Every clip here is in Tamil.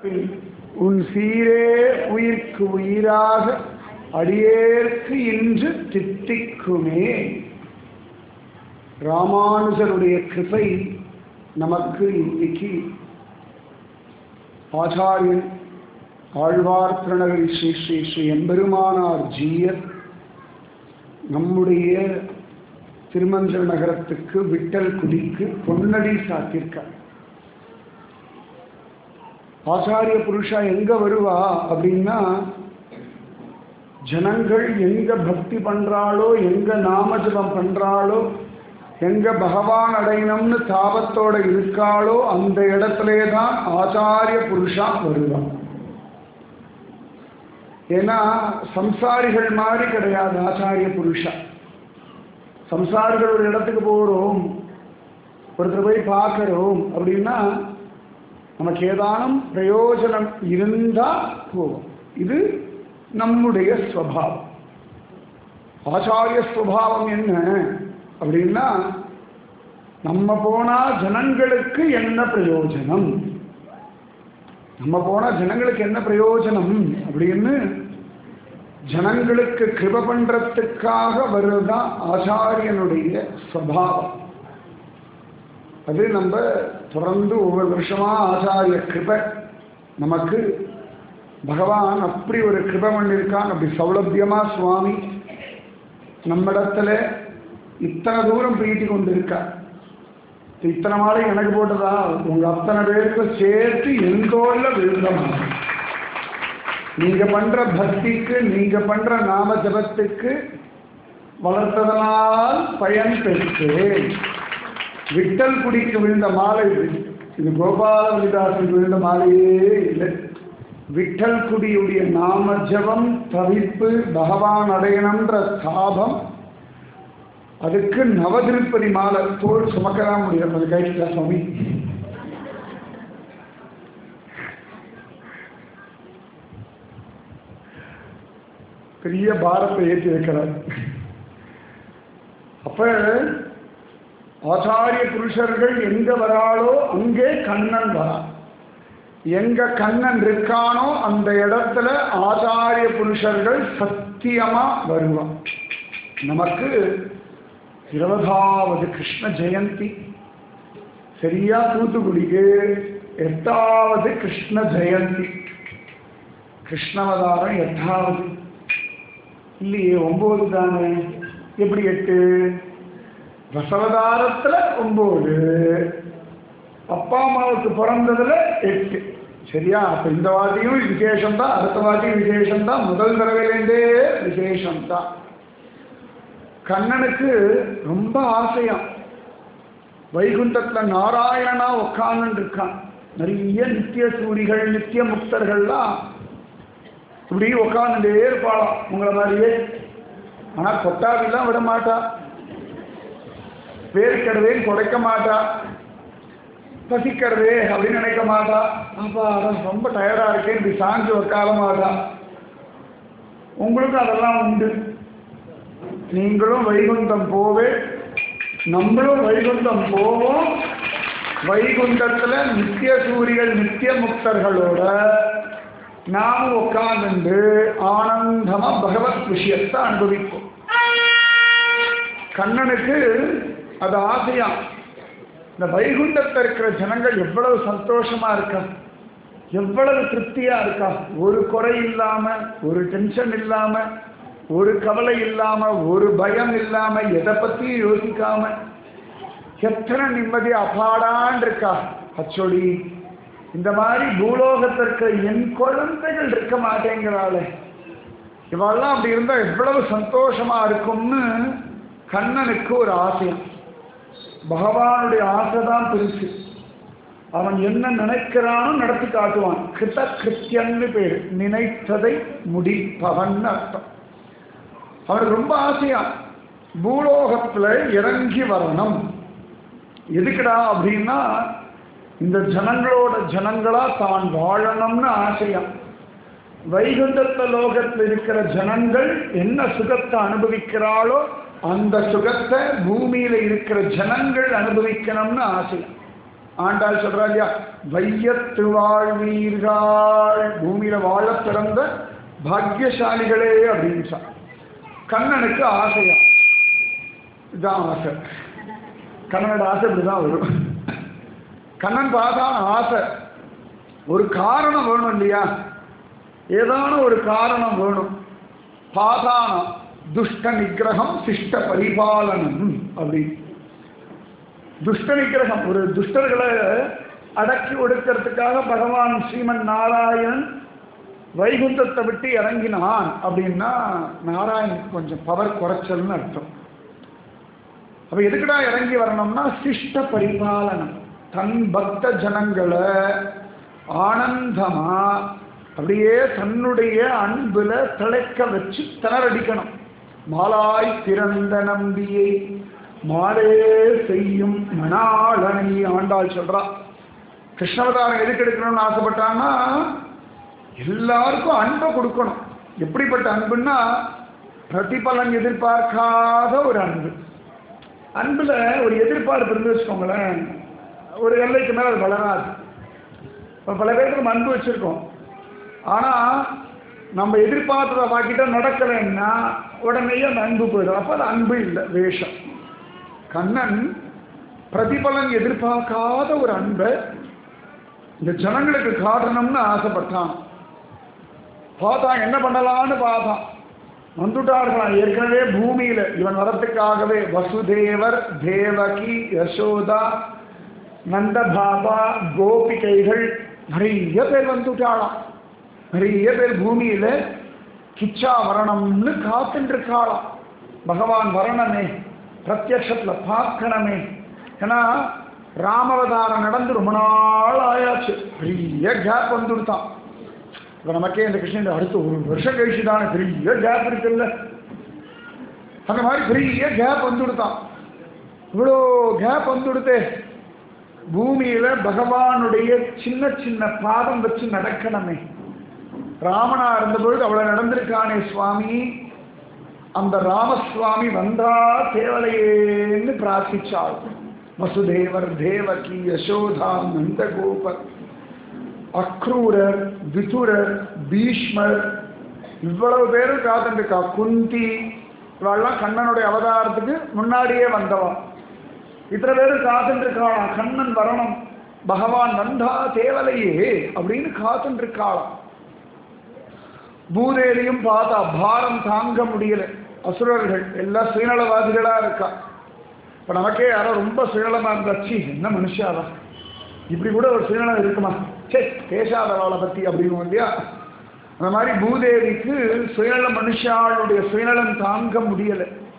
உன் சீரே உயிர்க்கு உயிராக அடியேற்கு இன்று தித்திக்குமே ராமானுஜருடைய கிருபை நமக்கு இன்னைக்கு ஆச்சாரியன் ஆழ்வார் பிரணகரி ஸ்ரீ ஸ்ரீ ஸ்ரீ எம்பெருமானார் ஜீயர் நம்முடைய திருமஞ்சல் நகரத்துக்கு விட்டல் குடிக்கு பொன்னடி சாத்திருக்கார் ஆச்சாரிய புருஷா எங்க வருவா அப்படின்னா ஜனங்கள் எங்க பக்தி பண்றாளோ எங்க நாமஜபம் பண்றாளோ எங்க பகவான் அடையணும்னு தாபத்தோட இருக்காளோ அந்த இடத்திலே தான் ஆச்சாரிய புருஷா வருவான் ஏன்னா சம்சாரிகள் மாதிரி கிடையாது ஆச்சாரிய புருஷா சம்சாரிகள் ஒரு இடத்துக்கு போகிறோம் ஒருத்தர் போய் பார்க்குறோம் அப்படின்னா நமக்கு ஏதானும் பிரயோஜனம் இருந்தால் போகும் இது நம்முடைய ஸ்வபாவம் ஆச்சாரிய ஸ்வபாவம் என்ன அப்படின்னா நம்ம போனால் ஜனங்களுக்கு என்ன பிரயோஜனம் நம்ம போனால் ஜனங்களுக்கு என்ன பிரயோஜனம் அப்படின்னு ஜனங்களுக்கு கிருப பண்றதுக்காக வருதான் ஆச்சாரியனுடைய ஸ்வபாவம் அது நம்ம தொடர்ந்து ஒவ்வொரு வருஷமா ஆச்சாரிய கிருப நமக்கு பகவான் அப்படி ஒரு கிருப பண்ணியிருக்கான் அப்படி சௌலபியமா சுவாமி நம்மிடத்துல இத்தனை தூரம் பிரீத்தி கொண்டு இருக்கா இத்தனை மாலை எனக்கு போட்டதா உங்க அத்தனை பேருக்கு சேர்த்து எங்கோல்ல விழுந்தமாக நீங்க பண்ற பக்திக்கு நீங்க பண்ற நாம ஜபத்துக்கு வளர்த்ததனால் பயன் பெற்றேன் விட்டல் குடிக்கு விழுந்த மாலை இது இது கோபால விதாசுக்கு விழுந்த மாலையே இல்லை விட்டல் குடியுடைய நாம ஜபம் தவிப்பு பகவான் அடையணுன்ற தாபம் அதுக்கு நவதிருப்பதி மாலை தோல் சுமக்கலாம் முடியும் அது கைட்டா சுவாமி பெரிய பாரத்தை ஏற்றி வைக்கிறார் அப்ப ஆச்சாரிய புருஷர்கள் எங்க வராளோ அங்கே கண்ணன் வரா எங்க கண்ணன் இருக்கானோ அந்த இடத்துல ஆச்சாரிய புருஷர்கள் சத்தியமா வருவான் நமக்கு இருபதாவது கிருஷ்ண ஜெயந்தி சரியா தூத்துக்குடிக்கு எட்டாவது கிருஷ்ண ஜெயந்தி கிருஷ்ணவதாரம் எட்டாவது இல்லையே ஒன்பது தானே எப்படி எட்டு தசவதாரத்துல ஒன்பது அப்பா அம்மாவுக்கு பிறந்ததுல எட்டு சரியா அப்ப இந்த வாட்டியும் விசேஷம்தான் அடுத்த வாட்டியும் விசேஷம்தான் முதல் தடவையிலேருந்தே விசேஷம்தான் கண்ணனுக்கு ரொம்ப ஆசையாம் வைகுண்டத்துல நாராயணனா உட்கார்ந்து இருக்கான் நிறைய நித்திய சூரிகள் நித்திய முக்தர்கள்லாம் இப்படி உட்காந்துட்டே இருப்பாளாம் உங்களை மாதிரியே ஆனா கொட்டாவிலாம் விட மாட்டா வேர்க்கடவே குறைக்க மாட்டா பசிக்கிறதே அப்படின்னு நினைக்க மாட்டா அப்பா அதான் ரொம்ப டயர்டா இருக்கேன் இப்படி சாஞ்சு உட்கார மாட்டா உங்களுக்கும் அதெல்லாம் உண்டு நீங்களும் வைகுண்டம் போவே நம்மளும் வைகுண்டம் போவோம் வைகுண்டத்துல நித்திய சூரிகள் நித்திய முக்தர்களோட நாமும் உட்கார்ந்து ஆனந்தமா பகவத் விஷயத்தை அனுபவிப்போம் கண்ணனுக்கு அது ஆசையா இந்த வைகுண்டத்தில் இருக்கிற ஜனங்கள் எவ்வளவு சந்தோஷமா இருக்கா எவ்வளவு திருப்தியா இருக்கா ஒரு குறை இல்லாம ஒரு டென்ஷன் இல்லாம ஒரு கவலை இல்லாம ஒரு பயம் இல்லாம எதை பத்தியும் யோசிக்காம எத்தனை நிம்மதி அபாடான் இருக்கா அச்சொடி இந்த மாதிரி பூலோகத்திற்கு என் குழந்தைகள் இருக்க மாட்டேங்கிறாளே இவெல்லாம் அப்படி இருந்தா எவ்வளவு சந்தோஷமா இருக்கும்னு கண்ணனுக்கு ஒரு ஆசையம் பகவானுடைய ஆசை தான் பெருசு அவன் என்ன நினைக்கிறானோ நடத்தி காட்டுவான் கிருத கிருத்தியன்னு பேர் நினைத்ததை முடிப்பவன் அர்த்தம் அவனுக்கு ரொம்ப ஆசையா பூலோகத்துல இறங்கி வரணும் எதுக்குடா அப்படின்னா இந்த ஜனங்களோட ஜனங்களா தான் வாழணும்னு ஆசையா வைகுண்டத்த லோகத்தில் இருக்கிற ஜனங்கள் என்ன சுகத்தை அனுபவிக்கிறாளோ அந்த சுகத்தை பூமியில இருக்கிற ஜனங்கள் அனுபவிக்கணும்னு ஆசையா ஆண்டாள் சொல்றா இல்லையா வையத்து வாழ்வீர்கள் பூமியில வாழ பிறந்த பாக்கியசாலிகளே அப்படின்னு கண்ணனுக்கு ஆசையா இதுதான் ஆசை கண்ணனோட ஆசை இப்படிதான் வரும் கண்ணன் பார்த்தா ஆசை ஒரு காரணம் வேணும் இல்லையா ஏதான ஒரு காரணம் வேணும் பாதானம் துஷ்ட நிகிரகம் சிஷ்ட பரிபாலனம் அப்படி துஷ்ட நிகிரகம் ஒரு துஷ்டர்களை அடக்கி ஒடுக்கிறதுக்காக பகவான் ஸ்ரீமன் நாராயணன் வைகுந்தத்தை விட்டு இறங்கினான் அப்படின்னா நாராயணுக்கு கொஞ்சம் பவர் குறைச்சல்னு அர்த்தம் அப்ப எதுக்குடா இறங்கி வரணும்னா சிஷ்ட பரிபாலனம் தன் பக்த ஜனங்களை ஆனந்தமா அப்படியே தன்னுடைய அன்புல திளைக்க வச்சு திணறடிக்கணும் மாலாய் பிறந்த நம்பியை மாலே செய்யும் மணாளனை ஆண்டாள் சொல்றா கிருஷ்ணவதாரம் எதுக்கு எடுக்கணும்னு ஆசைப்பட்டான்னா எல்லாருக்கும் அன்பை கொடுக்கணும் எப்படிப்பட்ட அன்புன்னா பிரதிபலன் எதிர்பார்க்காத ஒரு அன்பு அன்புல ஒரு எதிர்பார்ப்பு இருந்து வச்சுக்கோங்களேன் ஒரு எல்லைக்கு மேல அது வளராது இப்போ பல பேருக்கு நம்ம அன்பு வச்சிருக்கோம் ஆனா நம்ம எதிர்பார்த்ததை வாக்கிட்ட நடக்கலைன்னா உடனேயே அந்த அன்பு போயிடும் அப்போ அது அன்பு இல்லை வேஷம் கண்ணன் பிரதிபலன் எதிர்பார்க்காத ஒரு அன்பை இந்த ஜனங்களுக்கு காட்டணும்னு ஆசைப்பட்டான் பார்த்தான் என்ன பண்ணலான்னு பார்த்தான் வந்துட்டார்களாம் ஏற்கனவே பூமியில இவன் வரத்துக்காகவே வசுதேவர் தேவகி யசோதா நந்தபாபா கோபிகைகள் நிறைய பேர் வந்துட்டாளாம் நிறைய பேர் பூமியில கிச்சா வரணும்னு காத்துட்டு இருக்காளாம் பகவான் வரணுமே பிரத்யக்ஷத்துல பார்க்கணுமே ஏன்னா ராமவதாரம் நடந்து ரொம்ப நாள் ஆயாச்சு பெரிய கேப் வந்துடுத்தான் இப்போ நமக்கே இந்த கிருஷ்ணன் அடுத்து ஒரு வருஷம் கழிச்சு தானே பெரிய கேப் இருக்குல்ல அந்த மாதிரி பெரிய கேப் வந்துடுத்தான் இவ்வளோ கேப் வந்துடுத்தே பூமியில பகவானுடைய சின்ன சின்ன பாதம் வச்சு நடக்கணுமே ராமனா இருந்தபொழுது அவ்வளவு நடந்திருக்கானே சுவாமி அந்த ராமசுவாமி வந்தா தேவலையேன்னு பிரார்த்திச்சாள் வசுதேவர் தேவகி யசோதா நந்தகோபர் அக்ரூரர் விதுரர் பீஷ்மர் இவ்வளவு பேரும் காத்துருக்கா குந்தி இவெல்லாம் கண்ணனுடைய அவதாரத்துக்கு முன்னாடியே வந்தவா இத்தனை பேரும் காத்துருக்காளாம் கண்ணன் வரணும் பகவான் வந்தா தேவலையே அப்படின்னு காத்துருக்காளாம் பூதேரியும் பார்த்தா பாரம் தாங்க முடியல அசுரர்கள் எல்லாம் சுயநலவாதிகளா இருக்கா இப்ப நமக்கே யாரோ ரொம்ப சுயநலமா இருந்தாச்சு என்ன மனுஷாவா இப்படி கூட ஒரு சுயநலம் இருக்குமா சே பேசாதவாளை பத்தி அப்படின்னு இல்லையா அந்த மாதிரி பூதேவிக்கு சுயநல மனுஷாளுடைய சுயநலம் தாங்க முடியல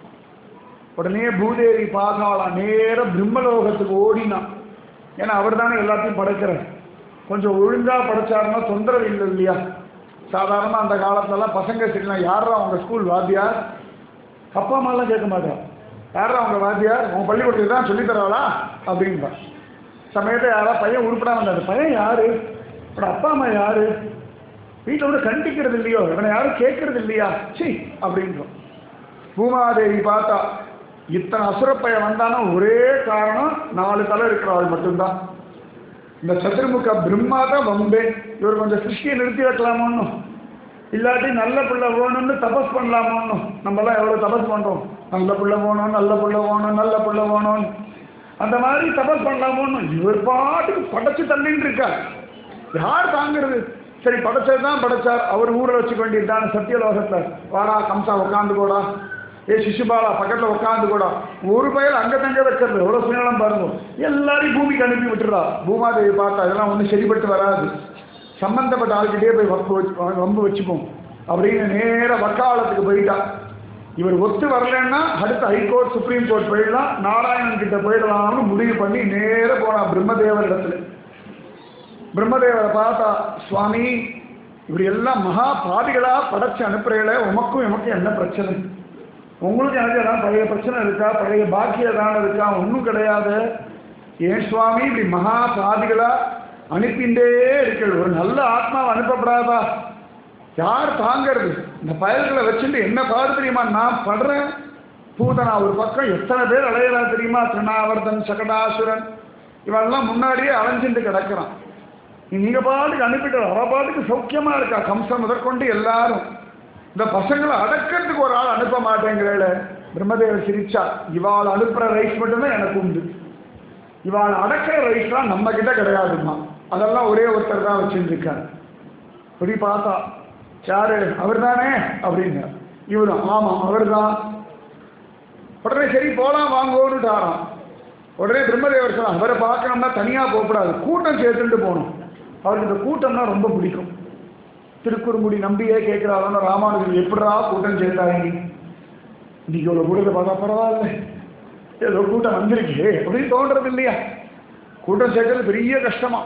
உடனே பூதேவி பாதாளா நேர பிரம்மலோகத்துக்கு ஓடினான் ஏன்னா அவர் தானே எல்லாத்தையும் படைக்கிறார் கொஞ்சம் ஒழுங்கா படைச்சாருன்னா தொந்தரவு இல்லை இல்லையா சாதாரணமாக அந்த காலத்துலலாம் பசங்க சரினா யாரா அவங்க ஸ்கூல் வாத்தியார் அப்பா அம்மாலாம் கேட்க மாட்டார் யாரா அவங்க வாத்தியார் உங்க பள்ளிக்கூடத்துக்கு தான் சொல்லித் தராளா அப்படின்பா சமயத்தை யாரா பையன் உருப்படாம இருந்தாரு பையன் யாரு அவட அப்பா அம்மா யாரு வீட்டில் கூட கண்டிக்கிறது இல்லையோ இவனை யாரும் கேட்கறது இல்லையா சி அப்படின்றோம் பூமாதேவி பார்த்தா இத்தனை அசுரப்பைய வந்தானா ஒரே காரணம் நாலு தலை இருக்கிற ஆள் மட்டும்தான் இந்த சதுர்முக பிரம்மா தான் வம்பே இவர் கொஞ்சம் சிருஷ்டியை நிறுத்தி வைக்கலாமோன்னு இல்லாட்டி நல்ல பிள்ளை வேணும்னு தபஸ் பண்ணலாமோன்னு நம்மலாம் எவ்வளோ தபஸ் பண்ணுறோம் நல்ல பிள்ளை வேணும் நல்ல பிள்ளை வேணும் நல்ல பிள்ளை வேணும் அந்த மாதிரி தபஸ் பண்ணலாமோன்னு இவர் பாட்டுக்கு படைச்சு தள்ளின்னு இருக்கார் யார் தாங்கிறது சரி படைச்சது தான் படைச்சார் அவர் ஊரில் வச்சுக்க வேண்டியதுதான் சத்தியலோகத்தில் வாடா கம்சா உட்காந்து கூடா ஏ சிசுபாலா பக்கத்தில் உட்காந்து கூட ஒரு பயல் அங்கே தங்க வைக்கிறது எவ்வளோ சுயநலம் பாருங்க எல்லாரையும் பூமிக்கு அனுப்பி விட்டுறா பூமாதேவி பார்த்தா இதெல்லாம் ஒன்றும் சரிப்பட்டு வராது சம்பந்தப்பட்ட ஆள்கிட்டே போய் வம்பு வச்சு வம்பு வச்சுப்போம் அப்படின்னு நேர வக்காலத்துக்கு போயிட்டா இவர் ஒத்து வரலன்னா அடுத்த ஹைகோர்ட் சுப்ரீம் கோர்ட் போயிடலாம் நாராயணன் கிட்ட போயிடலாம்னு முடிவு பண்ணி நேர போனா பிரம்மதேவர் இடத்துல பிரம்மதேவரை பார்த்தா சுவாமி இப்படி எல்லாம் மகா பாதிகளா படைச்சு அனுப்புறீங்களே உமக்கும் எமக்கும் என்ன பிரச்சனை உங்களுக்கு எனக்கு ஏதாவது பழைய பிரச்சனை இருக்கா பழைய பாக்கியம் ஏதாவது இருக்கா ஒன்றும் கிடையாது ஏன் சுவாமி இப்படி மகா பாதிகளா அனுப்பிண்டே இருக்கிறது ஒரு நல்ல ஆத்மாவை அனுப்பப்படாதா யார் தாங்கிறது இந்த பயல்களை வச்சுட்டு என்ன பாடு தெரியுமா நான் படுறேன் பூதனா ஒரு பக்கம் எத்தனை பேர் அலையிறா தெரியுமா திருநாவர்தன் சகடாசுரன் இவெல்லாம் முன்னாடியே அலைஞ்சிட்டு கிடக்கிறான் நீ நீங்க பாட்டுக்கு அனுப்பிட்டு அவ பாட்டுக்கு சௌக்கியமா இருக்கா கம்சம் முதற்கொண்டு எல்லாரும் இந்த பசங்களை அடக்கிறதுக்கு ஒரு ஆள் அனுப்ப மாட்டேங்கிறேல பிரம்மதேவர் சிரிச்சா இவாள் அனுப்புற ரைஸ் மட்டும்தான் எனக்கு உண்டு இவாள் அடக்கிற ரைஸ்லாம் நம்ம கிட்ட கிடையாதுமா அதெல்லாம் ஒரே ஒருத்தர் தான் வச்சுருக்காரு இப்படி பார்த்தா யாரு அவர் தானே அப்படின்னு இவரும் ஆமாம் அவர் தான் உடனே சரி போலாம் வாங்கோன்னுட்டாராம் உடனே பிரம்மதேவர் சொன்னார் அவரை பார்க்கணும்னா தனியாக போகக்கூடாது கூட்டம் சேர்த்துட்டு போகணும் அவருக்கு இந்த கூட்டம்னா ரொம்ப பிடிக்கும் திருக்குறுங்குடி நம்பியே கேட்கிறாரோ ராமானுஜன் எப்படிடா கூட்டம் சேர்த்தாங்க இன்னைக்கு ஒரு கூட்டத்தை பார்த்தா பரவாயில்ல ஏதோ கூட்டம் வந்திருக்கு அப்படின்னு தோன்றது இல்லையா கூட்டம் சேர்க்கறது பெரிய கஷ்டமா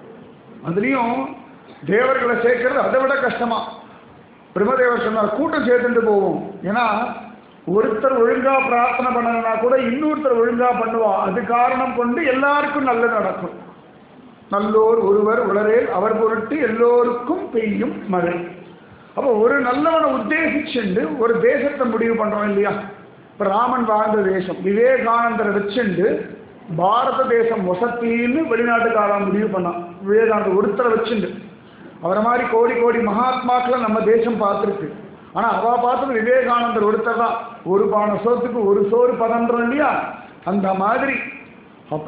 அதுலேயும் தேவர்களை சேர்க்கறது அதை விட கஷ்டமா பிரம்மதேவர் சொன்னார் கூட்டம் சேர்த்துட்டு போவோம் ஏன்னா ஒருத்தர் ஒழுங்கா பிரார்த்தனை பண்ணலன்னா கூட இன்னொருத்தர் ஒழுங்கா பண்ணுவா அது காரணம் கொண்டு எல்லாருக்கும் நல்லது நடக்கும் நல்லோர் ஒருவர் உளரேல் அவர் பொருட்டு எல்லோருக்கும் பெய்யும் மழை அப்போ ஒரு நல்லவனை உத்தேசிச்சுண்டு ஒரு தேசத்தை முடிவு பண்றோம் இல்லையா இப்ப ராமன் வாழ்ந்த தேசம் விவேகானந்தரை வச்சுண்டு பாரத தேசம் வசத்தின்னு வெளிநாட்டுக்காரன் முடிவு பண்ணான் விவேகானந்தர் ஒருத்தரை வச்சுண்டு அவரை மாதிரி கோடி கோடி மகாத்மாக்களை நம்ம தேசம் பார்த்துருக்கு ஆனா அவ பார்த்தது விவேகானந்தர் ஒருத்தர் தான் ஒரு பான சோத்துக்கு ஒரு சோறு பதன்றோம் இல்லையா அந்த மாதிரி அப்ப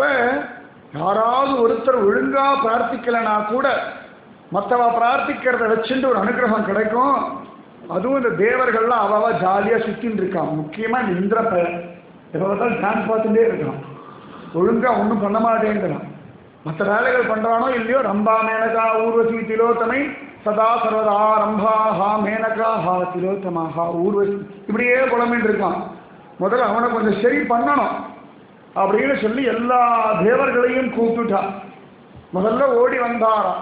யாராவது ஒருத்தர் ஒழுங்கா பிரார்த்திக்கலைனா கூட மற்றவ பிரார்த்திக்கிறத வச்சுட்டு ஒரு அனுகிரகம் கிடைக்கும் அதுவும் இந்த தேவர்கள்லாம் அவவா ஜாலியா சுத்தின்னு இருக்கான் முக்கியமா இந்த இந்திர பெயர் எப்ப பார்த்தாலும் டான்ஸ் பார்த்துட்டே இருக்கான் ஒழுங்கா ஒன்றும் பண்ண மாட்டேங்கிறான் மற்ற வேலைகள் பண்றானோ இல்லையோ ரம்பா மேனகா ஊர்வசி திலோத்தமை சதா சர்வதா ரம்பா ஹா மேனகா ஹா திலோத்தமா ஹா ஊர்வசி இப்படியே புலம்பின்னு இருக்கான் முதல்ல அவனை கொஞ்சம் சரி பண்ணணும் அப்படின்னு சொல்லி எல்லா தேவர்களையும் கூப்பிட்டுட்டான் முதல்ல ஓடி வந்தாராம்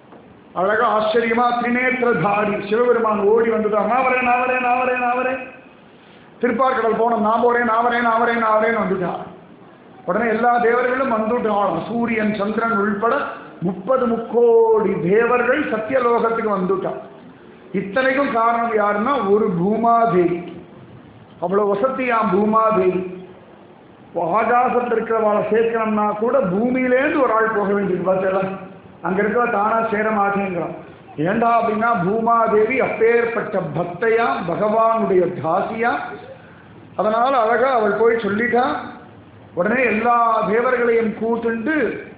அழகா ஆச்சரியமா திரிநேத்திரதாரி சிவபெருமான் ஓடி வந்துட்டான் நான் வரேன் நான் வரேன் நான் வரேன் நான் வரேன் திருப்பார்கடல் போனோம் நான் போறேன் நான் வரேன் நான் வரேன் நான் வரேன் வந்துட்டான் உடனே எல்லா தேவர்களும் வந்துட்டாலும் சூரியன் சந்திரன் உள்பட முப்பது முக்கோடி தேவர்கள் சத்தியலோகத்துக்கு வந்துட்டான் இத்தனைக்கும் காரணம் யாருன்னா ஒரு பூமாதேவி அவ்வளவு வசதியாம் பூமாதேவி ஆகாசத்தில் இருக்கிறவாளை சேர்க்கணும்னா கூட பூமியிலேருந்து ஒரு ஆள் போக வேண்டியது பார்த்தல அங்க இருக்கிற தானா சேர மாட்டேங்கிறான் ஏண்டா அப்படின்னா பூமாதேவி அப்பேற்பட்ட பக்தையா பகவானுடைய தாசியா அதனால அழகா அவள் போய் சொல்லிட்டா உடனே எல்லா தேவர்களையும் கூட்டுண்டு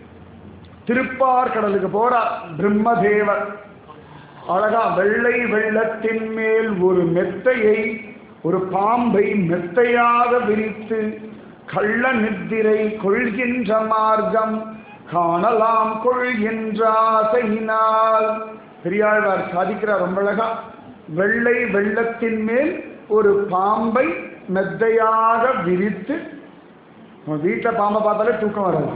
திருப்பார்கடலுக்கு போறா பிரம்மதேவர் அழகா வெள்ளை வெள்ளத்தின் மேல் ஒரு மெத்தையை ஒரு பாம்பை மெத்தையாக விரித்து கள்ள நித்திரை கொள்கின்ற மார்க்கம் காணலாம் கொள்கின்ற ஆசையினால் பெரியாழ்வார் சாதிக்கிறார் ரொம்ப அழகா வெள்ளை வெள்ளத்தின் மேல் ஒரு பாம்பை மெத்தையாக விரித்து நம்ம வீட்டில் பாம்பை பார்த்தாலே தூக்கம் வராது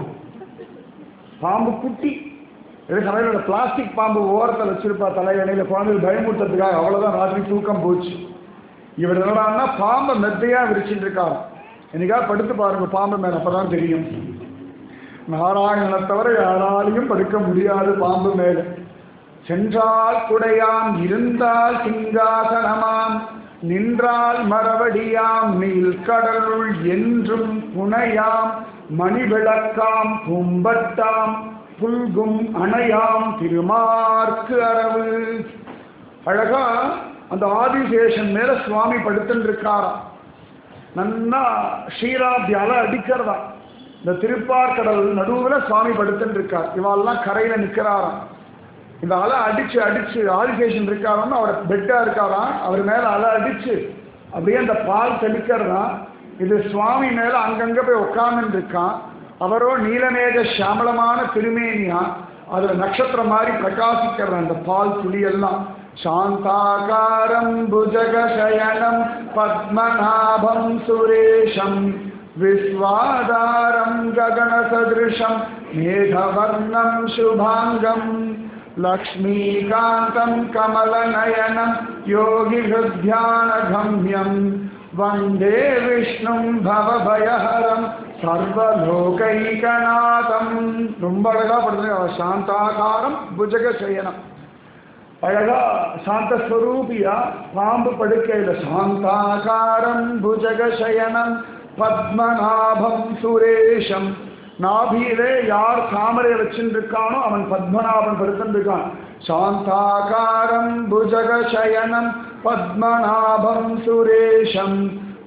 பாம்பு குட்டி இது சமையலோட பிளாஸ்டிக் பாம்பு ஓரத்தில் வச்சிருப்பா தலையணையில் குழந்தைகள் பயமுறுத்துறதுக்காக அவ்வளோதான் ராத்திரி தூக்கம் போச்சு இவர் என்னடான்னா பாம்பை மெத்தையா விரிச்சுட்டு இருக்காரு என்னைக்கா படுத்து பாருங்க பாம்பு மேல அப்பதான் தெரியும் நாராயணனை தவிர யாராலையும் படுக்க முடியாது பாம்பு மேல சென்றால் குடையாம் இருந்தால் சிங்காசனமாம் நின்றால் மரவடியாம் நீல் கடலுள் என்றும் புனையாம் மணிவிளக்காம் கும்பட்டாம் புல்கும் அணையாம் திருமார்க்கு அரவு அழகா அந்த ஆதிசேஷன் மேல சுவாமி படுத்துட்டு இருக்காராம் நன்னா ஷீராப்தியால அடிக்கிறதா இந்த திருப்பார்கடல் நடுவில் சுவாமி படுத்துட்டு இருக்கார் இவாளெல்லாம் கரையில நிற்கிறாராம் இந்த அலை அடிச்சு அடிச்சு ஆதிசேஷன் இருக்காருன்னு அவர் பெட்டா இருக்காராம் அவர் மேல அலை அடிச்சு அப்படியே அந்த பால் தெளிக்கிறதா இது சுவாமி மேல அங்கங்க போய் உட்கார்ந்துட்டு இருக்கான் அவரோ நீலமேக சாமளமான திருமேனியா அதுல நட்சத்திரம் மாதிரி பிரகாசிக்கிற அந்த பால் துளியெல்லாம் சாந்தாகாரம் புஜகசயனம் பத்மநாபம் சுரேஷம் விஸ்வாதாரம் ககனசதிருஷம் மேகவர்ணம் சுபாங்கம் லக்ஷ்மீகாந்தம் கமலநயனம் யோகி ஹிருத்யானகம்யம் வந்தே விஷ்ணும் பவபயஹரம் சர்வலோகைகநாதம் ரொம்ப அழகா படுத்து சாந்தாகாரம் புஜகசயனம் அழகா சாந்தஸ்வரூபியா பாம்பு படுக்கையில் சாந்தாகாரம் புஜகசயனம் பத்மநாபம் சுரேஷம் நாபியிலே யார் தாமரையை வச்சுருக்கானோ அவன் பத்மநாபன் படுத்திருக்கான் சாந்தாகாரம் புஜகசயனம் பத்மநாபம் சுரேஷம்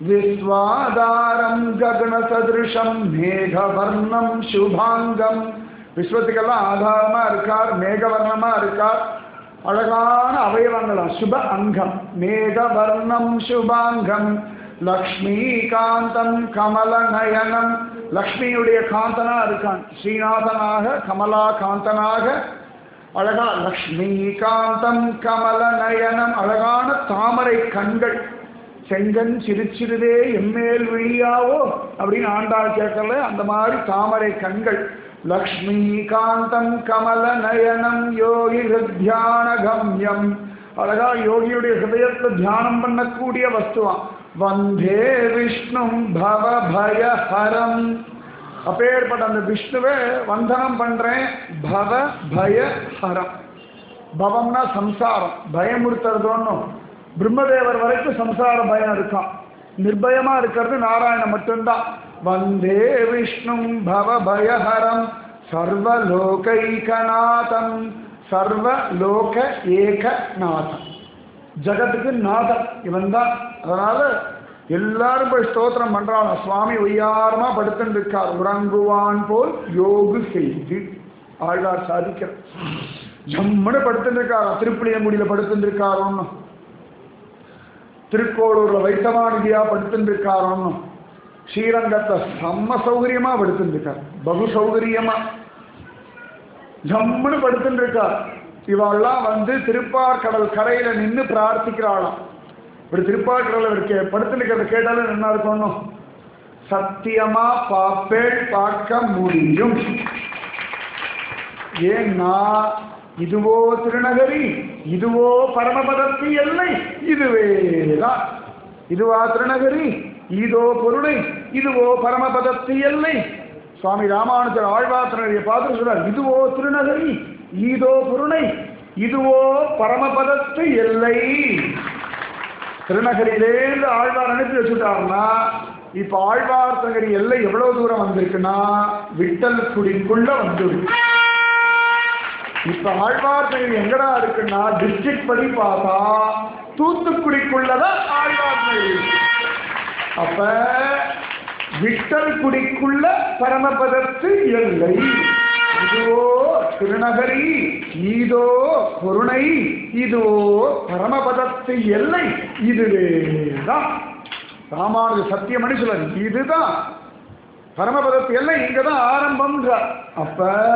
விஸ்வாதாரம் ககனசதிருஷம் மேகவர்ணம் சுபாங்கம் விஸ்வத்துக்கெல்லாம் ஆதாரமா இருக்கார் மேகவர்ணமா இருக்கார் அழகான அவயவங்களாம் சுப அங்கம் மேகவர்ணம் சுபாங்கம் லக்ஷ்மிகாந்தம் கமல நயனம் லக்ஷ்மியுடைய காந்தனா இருக்கான் ஸ்ரீநாதனாக கமலா காந்தனாக அழகா லக்ஷ்மிகாந்தம் கமல நயனம் அழகான தாமரை கண்கள் செங்கன் சிறுச்சிறுதே எம்மேல் விழியாவோ அப்படின்னு ஆண்டாள் கேட்கல அந்த மாதிரி தாமரை கண்கள் லக்ஷ்மிகாந்தம் கமல நயனம் யோகி ஹிருத்யான கம்யம் அழகா யோகியுடைய ஹிருதயத்துல தியானம் பண்ணக்கூடிய வஸ்துவான் வந்தே விஷ்ணு பவ பய ஹரம் அப்பேற்பட்ட அந்த விஷ்ணுவை வந்தனம் பண்றேன் பவ பய ஹரம் பவம்னா சம்சாரம் பயமுறுத்துறதோன்னு பிரம்மதேவர் வரைக்கும் சம்சார பயம் இருக்கான் நிர்பயமா இருக்கிறது நாராயணன் மட்டும்தான் வந்தே விஷ்ணு பவ பயஹரம் சர்வலோகைகநாதம் சர்வலோக ஏகநாதம் ஜகத்துக்கு நாதம் இவன் தான் அதனால எல்லாரும் போய் ஸ்தோத்திரம் பண்றாங்க சுவாமி ஒய்யாரமா படுத்துட்டு இருக்கார் உறங்குவான் போல் யோகு செய்து ஆழ்வார் சாதிக்கிறார் ஜம்முன்னு படுத்துட்டு இருக்காரா திருப்புளியங்குடியில படுத்துட்டு இருக்காரோன்னு திருக்கோளூர்ல வைத்தமாநிதியா படுத்துட்டு இருக்காரோன்னு ஸ்ரீரங்கத்தை செம்ம சௌகரியமா படுத்துட்டு இருக்கார் பகு சௌகரியமா ஜம்முன்னு படுத்துட்டு இருக்கார் இவாள்லாம் வந்து திருப்பார்கடல் கரையில நின்று பிரார்த்திக்கிறாளாம் இப்படி திருப்பார்கடல் இருக்க படுத்துட்டு இருக்கிறத கேட்டாலும் என்ன இருக்கணும் சத்தியமா பாப்பேள் பார்க்க முடியும் ஏன்னா இதுவோ திருநகரி இதுவோ பரமபதத்து எல்லை இதுவேதான் இதுவா திருநகரி இதோ பொருளை இதுவோ பரமபதத்து எல்லை சுவாமி ராமானுஜர் ஆழ்வாத்திரனைய பார்த்து சொல்றார் இதுவோ திருநகரி ஈதோ பொருளை இதுவோ பரமபதத்து எல்லை திருநகரியிலேருந்து ஆழ்வார் அனுப்பி வச்சுட்டாருன்னா இப்ப ஆழ்வார் நகரி எல்லை எவ்வளவு தூரம் வந்திருக்குன்னா விட்டல் குடிக்குள்ள வந்துருக்கு இப்ப ஆழ்வார் நகரி எங்கடா இருக்குன்னா டிஸ்ட்ரிக்ட் படி பார்த்தா தூத்துக்குடிக்குள்ளதான் ஆழ்வார் நகரி இருக்கு. அப்ப விட்டல் குடிக்குள்ள பரமபதத்து எல்லை இதுவோ திருநகரி ஈதோ பொருணை இதோ பரமபதத்து எல்லை இதுவேதான் ராமானுஜ சத்தியமணி சொல்றார் இதுதான் பரமபதத்து எல்லை இங்கதான் ஆரம்பம்ன்றார் அப்ப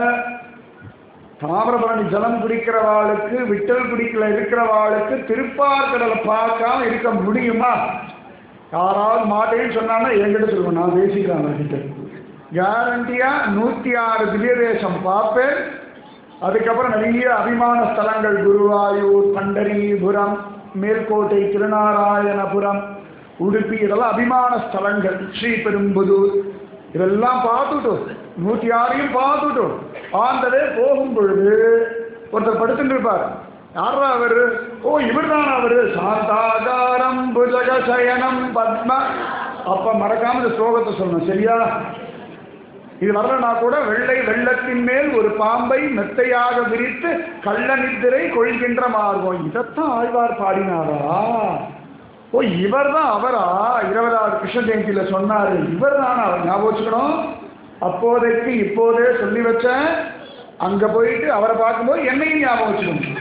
தாமிரபரணி ஜலம் குடிக்கிறவாளுக்கு விட்டல் குடிக்கல இருக்கிறவாளுக்கு திருப்பார்கடலை பார்க்காம இருக்க முடியுமா யாராவது மாட்டேன்னு சொன்னாங்கன்னா என்கிட்ட சொல்லுவேன் நான் பேசிக்கிறேன் அவர்கிட்ட கேரண்டியா நூத்தி ஆறு திவ்ய தேசம் பார்ப்பேன் அதுக்கப்புறம் நிறைய அபிமான ஸ்தலங்கள் குருவாயூர் பண்டரிபுரம் மேல்கோட்டை திருநாராயணபுரம் உடுப்பி இதெல்லாம் அபிமான ஸ்தலங்கள் ஸ்ரீபெரும்புதூர் இதெல்லாம் பார்த்துட்டோம் நூத்தி ஆறையும் பார்த்துட்டோம் ஆந்ததே போகும் பொழுது ஒருத்தர் படுத்துட்டு இருப்பார் யாரா அவரு ஓ இவர்தான் அவரு சாந்தாகாரம் புஜக சயனம் பத்ம அப்ப மறக்காம இந்த ஸ்லோகத்தை சொல்லணும் சரியா இது வரலனா கூட வெள்ளை வெள்ளத்தின் மேல் ஒரு பாம்பை மெத்தையாக விரித்து கள்ள நித்திரை கொள்கின்ற மார்பம் இதைத்தான் ஆழ்வார் பாடினாரா ஓ இவர் தான் அவரா இருபதாவது கிருஷ்ண ஜெயந்தியில சொன்னாரு இவர் தான் அவர் ஞாபகம் வச்சுக்கணும் அப்போதைக்கு இப்போதே சொல்லி வச்சேன் அங்க போயிட்டு அவரை பார்க்கும்போது என்னையும் ஞாபகம் வச்சுக்கணும்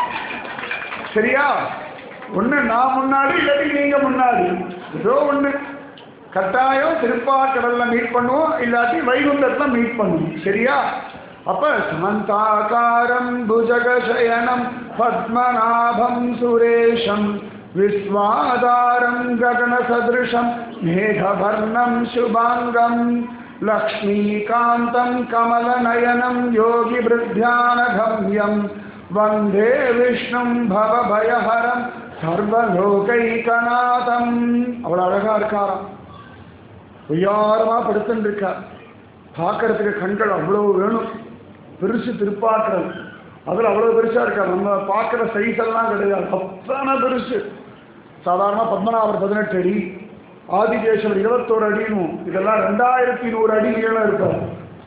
சரியா ஒண்ணு நான் முன்னாடி இல்லாட்டி நீங்க முன்னாடி ஏதோ ஒண்ணு கட்டாயம் திருப்பாக்கடல்ல மீட் பண்ணுவோம் இல்லாட்டி வைகுண்டத்துல மீட் பண்ணுவோம் சரியா அப்ப சாந்தாகாரம் புஜகசயனம் பத்மநாபம் சுரேஷம் விஸ்வாதாரம் ககனசதிருஷம் மேகவர்ணம் சுபாங்கம் லக்ஷ்மீகாந்தம் கமலநயனம் யோகி பிருத்தியானகம்யம் வந்தே விஷ்ணும் பவபயஹரம் சர்வலோகைகநாதம் அவ்வளோ அழகா இருக்காராம் ஒய்யாரமா படுத்துட்டு இருக்கார் பார்க்கறதுக்கு கண்கள் அவ்வளோ வேணும் பெருசு திருப்பாற்றல் அதில் அவ்வளோ பெருசா இருக்கார் நம்ம பார்க்குற சைஸ் எல்லாம் கிடையாது அத்தனை பெருசு சாதாரண பத்மநாபர் பதினெட்டு அடி ஆதிகேஸ்வர் இருபத்தோரு அடினும் இதெல்லாம் ரெண்டாயிரத்தி நூறு அடி நீளம் இருக்கும்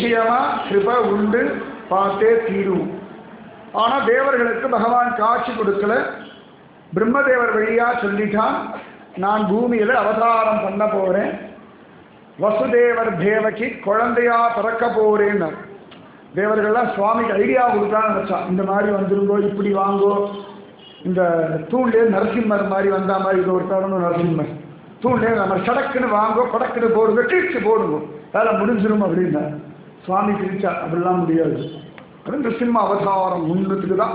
நிச்சயமா கிருப உண்டு பார்த்தே தீரும் ஆனா தேவர்களுக்கு பகவான் காட்சி கொடுக்கல பிரம்மதேவர் வழியா சொல்லிட்டான் நான் பூமியில அவதாரம் பண்ண போறேன் வசுதேவர் தேவகி குழந்தையா பிறக்க போறேன்னு தேவர்கள்லாம் சுவாமிக்கு ஐடியா கொடுக்கலான்னு நினைச்சான் இந்த மாதிரி வந்துருங்கோ இப்படி வாங்கோ இந்த தூண்லே நரசிம்மர் மாதிரி வந்தா மாதிரி இது ஒரு தருணம் நரசிம்மர் தூண்லே நம்ம சடக்குன்னு வாங்கோ படக்குன்னு போடுங்க கிழிச்சு போடுங்க வேலை முடிஞ்சிரும் அப்படின்னா சுவாமி கிழிச்சா அப்படிலாம் முடியாது அது நிருசிம்ம அவதாரம் முன்னத்துக்கு தான்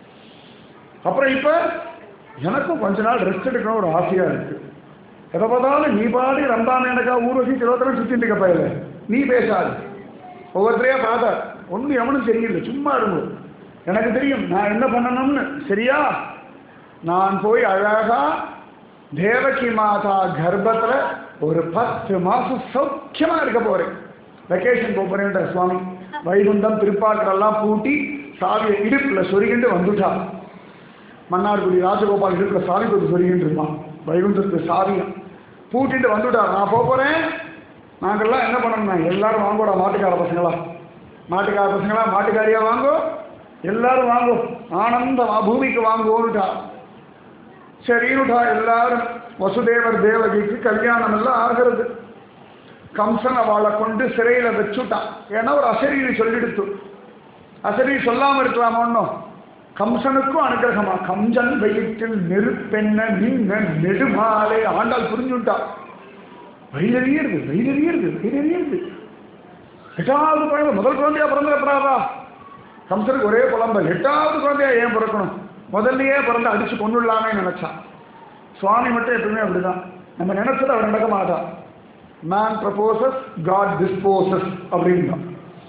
அப்புறம் இப்ப எனக்கும் கொஞ்ச நாள் ரெஸ்ட் எடுக்கணும் ஒரு ஆசையா இருக்கு எதை பார்த்தாலும் நீ பாடி ரம்பான் எனக்கா ஊர்வசி சிலோத்தரம் சுத்திட்டு இருக்க பயில நீ பேசாது ஒவ்வொருத்தரையா பார்த்தா ஒன்றும் எவனும் தெரியல சும்மா இருக்கும் எனக்கு தெரியும் நான் என்ன பண்ணணும்னு சரியா நான் போய் அழகா தேவகி மாதா கர்ப்பத்துல ஒரு பத்து மாசம் சௌக்கியமா இருக்க போறேன் வெக்கேஷன் போக போறேன்ற சுவாமி வைகுண்டம் திருப்பாக்கரெல்லாம் பூட்டி சாவியை இடுப்புல சொருகிண்டு வந்துட்டா மன்னார்குடி ராஜகோபால் இடுப்புல சாவி கொடுத்து சொருகிட்டு இருப்பான் வைகுண்டத்துக்கு சாவியம் பூட்டிட்டு வந்துட்டார் நான் போக போறேன் நாங்கள்லாம் என்ன பண்ணணும் எல்லாரும் வாங்கோடா மாட்டுக்கார பசங்களா மாட்டுக்கார பசங்களா மாட்டுக்காரியா வாங்கோ எல்லாரும் வாங்கோ ஆனந்தமா பூமிக்கு வாங்குவோன்னுட்டா சரின்னுட்டா எல்லாரும் வசுதேவர் தேவகிக்கு கல்யாணம் எல்லாம் ஆகிறது கம்சன் அவளை கொண்டு சிறையில வச்சுட்டான் ஏன்னா ஒரு அசரீரி சொல்லிடுத்து அசரீரி சொல்லாம இருக்கலாமா ஒன்றும் கம்சனுக்கும் அனுகிரகமா கம்சன் வயிற்றில் நெருப்பெண்ண நின்ன நெடுமாலே ஆண்டாள் புரிஞ்சுட்டா வயிறறியது வயிறறியது வயிறறியது எட்டாவது குழந்தை முதல் குழந்தையா பிறந்திருப்படாதா கம்சனுக்கு ஒரே புலம்பல் எட்டாவது குழந்தையா ஏன் பிறக்கணும் முதல்லயே பிறந்து அடிச்சு கொண்டுடலாமே நினைச்சான் சுவாமி மட்டும் எப்பவுமே அப்படிதான் நம்ம நினைச்சது அவர் நடக்க மாட்டான் மேன் ப்ரப்போசஸ் காட் டிஸ்போசஸ் அப்படின்றான்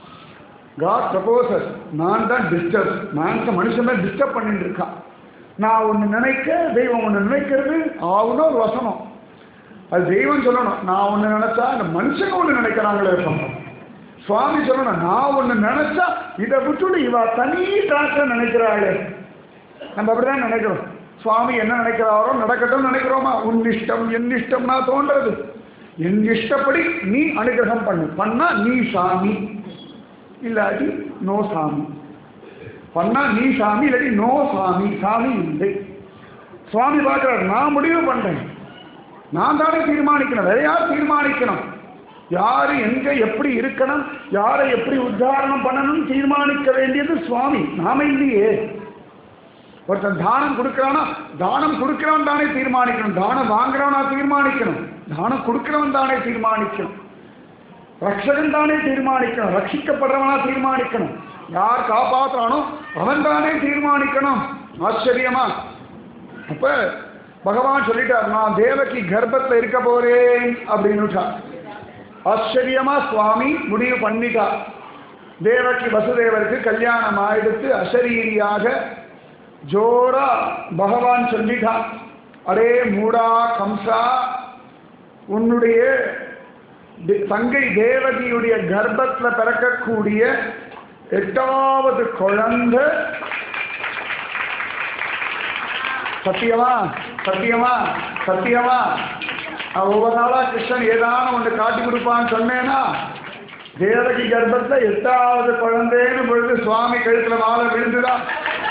காட் ப்ரப்போசஸ் நான் தான் டிஸ்டர்ப் மேன்ஸை மனுஷன் தான் டிஸ்டர்ப் பண்ணிட்டு இருக்கான் நான் ஒன்று நினைக்க தெய்வம் ஒன்று நினைக்கிறது ஆகுனா ஒரு வசனம் அது தெய்வம் சொல்லணும் நான் ஒன்று நினைச்சா இந்த மனுஷங்க ஒன்று நினைக்கிறாங்களே சொன்னோம் சுவாமி சொல்லணும் நான் ஒன்று நினைச்சா இதை விட்டுட்டு இவ தனி ட்ராக்ல நினைக்கிறாளே நம்ம அப்படிதான் நினைக்கிறோம் சுவாமி என்ன நினைக்கிறாரோ நடக்கட்டும் நினைக்கிறோமா உன் இஷ்டம் என் இஷ்டம்னா தோன்றது என் இஷ்டப்படி நீ அனுகிரகம் பண்ணு பண்ணா நீ சாமி இல்லாட்டி நோ சாமி பண்ணா நீ சாமி இல்லாட்டி நோ சாமி சாமி இல்லை சுவாமி பார்க்கிறார் நான் முடிவு பண்றேன் நான் தானே தீர்மானிக்கணும் வேற யார் தீர்மானிக்கணும் யாரு எங்க எப்படி இருக்கணும் யாரை எப்படி உத்தாரணம் பண்ணணும் தீர்மானிக்க வேண்டியது சுவாமி நாம இல்லையே ஒருத்தன் தானம் கொடுக்கறானா தானம் கொடுக்கிறவன் தானே தீர்மானிக்கணும் தானம் வாங்குறவனா தீர்மானிக்கணும் தானம் கொடுக்கிறவன் தானே தீர்மானிக்கணும் ரக்ஷகன் தானே தீர்மானிக்கணும் ரட்சிக்கப்படுறவனா தீர்மானிக்கணும் யார் காப்பாத்துறானோ அவன் தானே தீர்மானிக்கணும் ஆச்சரியமா அப்ப பகவான் சொல்லிட்டார் நான் தேவகி கர்ப்பத்துல இருக்க போறேன் அப்படின்னுட்டா ஆச்சரியமா சுவாமி முடிவு பண்ணிட்டா தேவகி வசுதேவருக்கு கல்யாணம் ஆயிடுத்து அசரீரியாக ஜோரா பகவான் சொல்லிட்டான் அடே மூடா கம்சா உன்னுடைய தி- தங்கை தேவகியுடைய கர்ப்பத்துல பிறக்கக்கூடிய எட்டாவது குழந்தை சத்தியமா சத்தியமா சத்தியமா நான் ஒவ்வொரு நாளா கிருஷ்ணன் ஏதான ஒன்று காட்டி கொடுப்பான்னு சொன்னேன்னா தேவகி கர்ப்பத்துல எட்டாவது குழந்தைன்னு பொழுது சுவாமி கழுத்துல மாலை விழுந்துதான்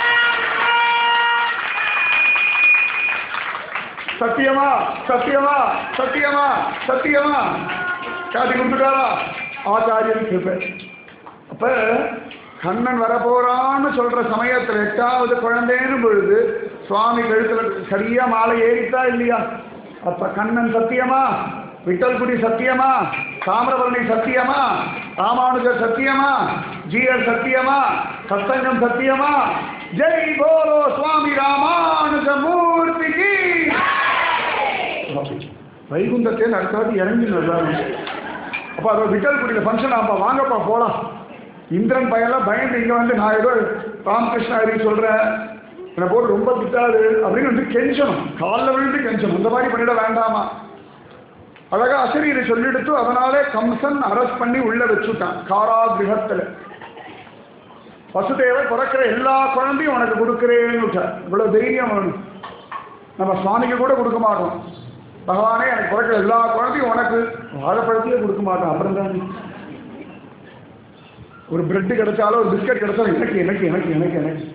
சத்தியமா சத்தியமா சத்தியமா சத்தியமா காட்டி கொடுத்துட்டாரா ஆச்சாரியன் கிருப்பை அப்ப கண்ணன் வரப்போறான்னு சொல்ற சமயத்துல எட்டாவது குழந்தைன்னு பொழுது சுவாமி கழுத்துல சரியா மாலை ஏறித்தா இல்லையா அப்ப கண்ணன் சத்தியமா விட்டல்குடி சத்தியமா தாமிரபரணி சத்தியமா ராமானுஜர் சத்தியமா ஜீயர் சத்தியமா சத்தங்கம் சத்தியமா ஜெய் போலோ சுவாமி ராமானுஜ மூர்த்திக்கு வைகுண்டத்தை அடுத்தவாட்டி இறங்கி வருவாங்க அப்போ அதை விட்டல்குடியில் ஃபங்க்ஷன் அப்போ வாங்கப்பா போகலாம் இந்திரன் பையன்லாம் பயந்து இங்கே வந்து நான் ஏதோ ராமகிருஷ்ண ஹரி சொல்கிறேன் என்னை போட்டு ரொம்ப திட்டாது அப்படின்னு வந்து கெஞ்சணும் காலில் விழுந்து கெஞ்சணும் இந்த மாதிரி பண்ணிட வேண்டாமா அழகா அசரீரை சொல்லிடுத்து அதனாலே கம்சன் அரெஸ்ட் பண்ணி உள்ள வச்சுட்டான் காராகிரகத்தில் வசுதேவர் பிறக்கிற எல்லா குழந்தையும் உனக்கு கொடுக்குறேன்னு விட்டார் இவ்வளவு தைரியம் வேணும் நம்ம சுவாமிக்கு கூட கொடுக்க மாட்டோம் பகவானே எனக்கு பிறக்கிற எல்லா குழந்தையும் உனக்கு வாழைப்பழத்தையே கொடுக்க மாட்டோம் அப்புறம் தான் ஒரு பிரெட் கிடைச்சாலும் ஒரு பிஸ்கட் கிடைச்சாலும் எனக்கு எனக்கு எனக்கு எனக்கு எனக்கு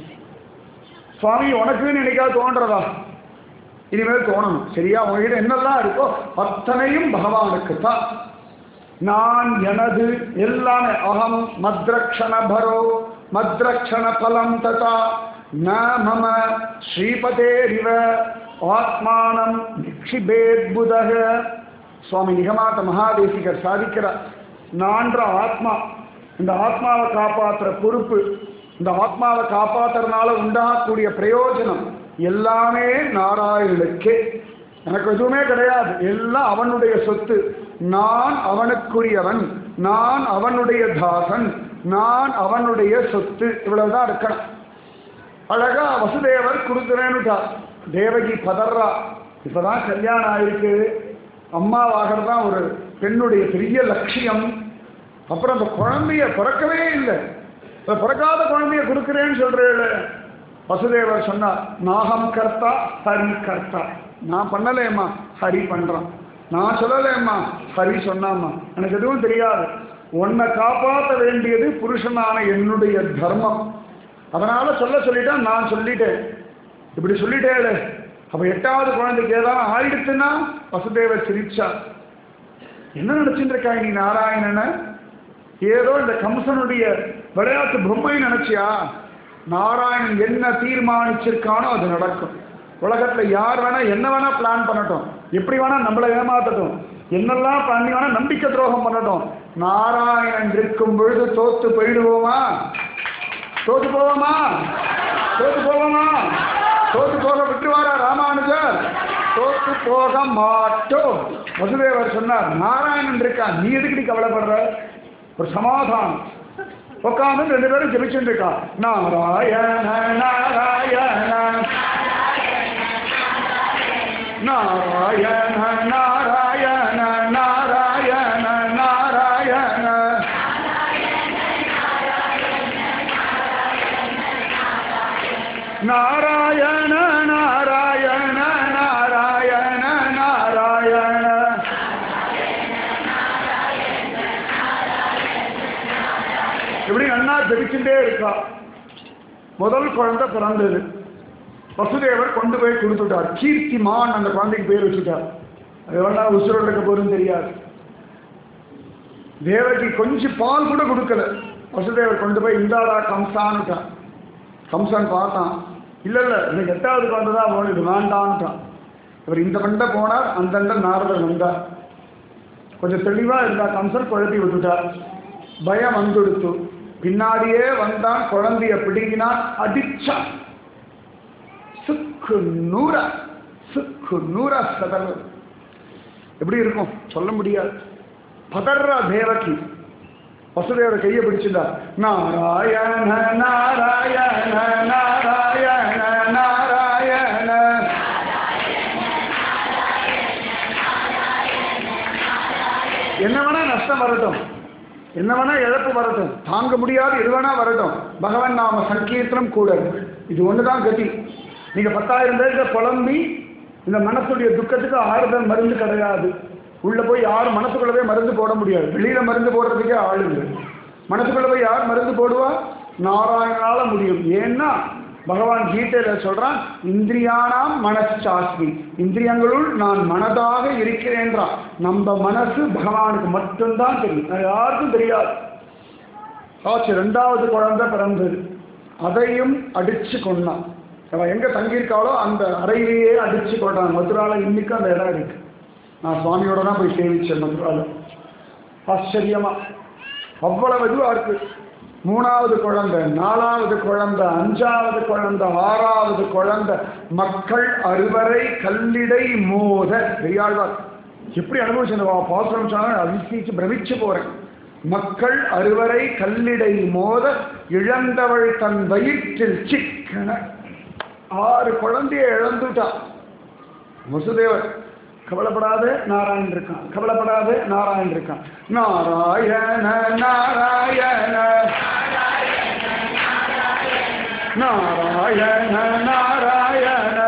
சுவாமி உனக்குன்னு என்னைக்காவது தோன்றதா இனிமேல் தோணணும் சரியா உங்ககிட்ட என்னெல்லாம் இருக்கோ அத்தனையும் பகவானுக்கு தான் நான் எனது எல்லாமே அகம் மத்ரக்ஷண பரோ மத்ரக்ஷண பலம் ததா ந மம ஸ்ரீபதேரிவ ஆத்மானம் நிக்ஷிபேத்புதக சுவாமி நிகமாத்த மகாதேசிகர் சாதிக்கிறார் நான்ற ஆத்மா இந்த ஆத்மாவை காப்பாற்றுற பொறுப்பு இந்த ஆத்மாவை காப்பாத்துறதுனால உண்டாகக்கூடிய பிரயோஜனம் எல்லாமே நாராயணனுக்கே எனக்கு எதுவுமே கிடையாது எல்லாம் அவனுடைய சொத்து நான் அவனுக்குரியவன் நான் அவனுடைய தாசன் நான் அவனுடைய சொத்து இவ்வளவுதான் இருக்கணும் அழகா வசுதேவர் கொடுக்குறேன்னுட்டார் தேவகி பதர்றா இப்பதான் கல்யாணம் ஆயிருக்கு அம்மாவாகிறது தான் ஒரு பெண்ணுடைய பெரிய லட்சியம் அப்புறம் அந்த குழந்தைய பிறக்கவே இல்லை அந்த பிறக்காத குழந்தைய கொடுக்குறேன்னு சொல்றேன் வசுதேவர் சொன்னார் நாகம் கர்த்தா ஹரி கர்த்தா நான் பண்ணலேம்மா ஹரி பண்றான் நான் சொல்லலேம்மா ஹரி சொன்னாம்மா எனக்கு எதுவும் தெரியாது உன்னை காப்பாற்ற வேண்டியது புருஷனான என்னுடைய தர்மம் அதனால சொல்ல சொல்லிட்டேன் நான் சொல்லிட்டேன் இப்படி சொல்லிட்டேளே அப்ப எட்டாவது குழந்தைக்கு ஏதாவது ஆயிடுச்சுன்னா வசுதேவர் சிரிச்சா என்ன நினைச்சிட்டு இருக்காய் நீ நாராயணன ஏதோ இந்த கம்சனுடைய விளையாட்டு பொம்மை நினைச்சியா நாராயணன் என்ன தீர்மானிச்சிருக்கானோ அது நடக்கும் உலகத்துல யார் வேணா என்ன வேணா பிளான் பண்ணட்டும் எப்படி வேணா நம்மளை ஏமாத்தட்டும் என்னெல்லாம் பண்ணி வேணா நம்பிக்கை துரோகம் பண்ணட்டும் நாராயணன் இருக்கும் பொழுது தோத்து போயிடுவோமா தோத்து போவோமா தோத்து போவோமா தோத்து போக விட்டுவாரா ராமானுஜர் தோத்து போக மாட்டோம் வசுதேவர் சொன்னார் நாராயணன் இருக்கா நீ எதுக்கு கவலைப்படுற ஒரு சமாதானம் உட்காந்து ரெண்டு பேரும் ஜெபிச்சுட்டு இருக்கா நாராயண நாராயண நாராயண நாராயண நாராயண நாராயண நாராயண நாராயண நாராயண நாராயண இப்படி நன்னா ஜெபிச்சுட்டே இருக்கா முதல் குழந்தை பிறந்தது வசுதேவர் கொண்டு போய் கொடுத்துட்டார் கீர்த்திமான் அந்த குழந்தைக்கு பேர் வச்சுட்டார் அது வேணா உசுரோட இருக்க போதும் தெரியாது தேவகி கொஞ்சம் பால் கூட கொடுக்கல வசுதேவர் கொண்டு போய் இந்தாடா கம்சான்னுட்டான் கம்சன் பார்த்தான் இல்லை இல்லை இன்னைக்கு எட்டாவது குழந்தை தான் போகணும் இது வேண்டான்ட்டான் இவர் இந்த பண்டை போனார் அந்தண்ட நாரதர் வந்தார் கொஞ்சம் தெளிவாக இருந்தா கம்சன் குழப்பி விட்டுட்டார் பயம் வந்துடுத்து பின்னாடியே வந்தான் குழந்தைய பிடுங்கினான் அடிச்சான் சுக்கு நூறா சுக்கு நூறா சதர் எப்படி இருக்கும் சொல்ல முடியாது பதர்றா தேவகி வசுதேவர் கையை பிடிச்சிருந்தா நாராயண நாராயண நாராயண நாராயண என்ன வேணா நஷ்டம் வரட்டும் என்ன வேணா இழப்பு வரட்டும் தாங்க முடியாது எது வேணா வரட்டும் பகவன் நாம சங்கீர்த்தனம் கூட இருக்கு. இது ஒண்ணுதான் கதி நீங்க பத்தாயிரம் பேர்கிட்ட புலம்பி இந்த மனசுடைய துக்கத்துக்கு ஆறுதல் மருந்து கிடையாது உள்ள போய் யாரும் மனசுக்குள்ள போய் மருந்து போட முடியாது வெளியில மருந்து போடுறதுக்கே ஆள் இல்லை மனசுக்குள்ள போய் யார் மருந்து போடுவா நாராயணனால முடியும் ஏன்னா பகவான் கீதையில சொல்றான் இந்திரியானாம் மனசாஸ்மி இந்திரியங்களுள் நான் மனதாக இருக்கிறேன்றான் நம்ம மனசு பகவானுக்கு மட்டும்தான் தெரியும் அது யாருக்கும் தெரியாது ஆச்சு ரெண்டாவது குழந்தை பிறந்தது அதையும் அடிச்சு கொண்டான் அவன் எங்க தங்கியிருக்காளோ அந்த அறையிலேயே அடிச்சு கொண்டான் மதுரால இன்னைக்கு அந்த இடம் இருக்கு நான் சுவாமியோட தான் போய் சேவிச்சேன் மதுரால ஆச்சரியமா அவ்வளவு இதுவா இருக்கு மூணாவது குழந்தை நாலாவது குழந்தை அஞ்சாவது குழந்தை ஆறாவது குழந்தை மக்கள் அறுவரை கல்லிடை மோத பெரியாழ்வார் எப்படி அனுபவிச்சு பாசுரம் சொன்னால் அதிசயிச்சு பிரமிச்சு போறேன் மக்கள் அறுவரை கல்லிடை மோத இழந்தவள் தன் வயிற்றில் சிக்கன ஆறு குழந்தைய இழந்துட்டா வசுதேவர் கவலைப்படாத நாராயண் இருக்கான் கவலைப்படாத நாராயண் இருக்கான் நாராயண நாராயண நாராயண நாராயண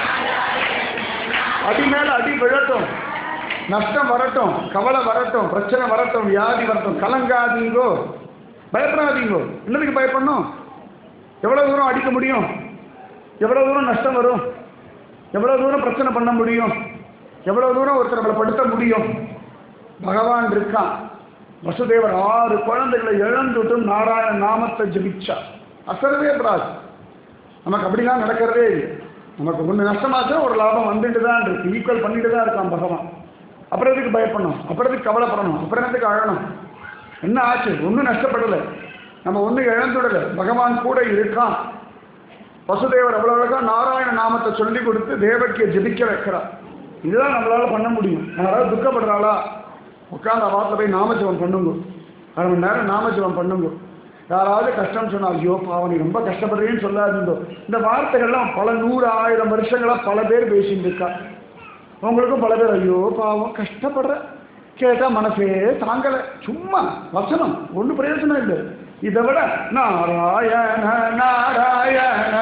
அடி மேல அடி விழட்டும் நஷ்டம் வரட்டும் கவலை வரட்டும் பிரச்சனை வரட்டும் வியாதி வரட்டும் கலங்காதீங்கோ பயப்படாதீங்க என்னதுக்கு பயப்படணும் எவ்வளோ தூரம் அடிக்க முடியும் எவ்வளோ தூரம் நஷ்டம் வரும் எவ்வளோ தூரம் பிரச்சனை பண்ண முடியும் எவ்வளோ தூரம் ஒருத்தர் நம்மளை படுத்த முடியும் பகவான் இருக்கான் வசுதேவர் ஆறு குழந்தைகளை இழந்துட்டும் நாராயண நாமத்தை ஜபிச்சா அசரவே படாது நமக்கு அப்படிலாம் நடக்கிறதே இல்லை நமக்கு ஒன்று நஷ்டமாச்சுன்னா ஒரு லாபம் வந்துட்டு தான் இருக்கு ஈக்குவல் பண்ணிட்டு தான் இருக்கான் பகவான் அப்புறம் எதுக்கு பயப்படணும் அப்புறம் எதுக்கு கவலைப்படணும் அப்புறம் எதுக்கு அழணும் என்ன ஆச்சு ஒன்றும் நஷ்டப்படலை நம்ம ஒன்றும் இழந்துடலை பகவான் கூட இருக்கான் வசுதேவர் அவ்வளோ அழகா நாராயண நாமத்தை சொல்லி கொடுத்து தேவக்கியை ஜெபிக்க வைக்கிறார் இதுதான் நம்மளால பண்ண முடியும் யாராவது துக்கப்படுறாளா உட்காந்து வார்த்தை போய் நாமஜபம் பண்ணுங்க அரை மணி நேரம் நாமஜபம் பண்ணுங்க யாராவது கஷ்டம் சொன்னா ஐயோ பாவம் நீ ரொம்ப கஷ்டப்படுறீன்னு சொல்லாதீங்கோ இந்த வார்த்தைகள்லாம் பல நூறு ஆயிரம் வருஷங்களா பல பேர் பேசிட்டு இருக்கா உங்களுக்கும் பல பேர் ஐயோ பாவம் கஷ்டப்படுற கேட்டா மனசே தாங்கல சும்மா வசனம் ஒன்றும் பிரயோஜனம் இல்லை இதை விட நாராயண நாராயண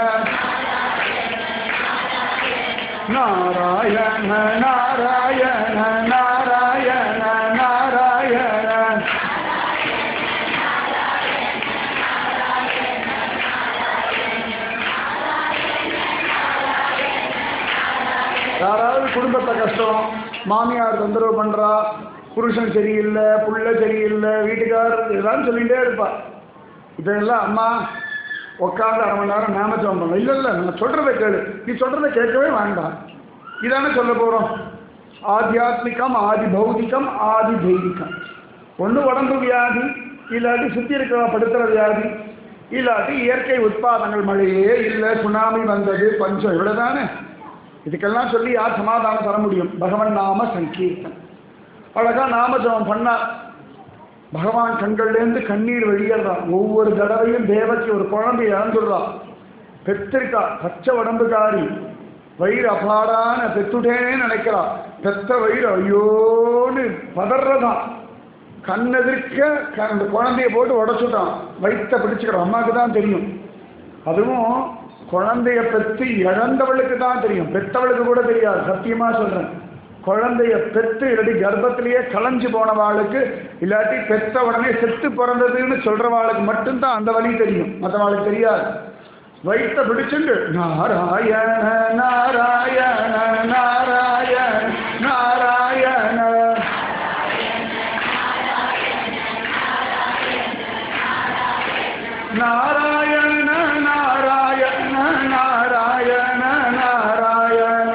நாராயண நாராயண நாராயண நாராயண யாராவது குடும்பத்தை கஷ்டம் மாமியார் தொந்தரவு பண்றா புருஷன் சரியில்லை புள்ள சரியில்லை வீட்டுக்காரர் இதெல்லாம் சொல்லிகிட்டே இருப்பா இதெல்லாம் அம்மா உட்காந்து அரை மணி நேரம் நாமஜபம் பண்ணலாம் இல்லை இல்லை நான் சொல்கிறத கேளு நீ சொல்கிறத கேட்கவே வேண்டாம் இதானே சொல்ல போகிறோம் ஆத்தியாத்மிகம் ஆதி பௌதிகம் ஆதி தெய்வீகம் ஒன்று உடம்பு வியாதி இல்லாட்டி சுற்றி இருக்கிற படுத்துகிற வியாதி இல்லாட்டி இயற்கை உட்பாதங்கள் மழையே இல்லை சுனாமி வந்தது பஞ்சம் இவ்வளோதானே இதுக்கெல்லாம் சொல்லி யார் சமாதானம் தர முடியும் பகவன் நாம சங்கீர்த்தன் அழகா நாமஜபம் பண்ணார் பகவான் கண்கள்லேருந்து கண்ணீர் வெளியேறான் ஒவ்வொரு தடவையும் தேவக்கு ஒரு குழந்தை இழந்துடுறான் பெற்றிருக்கா பச்சை உடம்புக்காரி வயிறு அபாடான பெத்துட்டேன்னு நினைக்கிறா பெத்த வயிறு ஐயோன்னு பதறதான் கண்ணெதிர்க்க க- அந்த குழந்தைய போட்டு உடச்சுட்டான் வயிற்ற பிடிச்சுக்கிறான் அம்மாவுக்கு தான் தெரியும் அதுவும் குழந்தைய பெற்று இழந்தவளுக்கு தான் தெரியும் பெத்தவளுக்கு கூட தெரியாது சத்தியமா சொல்றேன் குழந்தைய பெற்று இல்லாட்டி கர்ப்பத்திலேயே களைஞ்சு போனவாளுக்கு இல்லாட்டி பெத்த உடனே செத்து பிறந்ததுன்னு சொல்றவாளுக்கு மட்டும்தான் அந்த வழி தெரியும் மற்றவாளுக்கு தெரியாது வயிற்ற பிடிச்சுண்டு நாராயண நாராயண நாராயண நாராயண நாராயண நாராயண நாராயண நாராயண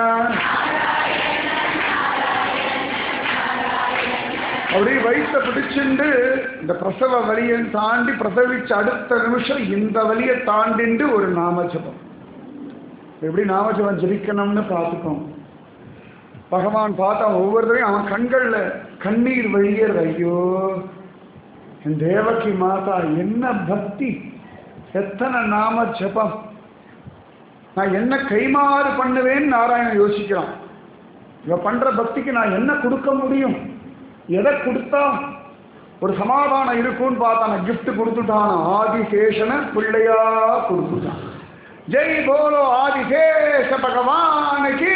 அப்படியே வயிற்ற பிடிச்சுண்டு இந்த பிரசவ வலியை தாண்டி பிரசவிச்ச அடுத்த நிமிஷம் இந்த வலியை தாண்டிண்டு ஒரு நாமஜபம் எப்படி நாமஜபம் ஜபிக்கணும்னு பார்த்துக்கோம் பகவான் பார்த்தா ஒவ்வொருத்தரையும் அவன் கண்கள்ல கண்ணீர் வழியர் ஐயோ என் தேவகி மாதா என்ன பக்தி எத்தனை நாம ஜபம் நான் என்ன கைமாறு பண்ணுவேன்னு நாராயணன் யோசிக்கிறான் இவ பண்ற பக்திக்கு நான் என்ன கொடுக்க முடியும் எதை கொடுத்தா ஒரு சமாதானம் இருக்கும்னு பார்த்தான் gift கொடுத்துட்டான் ஆதிசேஷனை பிள்ளையா கொடுத்துட்டான் ஜெய் போலோ ஆதிசேஷ பகவானுக்கு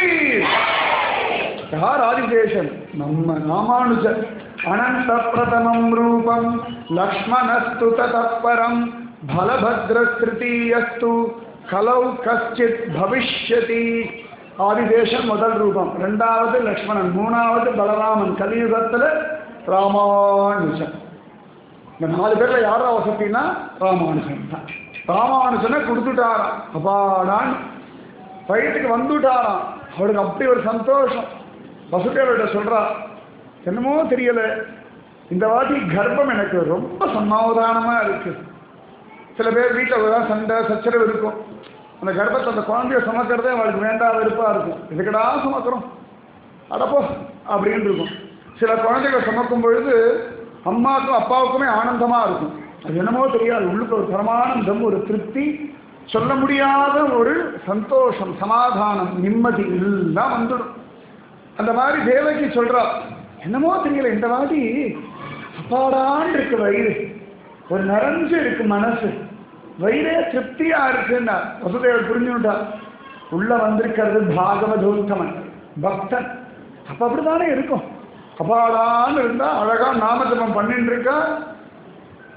யார் ஆதிசேஷன் நம்ம ராமானுஜர் அனந்த பிரதமம் ரூபம் லக்ஷ்மணஸ்து தத்பரம் பலபத்ரஸ்திருத்தீயஸ்து கலௌ கஷ்டித் பவிஷ்யதி ஆதிசேஷன் முதல் ரூபம் ரெண்டாவது லக்ஷ்மணன் மூணாவது பலராமன் கலியுகத்துல ராமானுஜன் இந்த நாலு பேர்ல யாரா வசதினா ராமானுஜன் தான் ராமானுஜனை கொடுத்துட்டாராம் அப்பாடான் வயிற்றுக்கு வந்துட்டாராம் அவருக்கு அப்படி ஒரு சந்தோஷம் வசுதேவர்கிட்ட சொல்றா என்னமோ தெரியல இந்த வாட்டி கர்ப்பம் எனக்கு ரொம்ப சமாதானமா இருக்கு சில பேர் வீட்டில் ஏதாவது சண்டை சச்சரவு இருக்கும் அந்த கர்ப்பத்தை அந்த குழந்தைய சுமக்கிறதே அவளுக்கு வேண்டாம் வெறுப்பா இருக்கும் இதுக்கடா சுமக்கிறோம் அடப்போ அப்படின்னு இருக்கும் சில குழந்தைகளை சுமக்கும் பொழுது அம்மாவுக்கும் அப்பாவுக்குமே ஆனந்தமா இருக்கும் அது என்னமோ தெரியாது உள்ளுக்கு ஒரு பரமானந்தம் ஒரு திருப்தி சொல்ல முடியாத ஒரு சந்தோஷம் சமாதானம் நிம்மதி எல்லாம் வந்துடும் அந்த மாதிரி தேவகி சொல்றா என்னமோ தெரியல இந்த மாதிரி அப்பாடான் இருக்கு வயிறு ஒரு நிறைஞ்சு இருக்கு மனசு வயிறே திருப்தியா இருக்குன்னா வசுதேவர் புரிஞ்சுட்டா உள்ள வந்திருக்கிறது பாகவதோத்தமன் பக்தன் அப்ப அப்படித்தானே இருக்கும் அப்பாடான்னு இருந்தா அழகா நாமஜபம் பண்ணிட்டு இருக்கா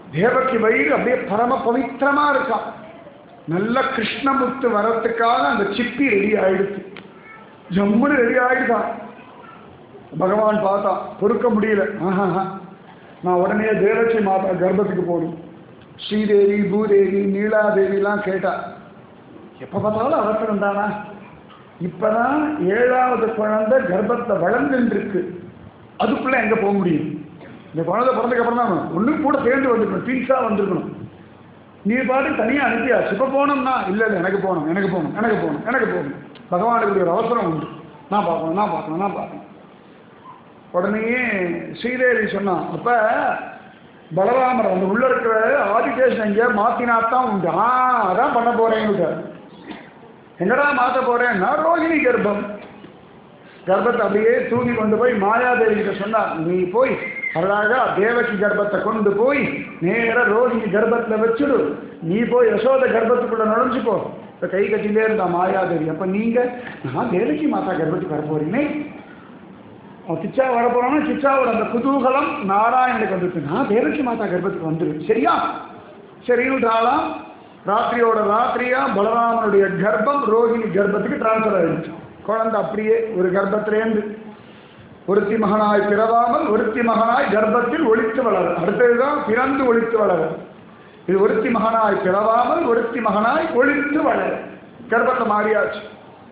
தேவகி வயிறு அப்படியே பரம பவித்திரமா இருக்கான் நல்ல கிருஷ்ணமுத்து வரத்துக்காக அந்த சிப்பி ரெடி ஆயிடுச்சு ஜம்முன்னு ரெடி ஆயிடுதான் பகவான் பார்த்தா பொறுக்க முடியல ஆஹா நான் உடனே தேவகி மாதா கர்ப்பத்துக்கு போகணும் ஸ்ரீதேவி பூதேவி நீலாதேவிலாம் கேட்டா எப்போ பார்த்தாலும் அவசரம் தானா இப்பதான் ஏழாவது குழந்தை கர்ப்பத்தை வளர்ந்துட்டு இருக்கு அதுக்குள்ள எங்க போக முடியும் இந்த குழந்தை பிறந்ததுக்கு அப்புறம் தான் ஒண்ணு கூட சேர்ந்து வந்திருக்கணும் ட்வின்ஸா வந்திருக்கணும் நீ பாட்டு தனியா அனுப்பியாச்சு இப்ப போனோம்னா இல்ல இல்ல எனக்கு போகணும் எனக்கு போகணும் எனக்கு போகணும் எனக்கு போகணும் பகவானுக்கு ஒரு அவசரம் உண்டு நான் பார்க்கணும் நான் பார்க்கணும் நான் பார்க்கணும் உடனேயே ஸ்ரீதேவி சொன்னான் அப்ப பலராமர் அந்த உள்ள இருக்கிற ஆதிசேஷன் எங்க மாத்தினாத்தான் உண்டு ஆ அதான் பண்ண போறேன்னு என்னடா மாத்த போறேன்னா ரோஹிணி கர்ப்பம் கர்ப்பத்தை அப்படியே தூக்கி கொண்டு போய் மாயாதேவி கிட்ட சொன்னார் நீ போய் அழகா தேவகி கர்ப்பத்தை கொண்டு போய் நேர ரோஹிணி கர்ப்பத்துல வச்சுடு நீ போய் யசோத கர்ப்பத்துக்குள்ள நுழைஞ்சுக்கோ இப்ப கை கட்டிலே இருந்தா மாயாதேவி அப்ப நீங்க நான் தேவகி மாதா கர்ப்பத்துக்கு வர போறீங்க அவன் கிச்சா வர போறான்னா கிச்சாவோட அந்த குதூகலம் நாராயணனுக்கு வந்துருக்கு நான் தேவகி மாதா கர்ப்பத்துக்கு வந்துரு சரியா சரின்னுட்டாலாம் ராத்திரியோட ராத்திரியா பலராமனுடைய கர்ப்பம் ரோஹிணி கர்ப்பத்துக்கு டிரான்ஸ்ஃபர் ஆயிடுச்சு குழந்தை அப்படியே ஒரு கர்ப்பத்திலேருந்து ஒருத்தி மகனாய் பிறவாமல் ஒருத்தி மகனாய் கர்ப்பத்தில் ஒளித்து வளர அடுத்ததுதான் பிறந்து ஒளித்து வளர இது ஒருத்தி மகனாய் பிறவாமல் ஒருத்தி மகனாய் ஒளித்து வளர கர்ப்பத்தை மாறியாச்சு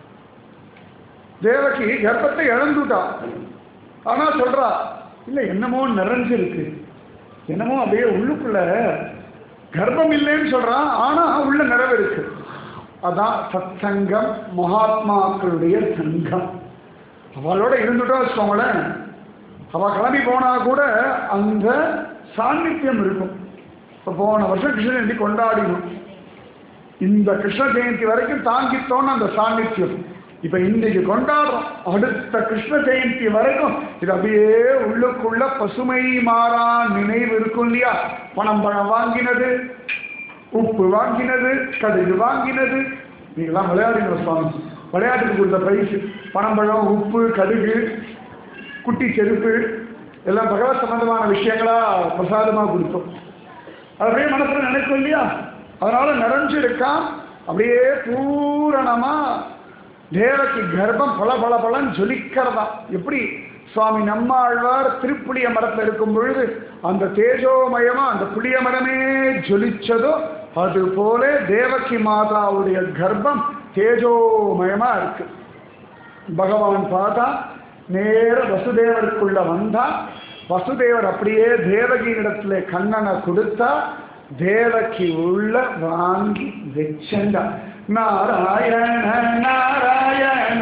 தேவகி கர்ப்பத்தை இழந்துட்டா ஆனா சொல்றா இல்ல என்னமோ நிறைஞ்சிருக்கு என்னமோ அப்படியே உள்ளுக்குள்ள கர்ப்பம் இல்லைன்னு சொல்றான் ஆனா உள்ள நிறைவு இருக்கு அதான் சத்சங்கம் மகாத்மாக்களுடைய சங்கம் அவளோட இருந்துட்டோம் வச்சுக்கோங்களேன் அவ கிளம்பி போனா கூட அந்த சாநித்தியம் இருக்கும் இப்போ போன வருஷம் கிருஷ்ண ஜெயந்தி கொண்டாடினோம் இந்த கிருஷ்ண ஜெயந்தி வரைக்கும் தாங்கித்தோன்னு அந்த சாநித்தியம் இப்ப இன்னைக்கு கொண்டாடுறோம் அடுத்த கிருஷ்ண ஜெயந்தி வரைக்கும் இது அப்படியே உள்ளுக்குள்ள பசுமை மாறா நினைவு இருக்கும் இல்லையா பணம் பழம் வாங்கினது உப்பு வாங்கினது கடுகு வாங்கினது நீங்களாம் விளையாடுங்க சுவாமி விளையாட்டுக்கு கொடுத்த பரிசு பணம் பழம் உப்பு கடுகு குட்டி செருப்பு எல்லாம் பகவத் சம்பந்தமான விஷயங்களா பிரசாதமா கொடுத்தோம் அது அப்படியே மனசுல நினைக்கும் இல்லையா அதனால நிறைஞ்சிருக்கான் அப்படியே பூரணமா தேவக்கு கர்ப்பம் பல பல பலன் ஜொலிக்கிறதா எப்படி சுவாமி நம்மாழ்வார் திருப்புளிய மரத்தில் இருக்கும் பொழுது அந்த தேஜோமயமா அந்த புளிய மரமே ஜொலிச்சதோ அது போல தேவகி மாதாவுடைய கர்ப்பம் தேஜோமயமா இருக்கு பகவான் பார்த்தா நேர வசுதேவருக்குள்ள வந்தா வசுதேவர் அப்படியே தேவகி இடத்துல கண்ணனை கொடுத்தா தேவகி உள்ள வாங்கி வச்சண்டா நாராயண நாராயண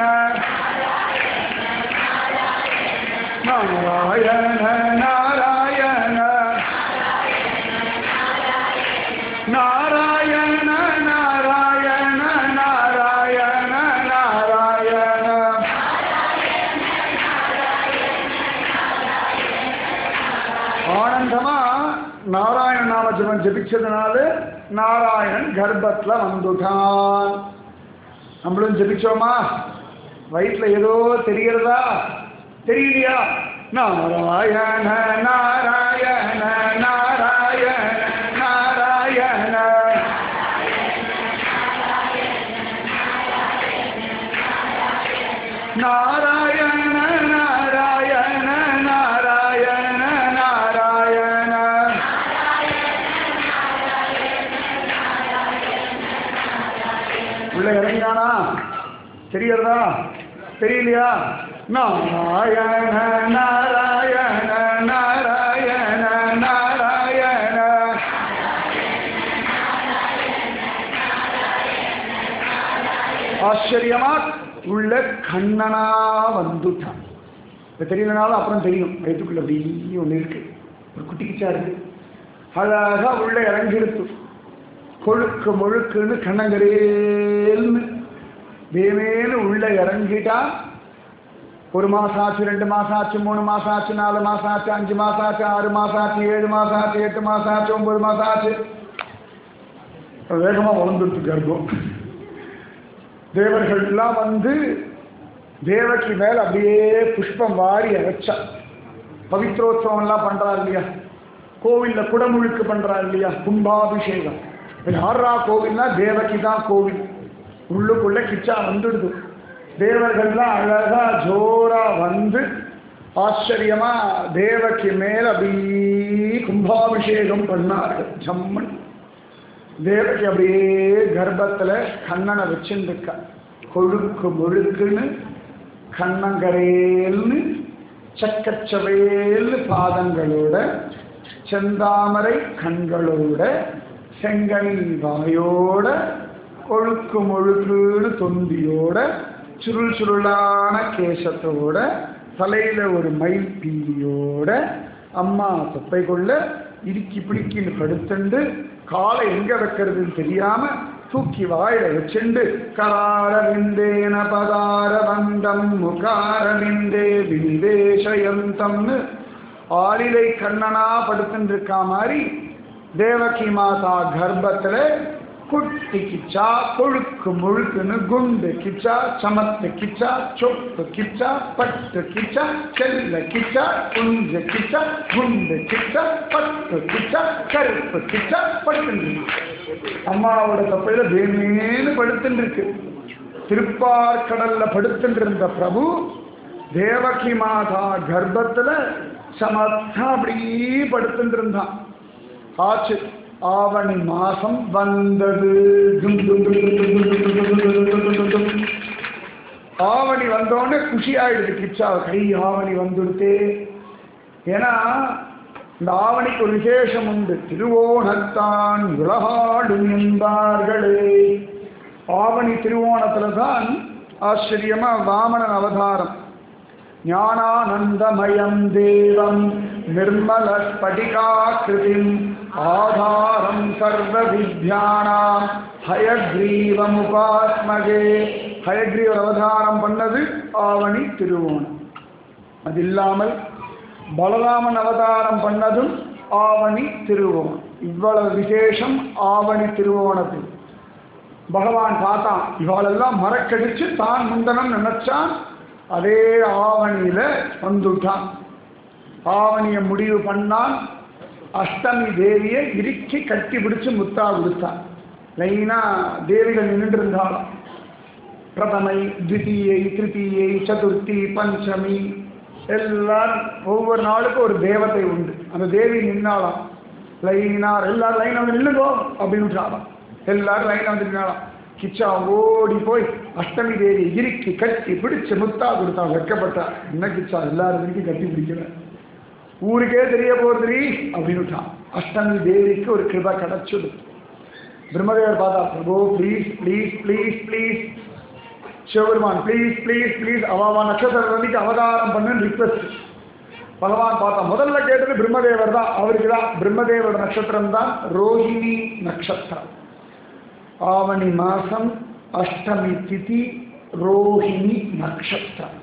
நாராயண நாராயண நாராயண நாராயண நாராயண நாராயண ஆனந்தமா நாராயண நாம ஜபம் ஜபிச்சதுனால நாராயணன் கர்ப்பத்துல வந்துட்டான் நம்மளும் ஜபிச்சோமா வயிற்றுல ஏதோ தெரியறதா தெரியலையா நாராயண நாராயண நாராயண நாராயண நாராயண நாராயண நாராயண நாராயண உள்ள இறங்கினானா தெரியறதா தெரியலையா நாராயண நாராயண நாராயண நாராயண ஆச்சரியமா உள்ள கண்ணனா வந்துட்டான் இப்ப தெரியலனாலும் அப்புறம் தெரியும் வயிற்றுக்குள்ள அப்படி ஒண்ணு இருக்கு ஒரு குட்டி கிச்சா இருக்கு அழகா உள்ள இறங்கிடுத்து கொழுக்கு முழுக்குன்னு கண்ணங்கரேல்னு வேமேனு உள்ள இறங்கிட்டா ஒரு மாசம் ஆச்சு ரெண்டு மாசம் ஆச்சு மூணு மாசம் ஆச்சு நாலு மாசம் ஆச்சு அஞ்சு மாசம் ஆச்சு ஆறு மாசம் ஆச்சு ஏழு மாசம் ஆச்சு எட்டு மாசம் ஆச்சு ஒன்பது மாசம் ஆச்சு வேகமா வளர்ந்துட்டு கர்ப்பம் தேவர்கள் எல்லாம் வந்து தேவகி மேல அப்படியே புஷ்பம் வாரி அரைச்சா பவித்ரோத்சவம் எல்லாம் பண்றாரு இல்லையா கோவில்ல குடமுழுக்கு பண்றா இல்லையா கும்பாபிஷேகம் இப்ப யாரா கோவில்னா தேவகி தான் கோவில் உள்ளுக்குள்ள கிச்சா வந்துடுது தேவர்கள்லாம் அழகா ஜோரா வந்து ஆச்சரியமா தேவகி மேல அப்படியே கும்பாபிஷேகம் பண்ணார்கள் ஜம்மன் தேவகி அப்படியே கர்ப்பத்துல கண்ணனை வச்சுருக்கா கொழுக்கு முழுக்குன்னு கண்ணங்கரேல்னு சக்கச்சவேல்னு பாதங்களோட செந்தாமரை கண்களோட செங்கனி வாயோட கொழுக்கு முழுக்குன்னு தொந்தியோட சுருள் சுருளான கேசத்தோட தலையில ஒரு மயில் பீலியோட அம்மா தொப்பை கொள்ள இடுக்கி பிடிக்கின்னு படுத்துண்டு காலை எங்க வைக்கிறதுன்னு தெரியாம தூக்கி வாயில வச்சுண்டு கராரவிந்தேன பதார வந்தம் முகாரவிந்தே விந்தேஷயந்தம்னு ஆளிலை கண்ணனா படுத்துட்டு இருக்கா மாதிரி தேவகி மாதா கர்ப்பத்துல குட்டி கிச்சா கொழுக்கு முழுக்குன்னு குண்டு கிச்சா சமத்து கிச்சா சொப்பு கிச்சா பட்டு கிச்சா செல்ல கிச்சா குஞ்ச கிச்சா குண்டு கிச்சா பட்டு கிச்சா கருப்பு கிச்சா பட்டு அம்மாவோட தப்பையில வேணேன்னு படுத்துட்டு இருக்கு திருப்பார்கடல்ல படுத்துட்டு இருந்த பிரபு தேவகி மாதா கர்ப்பத்துல சமத்தா அப்படியே படுத்துட்டு இருந்தான் ஆச்சு ஆவணி மாசம் வந்தது டும் டும் டும் டும் டும் டும் டும் டும் டும் டும் டும் டும் டும். ஆவணி வந்தோடனே குஷி ஆயிடுது கிச்சா கை ஆவணி வந்துடுத்தே ஏன்னா இந்த ஆவணிக்கு ஒரு விசேஷம் உண்டு திருவோணத்தான் உலகாடும் என்பார்களே ஆவணி திருவோணத்துல தான் ஆச்சரியமா வாமனன் அவதாரம் ஞானானந்தமயம் தேவம் நிர்மல ஸ்படிகாக்கிருதிம் ஆதாரம் சர்வ வித்யானாம் ஹயக்ரீவமுபாஸ்மகே ஹயக்ரீவர் அவதாரம் பண்ணது ஆவணி திருவோணம் அது இல்லாமல் பலராமன் அவதாரம் பண்ணதும் ஆவணி திருவோணம் இவ்வளவு விசேஷம் ஆவணி திருவோணத்தில் பகவான் பார்த்தான் இவாளெல்லாம் மறக்கடிச்சு தான் முந்தனம் நினைச்சான் அதே ஆவணியில வந்துட்டான் ஆவணிய முடிவு பண்ணான் அஷ்டமி தேவியை இறுக்கி கட்டி பிடிச்சு முத்தா கொடுத்தான் லைனா தேவிகள் நின்றுட்டு இருந்தாலும் பிரதமை த்விதீயை திருத்தீயை சதுர்த்தி பஞ்சமி எல்லாரும் ஒவ்வொரு நாளுக்கும் ஒரு தேவதை உண்டு அந்த தேவி நின்னாலாம் லைனார் எல்லாரும் லைன் வந்து நில்லுங்கோ அப்படின்னு விட்டாலாம் எல்லாரும் லைன் வந்து நின்னாலாம் கிச்சா ஓடி போய் அஷ்டமி தேவி இறுக்கி கட்டி பிடிச்சு முத்தா கொடுத்தா வெட்கப்பட்டா என்ன கிச்சா எல்லாரும் இறுக்கி கட்டி பிடிக்கல ஊருக்கே தெரிய போகுதுரி அப்படின்னு விட்டான் அஷ்டமி தேவிக்கு ஒரு கிருபா கிடைச்சது பிரம்மதேவர் பார்த்தா பிரபு please please please please Sivaperuman please please please அவாவா நட்சத்திரம் அன்னைக்கு அவதாரம் பண்ணுன்னு ரிக்வெஸ்ட் பகவான் பார்த்தா முதல்ல கேட்டது பிரம்மதேவர் தான் அவருக்கு தான் பிரம்மதேவரோட நட்சத்திரம் தான் ரோஹிணி நட்சத்திரம் ஆவணி மாசம் அஷ்டமி திதி ரோஹிணி நட்சத்திரம்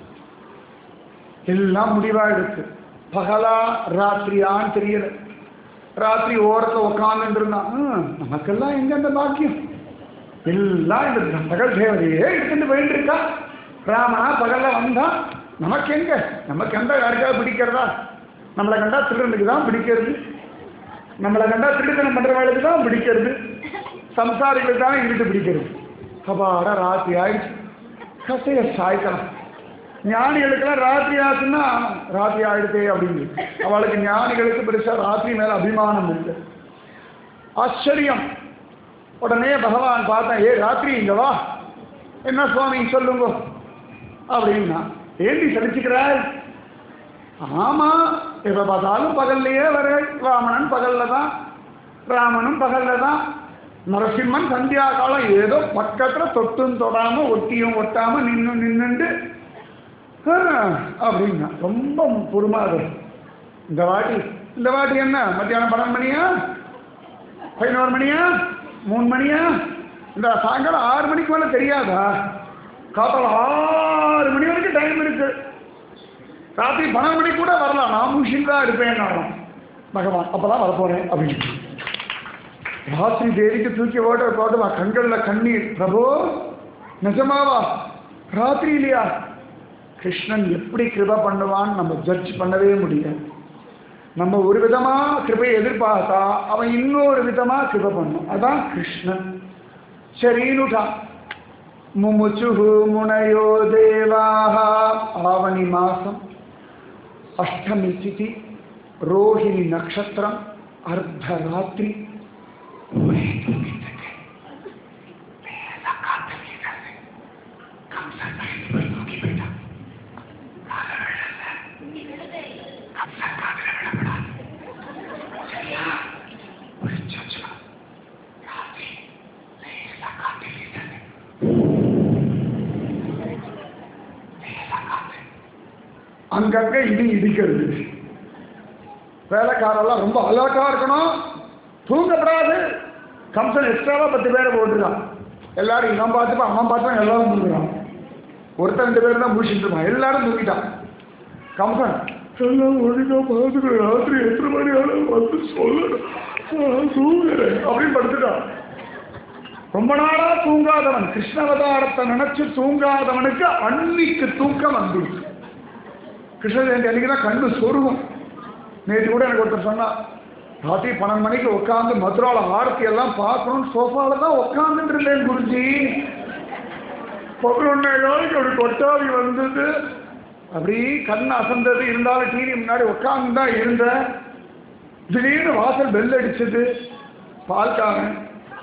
எல்லாம் முடிவாயிடுச்சு பகலா ராத்திரியான்னு தெரியல ராத்திரி ஓரத்தில் உட்காந்துட்டு இருந்தான் "ஹம், நமக்கெல்லாம் எங்க அந்த பாக்கியம் எல்லாம் இந்த பகல் தேவதையே எடுத்துட்டு போயிட்டு இருக்கா ராமனா பகல்ல வந்தா நமக்கு எங்க நமக்கு எந்த யாருக்காவது பிடிக்கிறதா நம்மளை கண்டா திருடனுக்கு தான் பிடிக்கிறது நம்மளை கண்டா திருடுத்தனம் பண்றவங்களுக்கு தான் பிடிக்கிறது சம்சாரிகளுக்கு தான் இருட்டு பிடிக்கிறது அப்பாடா ராத்திரி ஆயிடுச்சு கட்டைய சாய்க்கலாம் ஞானிகளுக்கெல்லாம் ராத்திரி ஆச்சுன்னா ராத்திரி ஆயிடுதே அப்படின்னு அவளுக்கு ஞானிகளுக்கு பெருசா ராத்திரி மேல அபிமானம் இல்லை ஆச்சரியம் உடனே பகவான் பார்த்தேன் ஏ ராத்திரி இங்க வா என்ன சுவாமி சொல்லுங்க அப்படின்னா ஏண்டி சலிச்சுக்கிறாய் ஆமா எப்ப பார்த்தாலும் பகல்லையே வர ராமணன் பகல்ல தான் ராமனும் பகல்ல தான் நரசிம்மன் சந்தியா காலம் ஏதோ பக்கத்துல தொட்டும் தொடாம ஒட்டியும் ஒட்டாம நின்னு நின்னுண்டு ஆ, அப்படின்னா ரொம்ப பொறுமாது இந்த வாட்டி இந்த வாட்டி என்ன மத்தியானம் பன்னெண்டு மணியா பதினோரு மணியா மூணு மணியா இந்த சாயங்காலம் ஆறு மணிக்கு மேலே தெரியாதா காத்தால ஆறு மணி வரைக்கும் டைம் இருக்கு ராத்திரி பன்னெண்டு மணிக்கு கூட வரலாம் நான் முஷின் தான் இருப்பேன் நானும் பகவான் அப்பதான் வரப்போறேன் அப்படின்னு ராத்திரி தேவிக்கு தூக்கி ஓட்ட போட்டுவா கண்கள்ல கண்ணீர் பிரபு நிஜமாவா ராத்திரி இல்லையா கிருஷ்ணன் எப்படி கிருப பண்ணுவான்னு நம்ம ஜட்ஜ் பண்ணவே முடியாது நம்ம ஒரு விதமா கிருபையை எதிர்பார்த்தா அவன் இன்னொரு விதமா கிருபை பண்ணும் அதான் கிருஷ்ணன் சரின்னுட்டான் முமுச்சுஹு முனையோ தேவாக ஆவணி மாசம் அஷ்டமி திதி ரோஹிணி நட்சத்திரம் அர்த்தராத்திரி ஒரே தூங்கிட்டு இருக்கு. லேசா காத்து வீசுது. கம்சன் பயந்து போய் தூங்கி போயிட்டான். காதுல விழல. கம்சன் காதுல விழக்கூடாது. சரியா? முடிச்சாச்சுமா. ராத்திரி லேசா காத்து வீசுது. லேசா காத்து. அங்கங்க இடி இடிக்கிறது வேலைக்காரெல்லாம் ரொம்ப அலர்ட்டா இருக்கணும் தூங்கப்படாது கம்சன் எக்ஸ்ட்ராவா பத்து பேரை போட்டுருக்கான் எல்லாரும் இவன் பார்த்துப்பா அவன் பார்த்துப்பான் எல்லாரும் தூங்குறான் ஒருத்தன் ரெண்டு பேர் தான் முடிச்சுட்டு இருப்பான் எல்லாரும் தூங்கிட்டான் கம்சன் எல்லாம் ஒழுங்கா பார்த்துக்கணும் ராத்திரி எத்தனை மணி ஆனாலும் வந்து சொல்லணும் நான் தூங்குறேன் அப்படின்னு படுத்துட்டான் ரொம்ப நாளா தூங்காதவன் கிருஷ்ணவதாரத்தை நினைச்சு தூங்காதவனுக்கு அன்னைக்கு தூக்கம் வந்துடுச்சு கிருஷ்ண ஜெயந்தி அன்னைக்கு தான் கண்ணு சொருகும் நேற்று கூட எனக்கு ஒருத்தர் சொன்னா ராத்திரி பன்னெண்டு மணிக்கு உட்காந்து மதுரால ஆரத்தி எல்லாம் பார்க்கணும்னு சோஃபால தான் உட்காந்துட்டு இருந்தேன் குருஜி பதினொன்னே நாளைக்கு அப்படி கொட்டாவி வந்தது அப்படி கண் அசந்தது இருந்தாலும் டிவி முன்னாடி உட்காந்து தான் இருந்தேன் திடீர்னு வாசல் பெல் அடிச்சது பால்காரன்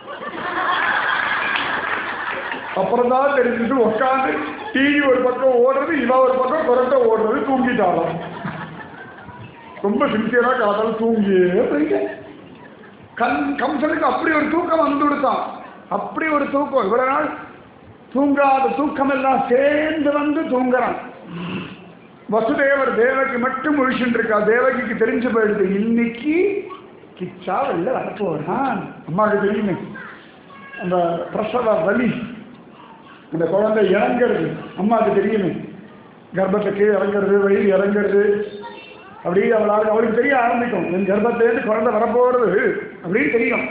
அப்புறம் தான் தெரிஞ்சது உட்காந்து டிவி ஒரு பக்கம் ஓடுறது இவ ஒரு பக்கம் குரட்ட ஓடுறது தூங்கிட்டாலாம் ரொம்ப சின்சியரா காதால தூங்கியே போயிட்டேன் கண் கம்சனுக்கு அப்படி ஒரு தூக்கம் வந்து விடுத்தான் அப்படி ஒரு தூக்கம் இவ்வளவு நாள் தூங்காத தூக்கம் எல்லாம் சேர்ந்து வந்து தூங்குறான் வசுதேவர் தேவகி மட்டும் முழிச்சுட்டு இருக்கா தேவகிக்கு தெரிஞ்சு போயிடுது இன்னைக்கு கிச்சா வெளில வரப்போறான் அம்மாவுக்கு தெரியுமே அந்த பிரசவ வலி அந்த குழந்தை இறங்கிறது அம்மாவுக்கு தெரியுமே கர்ப்பத்தை கீழே இறங்குறது வயிறு இறங்குறது அப்படி அவளால் அவளுக்கு தெரிய ஆரம்பிக்கும் என் கர்ப்பத்திலேருந்து குழந்தை வரப்போகிறது அப்படின்னு தெரியும்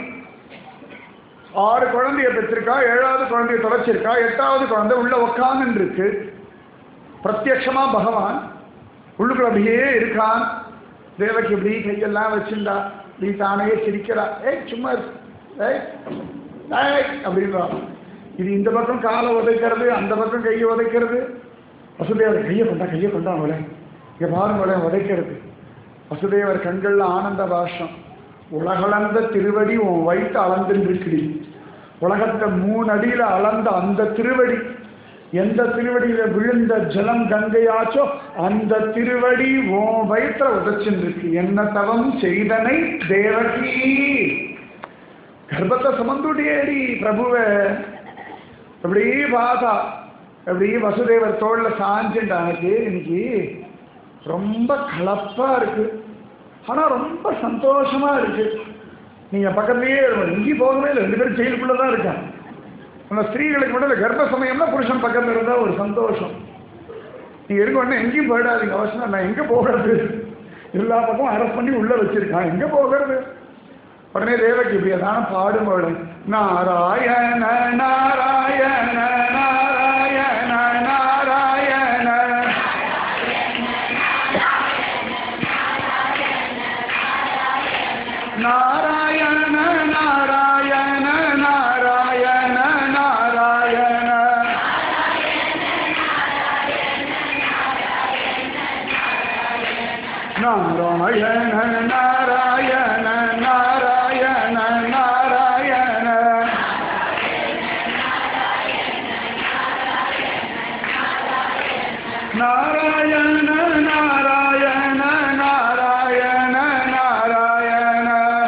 ஆறு குழந்தைய பெற்றிருக்கா ஏழாவது குழந்தைய தொலைச்சிருக்கா எட்டாவது குழந்தை உள்ள உக்காந்துன்னு இருக்கு பிரத்யக்ஷமா பகவான் உள்ளுக்குள்ள அப்படியே இருக்கான் தேவக்கு இப்படி கையெல்லாம் வச்சிருந்தா நீ தானே சிரிக்கிறா ஏய் சும்மா இரு. ஏய் ஏய் அப்படின்றா இது இந்த பக்கம் காலை உதைக்கிறது அந்த பக்கம் கையை உதைக்கிறது வசுதேவர் கையை கொண்டா கையை கொண்டா அவளை இங்க பாருங்க அவளை உதைக்கிறது வசுதேவர் கண்கள்ல ஆனந்த பாஷம் உலகளந்த திருவடி உன் வயிற்று அளந்துருக்குடி உலகத்தை மூணு அடியில அளந்த அந்த திருவடி எந்த திருவடியில விழுந்த ஜலம் கங்கையாச்சோ அந்த திருவடி உன் வயிற்றுல உதச்சிருக்கு என்ன தவம் செய்தனை தேவகி கர்ப்பத்தை சுமந்துடியேடி பிரபுவே அப்படி பார்த்தா அப்படி வசுதேவர் தோல்ல சாஞ்சுட்டானுக்கு இன்னைக்கு ரொம்ப கலப்பா இருக்கு ஆனா ரொம்ப சந்தோஷமா இருக்கு நீங்க பக்கத்துலயே இருக்கணும். எங்கேயும் போகவே இல்லை ரெண்டு பேரும் ஜெயிலுக்குள்ள தான் இருக்காங்க அந்த ஸ்திரீகளுக்கு மட்டும் இந்த கர்ப்ப சமயம்னா புருஷன் பக்கத்துல இருந்தா ஒரு சந்தோஷம் நீங்க இருக்க உடனே எங்கேயும் போயிடாதீங்க அவசியம் நான் எங்க போகிறது எல்லா பக்கமும் அரெஸ்ட் பண்ணி உள்ள வச்சிருக்கான் எங்க போகிறது உடனே தேவகி இப்படி அதான பாடும்போது நாராயண நாராயண நாராயண நாராயண நாராயண நாராயண நாராயண நாராயண நாராயண நாராயண நாராயண நாராயண நாராயண நாராயண நாராயண நாராயண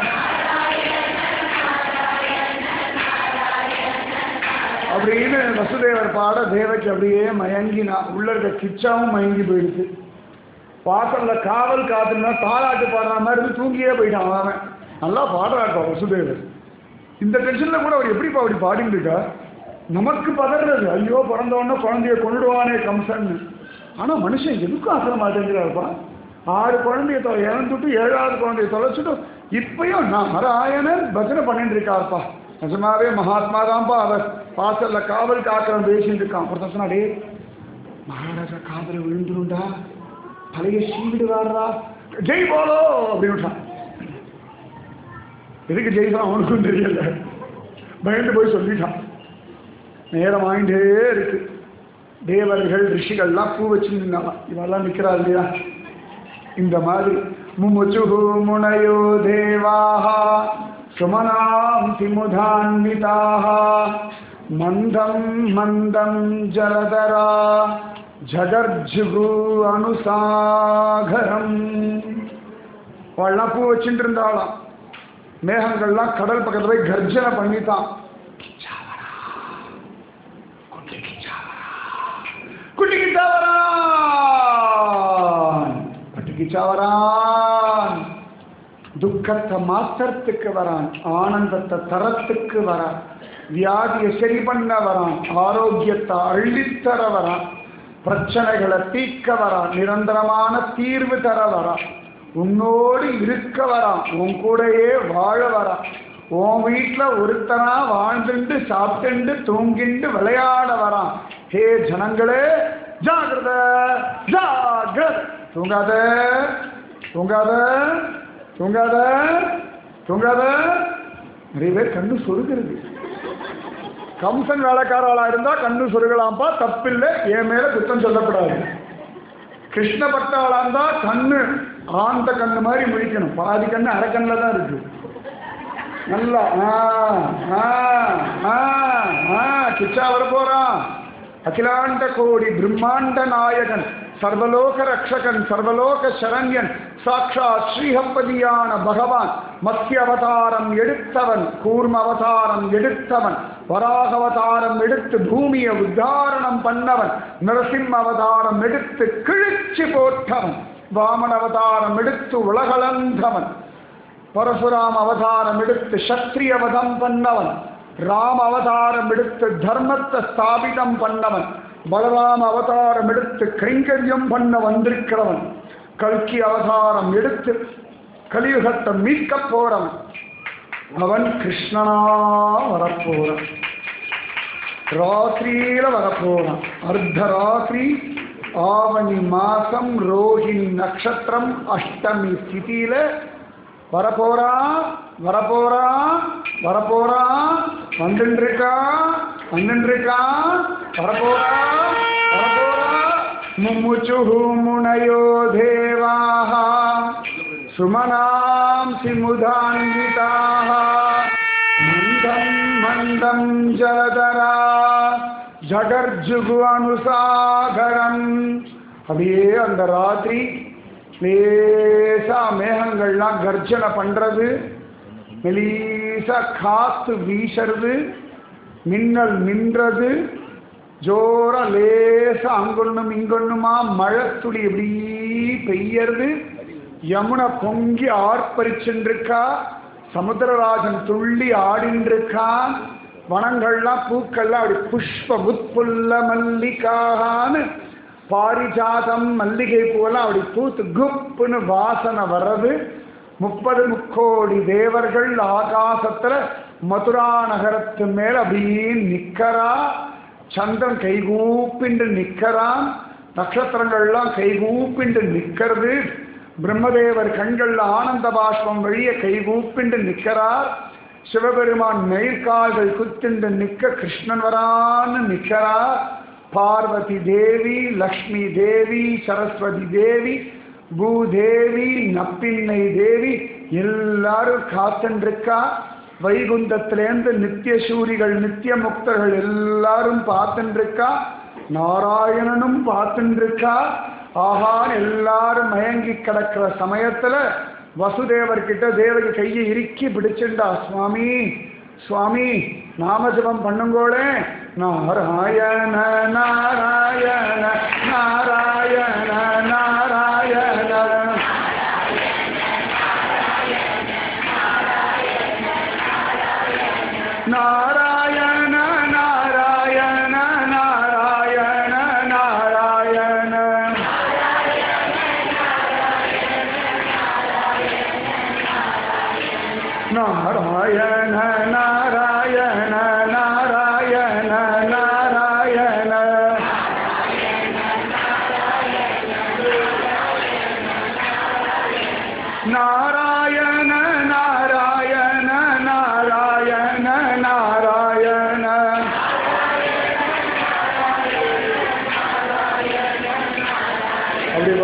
அப்படின்னு வசுதேவர் பாட தேவகி அப்படியே மயங்கினா உள்ள இருக்க கிச்சாவும் மயங்கி போயிடுச்சு வாசல்ல காவல் காத்துனா தாலாட்டு பாடுற மாதிரி இருந்து தூங்கியே போயிட்டான் அவன் நல்லா பாடுறாப்பா வசுதேவர் இந்த டென்ஷன்ல கூட அவர் எப்படிப்பா அப்படி பாடிட்டு இருக்கா நமக்கு பதறது ஐயோ பிறந்தவொடனே குழந்தைய கொண்டுடுவானே கம்சன் ஆனா மனுஷன் எதுக்கும் அசர மாட்டேங்கிறாருப்பா ஆறு குழந்தைய தொ இறந்துட்டு ஏழாவது குழந்தைய தொலைச்சிட்டு இப்பயும் நான் நாராயணன் பஜனை பண்ணிட்டு இருக்காருப்பா நிஜமாவே மகாத்மா தான்ப்பா அவர் வாசல்ல காவல் காக்கிறவன் பேசிட்டு இருக்கான் ஒருத்தன் சொன்னா, "டேய் மகாராஜா காதல விழுந்துருண்டா தலையை சீவிடுவாரா ஜெய் போலோ அப்படின்னு விட்டான் எதுக்கு ஜெயிச்சான் அவனுக்கும் தெரியல பயந்து போய் சொல்லிட்டான் நேரம் ஆயிட்டே இருக்கு தேவர்கள் ரிஷிகள்லாம் பூ வச்சு நின்னாலாம் இவெல்லாம் நிக்கிறா இல்லையா இந்த மாதிரி முமுச்சுகு முனையோ தேவாக சுமனாம் திமுதான்விதாக மந்தம் மந்தம் ஜலதரா ஜகர்ஜுகு அனுசாகரம் அவள்லாம் பூ வச்சுட்டு இருந்தாளாம் மேகங்கள்லாம் கடல் பக்கத்துல போய் கர்ஜனை பண்ணித்தான் குட்டிக்கு சாவரான் குட்டிக்கு சாவரான் துக்கத்தை மாத்திரத்துக்கு வரான் ஆனந்தத்தை தரத்துக்கு வரான் வியாதியை சரி பண்ண வரான் ஆரோக்கியத்தை அள்ளித்தர வரான் பிரச்சனைகளை தீர்க்க வரான் நிரந்தரமான தீர்வு தர வரான் உன்னோடு இருக்க வரான் உன் கூடயே வாழ வரான் உன் வீட்டில் ஒருத்தனா வாழ்ந்துண்டு சாப்பிட்டுண்டு தூங்கிண்டு விளையாட வரான் ஹே ஜனங்களே ஜாகிரத ஜாகிரத தூங்காத தூங்காத தூங்காத தூங்காத நிறைய பேர் கண்ணு சொருகிறது கம்சன் வேலைக்காரளா இருந்தா கண்ணு சொருகலாம்ப்பா தப்பில்லை என் மேல குத்தம் சொல்லக்கூடாது கிருஷ்ண பக்தாளா இருந்தா கண்ணு ஆந்த கண்ணு மாதிரி முழிக்கணும் பாதி கண்ணு அரைக்கண்ணில் தான் இருக்கு நல்லா ஆ ஆ ஆ ஆ கிச்சா வர போறான் அகிலாண்ட கோடி பிரம்மாண்ட நாயகன் சர்வலோக ரக்ஷகன் சர்வலோக சரண்யன் சாட்சாத் ஸ்ரீஹப்பதியான பகவான் மத்திய அவதாரம் எடுத்தவன் கூர்ம அவதாரம் எடுத்தவன் வராக அவதாரம் எடுத்து பூமியை உத்தாரணம் பண்ணவன் நரசிம்ம அவதாரம் எடுத்து கிழிச்சு போட்டவன் வாமன அவதாரம் எடுத்து உலகளந்தவன் பரசுராம அவதாரம் எடுத்து சத்திரிய வதம் பண்ணவன் ராம அவதாரம் எடுத்து தர்மத்தை ஸ்தாபிதம் பண்ணவன் பலராம அவதாரம் எடுத்து கைங்கரியம் பண்ண வந்திருக்கிறவன் கல்கி அவதாரம் எடுத்து கலியுகத்தை மீட்க போறவன் அவன் கிருஷ்ணனா வரப்போறான் ராத்திரியில வரப்போறான் அர்த்த ராத்திரி ஆவணி மாசம் ரோஹிணி நட்சத்திரம் அஷ்டமி ஸ்திதியில வரப்போறான் வரப்போறான் வரப்போறான் வந்துருக்கான் வந்துருக்கான் வரப்போறான் வரப்போறான் மும்முச்சுஹு முனையோ தேவாः சுமனாம்சி முதான்விதாः மந்தம் மந்தம் ஜலதரா ஜகர்ஜுகு அனுசாகரம் அப்படியே அந்த ராத்திரி லேசா மேகங்கள்லாம் கர்ஜனை பண்றது மெலீசா காத்து வீசறது மின்னல் நின்றது ஜோர லேசா அங்கொன்னும் இங்கொன்னுமா மழை துளி எப்படி பெய்யறது யமுனை பொங்கி ஆர்ப்பரிச்சுருக்கா சமுத்திரராஜன் துள்ளி ஆடின்றிருக்கான் வனங்கள்லாம் பூக்கள்லாம் அப்படி புஷ்ப புத்புல்ல மல்லிகான்னு பாரிஜாதம் மல்லிகை பூவெல்லாம் அப்படி பூத்து குப்புன்னு வாசனை வர்றது முப்பது முக்கோடி தேவர்கள் ஆகாசத்துல மதுரா நகரத்து மேல அப்படியே நிக்கிறா சந்திரன் கைகூப்பிண்டு நிற்கிறான் நட்சத்திரங்கள்லாம் கைகூப்பிண்டு நிற்கிறது பிரம்மதேவர் கண்கள்ல ஆனந்த பாஷ்பம் வழிய கைகூப்பிண்டு நிற்கிறார் சிவபெருமான் நெய்கால்கள் குத்திண்டு நிற்க கிருஷ்ணன் வரான்னு நிற்கிறார் பார்வதி தேவி லக்ஷ்மி தேவி சரஸ்வதி தேவி பூதேவி நப்பின்னை தேவி எல்லாரும் காத்துருக்கா வைகுந்தத்திலேருந்து நித்திய சூரிகள் நித்திய முக்தர்கள் எல்லாரும் பார்த்துருக்கா நாராயணனும் பார்த்துருக்கா ஆஹான் எல்லாரும் மயங்கி கிடக்கிற சமயத்துல வசுதேவர் கிட்ட தேவகி கையை இறுக்கி பிடிச்சுண்டா சுவாமி சுவாமி நாமஜபம் பண்ணுங்கோளே நாராயண நாராயண நாராயண நாராயண நாராயண நாராயண நாராயண நாராயண நாராயண நாராயண நாராயண நாராயண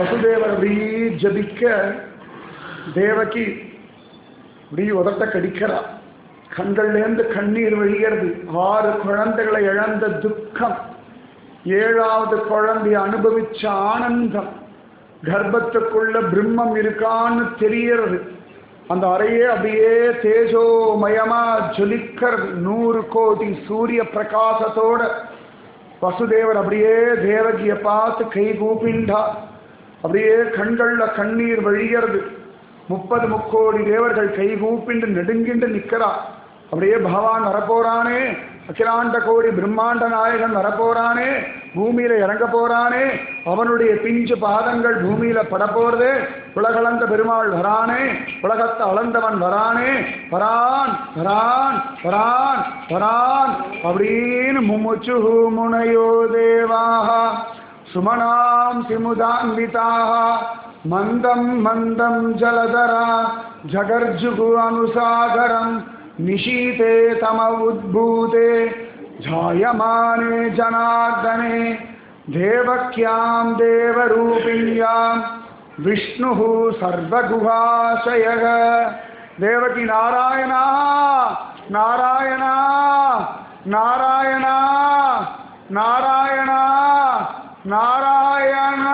வசுதேவர் அப்படியே ஜபிக்க தேவகி அப்படியே உதட்ட கடிக்கிறா கண்கள்லேருந்து கண்ணீர் வழிகிறது ஆறு குழந்தைகளை இழந்த துக்கம் ஏழாவது குழந்தைய அனுபவிச்ச ஆனந்தம் கர்ப்பத்துக்குள்ள பிரம்மம் இருக்கான்னு தெரியறது அந்த அறையே அப்படியே தேஜோமயமா ஜொலிக்கிறது நூறு கோடி சூரிய பிரகாசத்தோட வசுதேவர் அப்படியே தேவகியை பார்த்து கை கூப்பிண்டா அப்படியே கண்கள்ல கண்ணீர் வழிகிறது முப்பது முக்கோடி தேவர்கள் கை கூப்பிண்டு நெடுங்கிண்டு நிக்கிறா அப்படியே பகவான் வரப்போறானே அகிலாண்ட கோடி பிரம்மாண்ட நாயகன் வரப்போறானே பூமியில இறங்க போறானே அவனுடைய பிஞ்சு பாதங்கள் பூமியில பட போறதே உலகளந்த பெருமாள் வரானே உலகத்தை அளந்தவன் வரானே வரான் வரான் வரான் வரான் அப்படின்னு முமுச்சு முனையோ தேவாக சுமனாம் சிமுதான்விதாக மந்தம் மந்தம் ஜலதரா ஜகர்ஜுகு அனுசாகரம் நிஷீதே தம உத்பூதே ஜாயமானே ஜனார்தனே தேவக்யாம் தேவரூபிண்யாம் விஷ்ணு சர்வகுஹாசயக தேவகி நாராயணா நாராயணா நாராயணா நாராயணா நாராயணா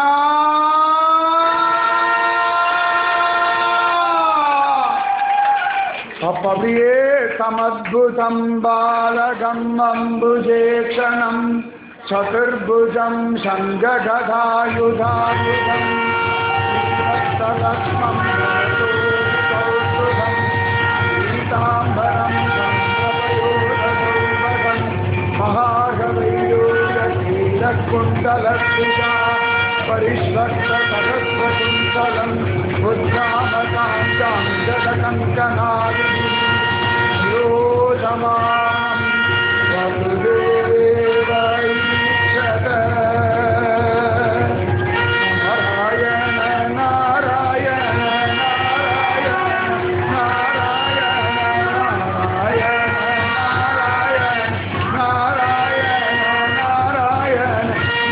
அப்ப அப்படியே சமத்புதம் பாலகம் அம்புஜேக்ஷணம் சதுர்புஜம் சங்ககதாயுதாயுதம் ஸ்ரீவத்சலக்ஷ்மம் கௌஸ்துபம் பீதாம்பரம் சந்திரபயோதசௌபகம் மகாகவையோகீரக்குண்டலத்விஷா परिष्वक्त सहस्रकुन्तलं बुद्धामकान्तां जगकङ्कणादिभिः योजमां वसुदेवैक्षत नारायण नारायण नारायण नारायण नारायण नारायण नारायण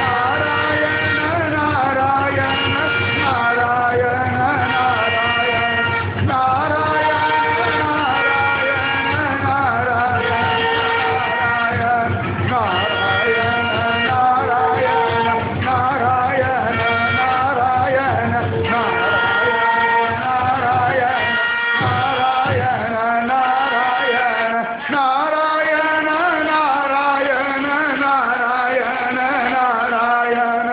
நாராயண நாராயண நாராயண நாராயண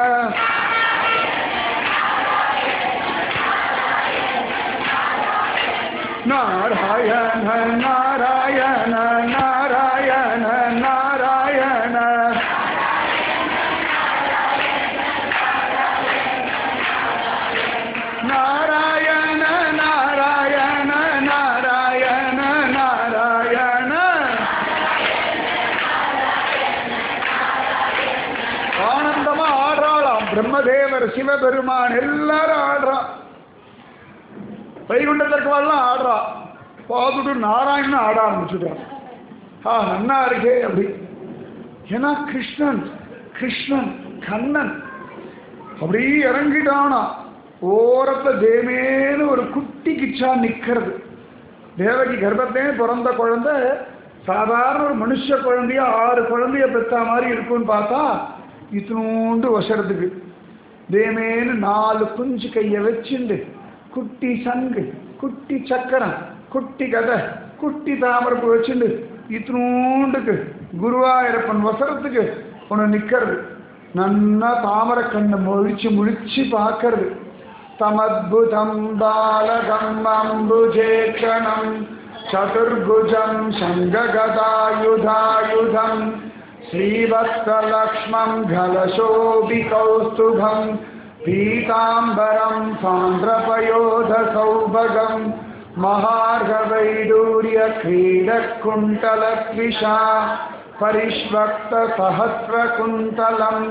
நாராயண நாராயண நாராயண நாராயண நாராயண நாராயண நாராயண நாராயண ஆனந்தமா ஆடுறாளாம் பிரம்மதேவர் சிவபெருமான் எல்லாரும் ஆடுறான் வைகுண்டத்திற்கு வரலாம் ஆடுறா பார்த்துட்டு நாராயணன் ஆட ஆரம்பிச்சுட்டான் ஆ நன்னா இருக்கே அப்படி ஏன்னா கிருஷ்ணன் கிருஷ்ணன் கண்ணன் அப்படியே இறங்கிட்டானா ஓரத்துல தேமேன்னு ஒரு குட்டி கிச்சா நிக்கிறது தேவகி கர்ப்பத்தே பிறந்த குழந்தை சாதாரண ஒரு மனுஷ குழந்தைய ஆறு குழந்தைய பெத்தா மாதிரி இருக்கும்னு பார்த்தா இத்தினூண்டு வசரத்துக்கு தேமேன்னு நாலு குஞ்சு கையை வச்சுண்டு குட்டி சங்கு குட்டி சக்கரம் குட்டி கதை குட்டி தாமரப்பு வச்சுண்டு இத்தினூண்டுக்கு குருவாயிரப்பன் வசரத்துக்கு ஒன்று நிற்கிறது நன்னா தாமரை கண்ணை முழிச்சு முழிச்சு பார்க்கறது தமத்புதம் பாலகம் அம்புஜேக்ஷணம் சதுர்புஜம் சங்ககதாயுதாயுதம் ஸ்ரீவத்சலக்ஷ்மம் கலசோபிகௌஸ்துபம் பீதாம்பரம் சாந்திரபயோதசௌபகம் महार्घवैडूर्य क्रीडकुण्टलद्विषा परिष्वक्तसहस्रकुन्तलम्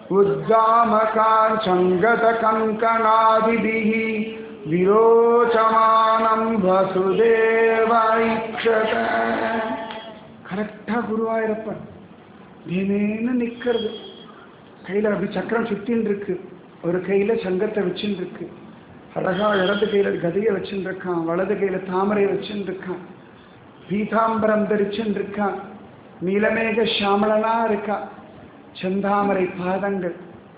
उद्गामकाञ्चङ्गतकङ्कणादिभिः விரோச்சமானம் வசுதேவ ஐக்ஷத கரெக்டாக குருவாயிரப்பன் தேனேன்னு நிற்கிறது கையில் அப்படி சக்கரம் சுத்தின்னு இருக்கு ஒரு கையில சங்கத்தை வச்சுட்டு இருக்கு அழகா இடது கையில கதையை வச்சுட்டு இருக்கான் வலது கையில தாமரை வச்சுட்டு இருக்கான் பீதாம்பரம் தரிச்சுட்டு இருக்கான் நீலமேக சாமளனா இருக்கா செந்தாமரை பாதங்கள்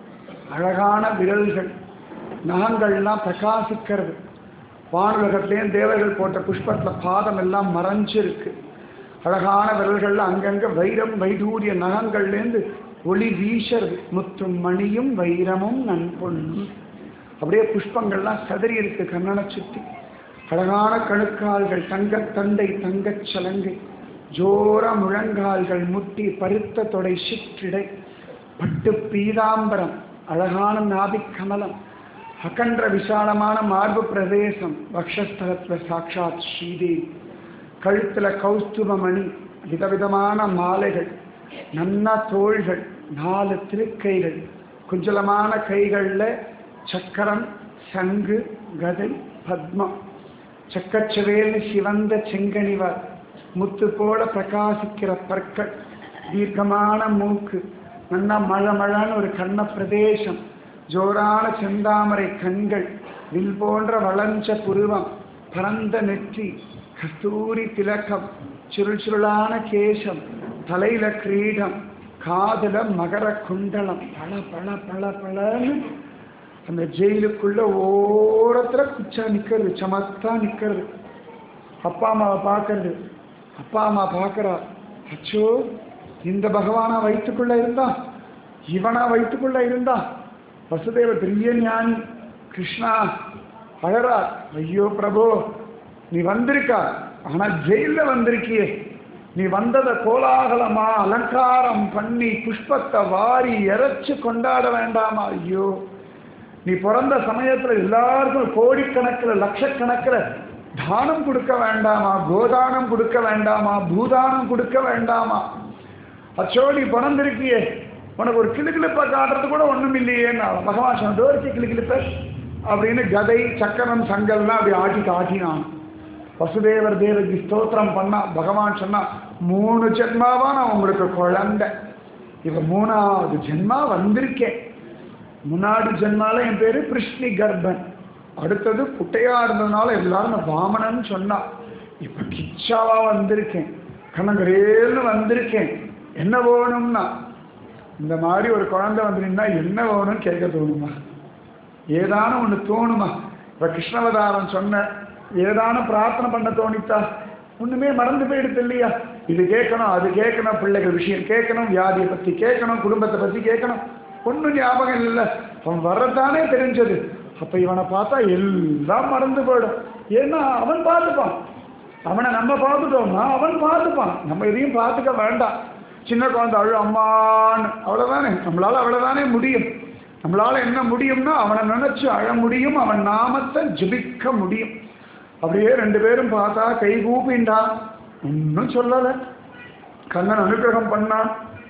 அழகான விரல்கள் நகங்கள்லாம் பிரகாசிக்கிறது வானுலகத்திலேயும் தேவர்கள் போட்ட புஷ்பத்தில் பாதம் எல்லாம் மறைஞ்சிருக்கு அழகான விரல்கள்ல அங்கங்க வைரம் வைடூரிய நகங்கள்லேருந்து ஒளி வீசறது முத்தும் மணியும் வைரமும் நன்பொன்னும் அப்படியே புஷ்பங்கள்லாம் சதறி இருக்கு கண்ணனை சுத்தி அழகான கணுக்கால்கள் தங்கத் தண்டை தங்கச் சலங்கை ஜோர முழங்கால்கள் முட்டி பருத்த தொடை சிற்றிடை பட்டு பீதாம்பரம் அழகான நாபிக் கமலம் அகன்ற விசாலமான மார்பு பிரதேசம் வக்ஷஸ்தலத்துல சாட்சாத் ஸ்ரீதேவி கழுத்துல கௌஸ்துபமணி விதவிதமான மாலைகள் நன்னா தோள்கள் நாலு திருக்கைகள் குஞ்சலமான கைகள்ல சக்கரம் சங்கு கதை பத்மம் செக்கச்சவேல்னு சிவந்த செங்கனிவார் முத்து போல பிரகாசிக்கிற பற்கள் தீர்க்கமான மூக்கு நல்லா மழை மழன்னு ஒரு கண்ண பிரதேசம் ஜோரான செந்தாமரை கண்கள் வில் போன்ற வளஞ்ச புருவம் பரந்த நெற்றி கஸ்தூரி திலக்கம் சுருள் சுருளான கேசம் தலையில கிரீடம் காதுல மகர குண்டலம் பல பல பல பலன்னு அந்த ஜெயிலுக்குள்ள ஓரத்துல குச்சா நிக்கிறது சமத்தா நிக்கிறது அப்பா அம்மாவை பார்க்கறது அப்பா அம்மா பார்க்கறா அச்சோ இந்த பகவானா வயிற்றுக்குள்ள இருந்தா இவனா வயிற்றுக்குள்ள இருந்தா வசுதேவ பெரிய ஞானி கிருஷ்ணா அழறா ஐயோ பிரபு நீ வந்திருக்கா ஆனா ஜெயில வந்திருக்கியே நீ வந்ததை கோலாகலமா அலங்காரம் பண்ணி புஷ்பத்தை வாரி இறைச்சு கொண்டாட வேண்டாமா ஐயோ நீ பிறந்த சமயத்துல எல்லாருக்கும் கோடிக்கணக்கில் லட்சக்கணக்கில் தானம் கொடுக்க வேண்டாமா கோதானம் கொடுக்க வேண்டாமா பூதானம் கொடுக்க வேண்டாமா அச்சோ நீ பிறந்திருக்கியே உனக்கு ஒரு கிளுகிளிப்பை காட்டுறது கூட ஒண்ணும் இல்லையேன்னு பகவான் சொன்ன டோரிக்கு கிளுகிளிப்ப அப்படின்னு கதை சக்கரம் சங்கல்லாம் அப்படி ஆட்டி காட்டினான் வசுதேவர் தேவகி ஸ்தோத்திரம் பண்ணா பகவான் சொன்னா மூணு ஜென்மாவா நான் உங்களுக்கு குழந்தை இவ மூணாவது ஜென்மா வந்திருக்கேன் முன்னாடி ஜென்மால என் பேரு கிருஷ்ணி கர்ப்பன் அடுத்தது குட்டையா இருந்ததுனால எல்லாரும் நான் வாமனன்னு சொன்னா இப்ப கிச்சாவா வந்திருக்கேன் கணங்கரேல்னு வந்திருக்கேன் என்ன வேணும்னா இந்த மாதிரி ஒரு குழந்தை வந்து நின்னா என்ன வேணும்னு கேட்க தோணுமா ஏதானும் ஒன்று தோணுமா இப்ப கிருஷ்ணவதாரம் சொன்ன ஏதானும் பிரார்த்தனை பண்ண தோணித்தா ஒண்ணுமே மறந்து போயிடுது இல்லையா இது கேட்கணும் அது கேட்கணும் பிள்ளைகள் விஷயம் கேட்கணும் வியாதியை பத்தி கேட்கணும் குடும்பத்தை பத்தி கேட்கணும் ஒன்றும் ஞாபகம் இல்லை அவன் வர்றதானே தெரிஞ்சது அப்ப இவனை பார்த்தா எல்லாம் மறந்து போயிடும் ஏன்னா அவன் பார்த்துப்பான் அவனை நம்ம பார்த்துட்டோம்னா அவன் பார்த்துப்பான் நம்ம எதையும் பார்த்துக்க வேண்டாம் சின்ன குழந்தை அழு அம்மான்னு அவ்வளவுதானே நம்மளால அவ்வளவுதானே முடியும் நம்மளால என்ன முடியும்னா அவனை நினைச்சு அழ முடியும் அவன் நாமத்தை ஜபிக்க முடியும் அப்படியே ரெண்டு பேரும் பார்த்தா கை கூப்பிண்டா ஒன்றும் சொல்லலை கண்ணன் அனுகிரகம் பண்ணான்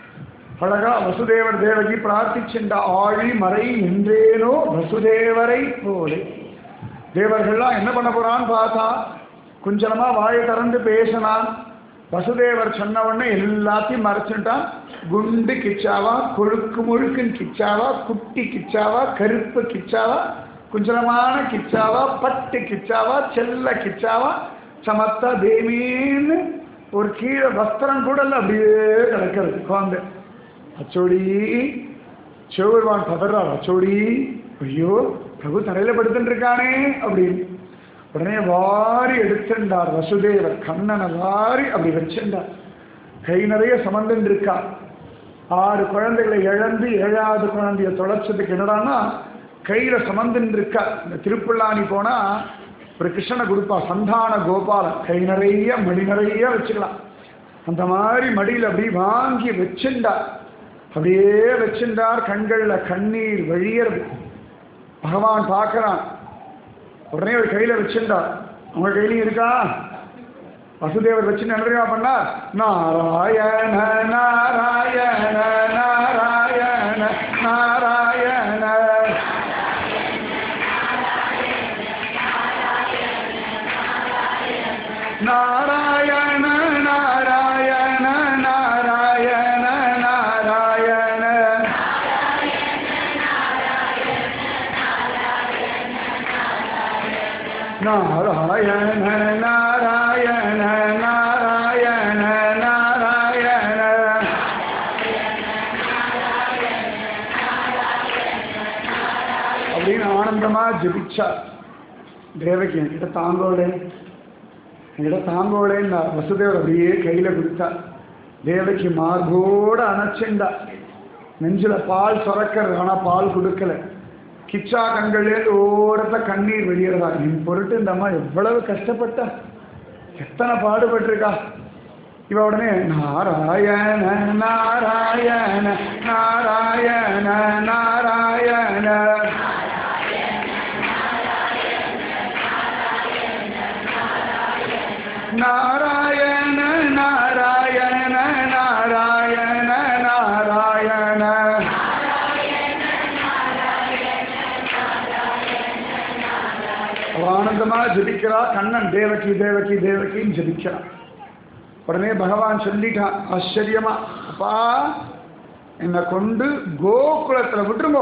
அழகா வசுதேவர் தேவகி பிரார்த்திச்சின்ற ஆழி மறை என்றேனோ வசுதேவரை போலே தேவர்கள்லாம் என்ன பண்ண போறான்னு பார்த்தா குஞ்சலமா வாயை திறந்து பேசினான் வசுதேவர் சொன்ன உடனே எல்லாத்தையும் மறைச்சுட்டான் குண்டு கிச்சாவா கொழுக்கு முழுக்குன்னு கிச்சாவா குட்டி கிச்சாவா கருப்பு கிச்சாவா குஞ்சலமான கிச்சாவா பட்டு கிச்சாவா செல்ல கிச்சாவா சமத்தா தேமீன்னு ஒரு கீழே வஸ்திரம் கூட இல்லை அப்படியே கிடக்கிறது குழந்தை அச்சோடி சிவபெருமான் பதறார் அச்சோடி ஐயோ பிரபு தரையில படுத்துட்டு இருக்கானே அப்படின்னு உடனே வாரி எடுத்துட்டார் வசுதேவர் கண்ணனை வாரி அப்படி வச்சுட்டார் கை நிறைய சமந்துட்டு இருக்கா ஆறு குழந்தைகளை இழந்து ஏழாவது குழந்தைய தொலைச்சதுக்கு என்னடான்னா கையில சமந்துட்டு இருக்கா இந்த திருப்புல்லாணி போனா ஒரு கிருஷ்ணனை கொடுப்பா சந்தான கோபாலன் கை நிறைய மடி நிறைய வச்சுக்கலாம் அந்த மாதிரி மடியில் அப்படி வாங்கி வச்சுண்டார் அப்படியே வச்சிருந்தார் கண்கள்ல கண்ணீர் வழியறது பகவான் பார்க்கறான் உடனே ஒரு கையில வச்சிருந்தார் உங்க கையிலையும் இருக்கா வசுதேவர் வச்சு நன்றியா பண்ணார் நாராயண நாராயண நாராயண நாராயண நாராயண நாராயண நாராயண நாராயண நாராயண நாராயண நாராயண நாராயண அப்படின்னு ஆனந்தமா ஜபிச்சார் தேவகி என்கிட்ட தாங்கோலே என்கிட்ட தாங்கோலேன்னு வசுதேவர் அப்படியே கையில கொடுத்தா தேவகி மார்போட அணைச்சுண்டா நெஞ்சில பால் சுரக்கிறது ஆனா பால் கொடுக்கல கிச்சா கண்கள்லேருந்து ஓரத்துல கண்ணீர் வெளியிறதா என் பொருட்டு இந்த அம்மா எவ்வளவு கஷ்டப்பட்டா எத்தனை பாடுபட்டிருக்கா இவ உடனே நாராயண நாராயண நாராயண நாராயண நாராயண நாராயண நாராயண நாராயண அவ ஆனந்தமா ஜபிக்கிறா கண்ணன் தேவகி தேவகி தேவகின்னு ஜபிக்கிறான் உடனே பகவான் சொல்லிட்டான் ஆச்சரியமா அப்பா என்னை கொண்டு கோகுலத்துல விட்டுருங்கோ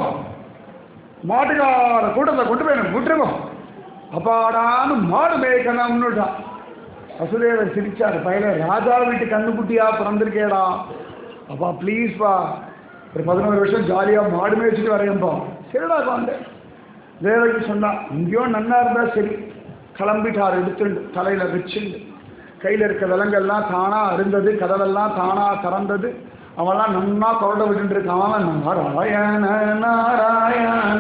மாட்டுக்கார கூட்டத்தில் கொண்டு போய் என்னை விட்டுருங்கோ அப்பாடான்னு மாடு மேய்க்கணும்னுட்டான் வசுதேவர் சிரிச்சார் பையல ராஜா வீட்டு கண்ணுக்குட்டியா பிறந்திருக்கேடா அப்பா ப்ளீஸ்ப்பா ஒரு பதினோரு வருஷம் ஜாலியாக மாடு மேய்ச்சிட்டு வரையம்பா சரிடா பாண்டு தேவகி சொன்னான் இங்கேயோ நன்னா இருந்தா சரி கிளம்பிட்டார் எடுத்துண்டு தலையில வச்சுண்டு கையில் இருக்க விலங்கெல்லாம் தானா அருந்தது கதவெல்லாம் தானா திறந்தது அவன்லாம் நன்னா கொரட விட்டு இருக்கான் நாராயண நாராயண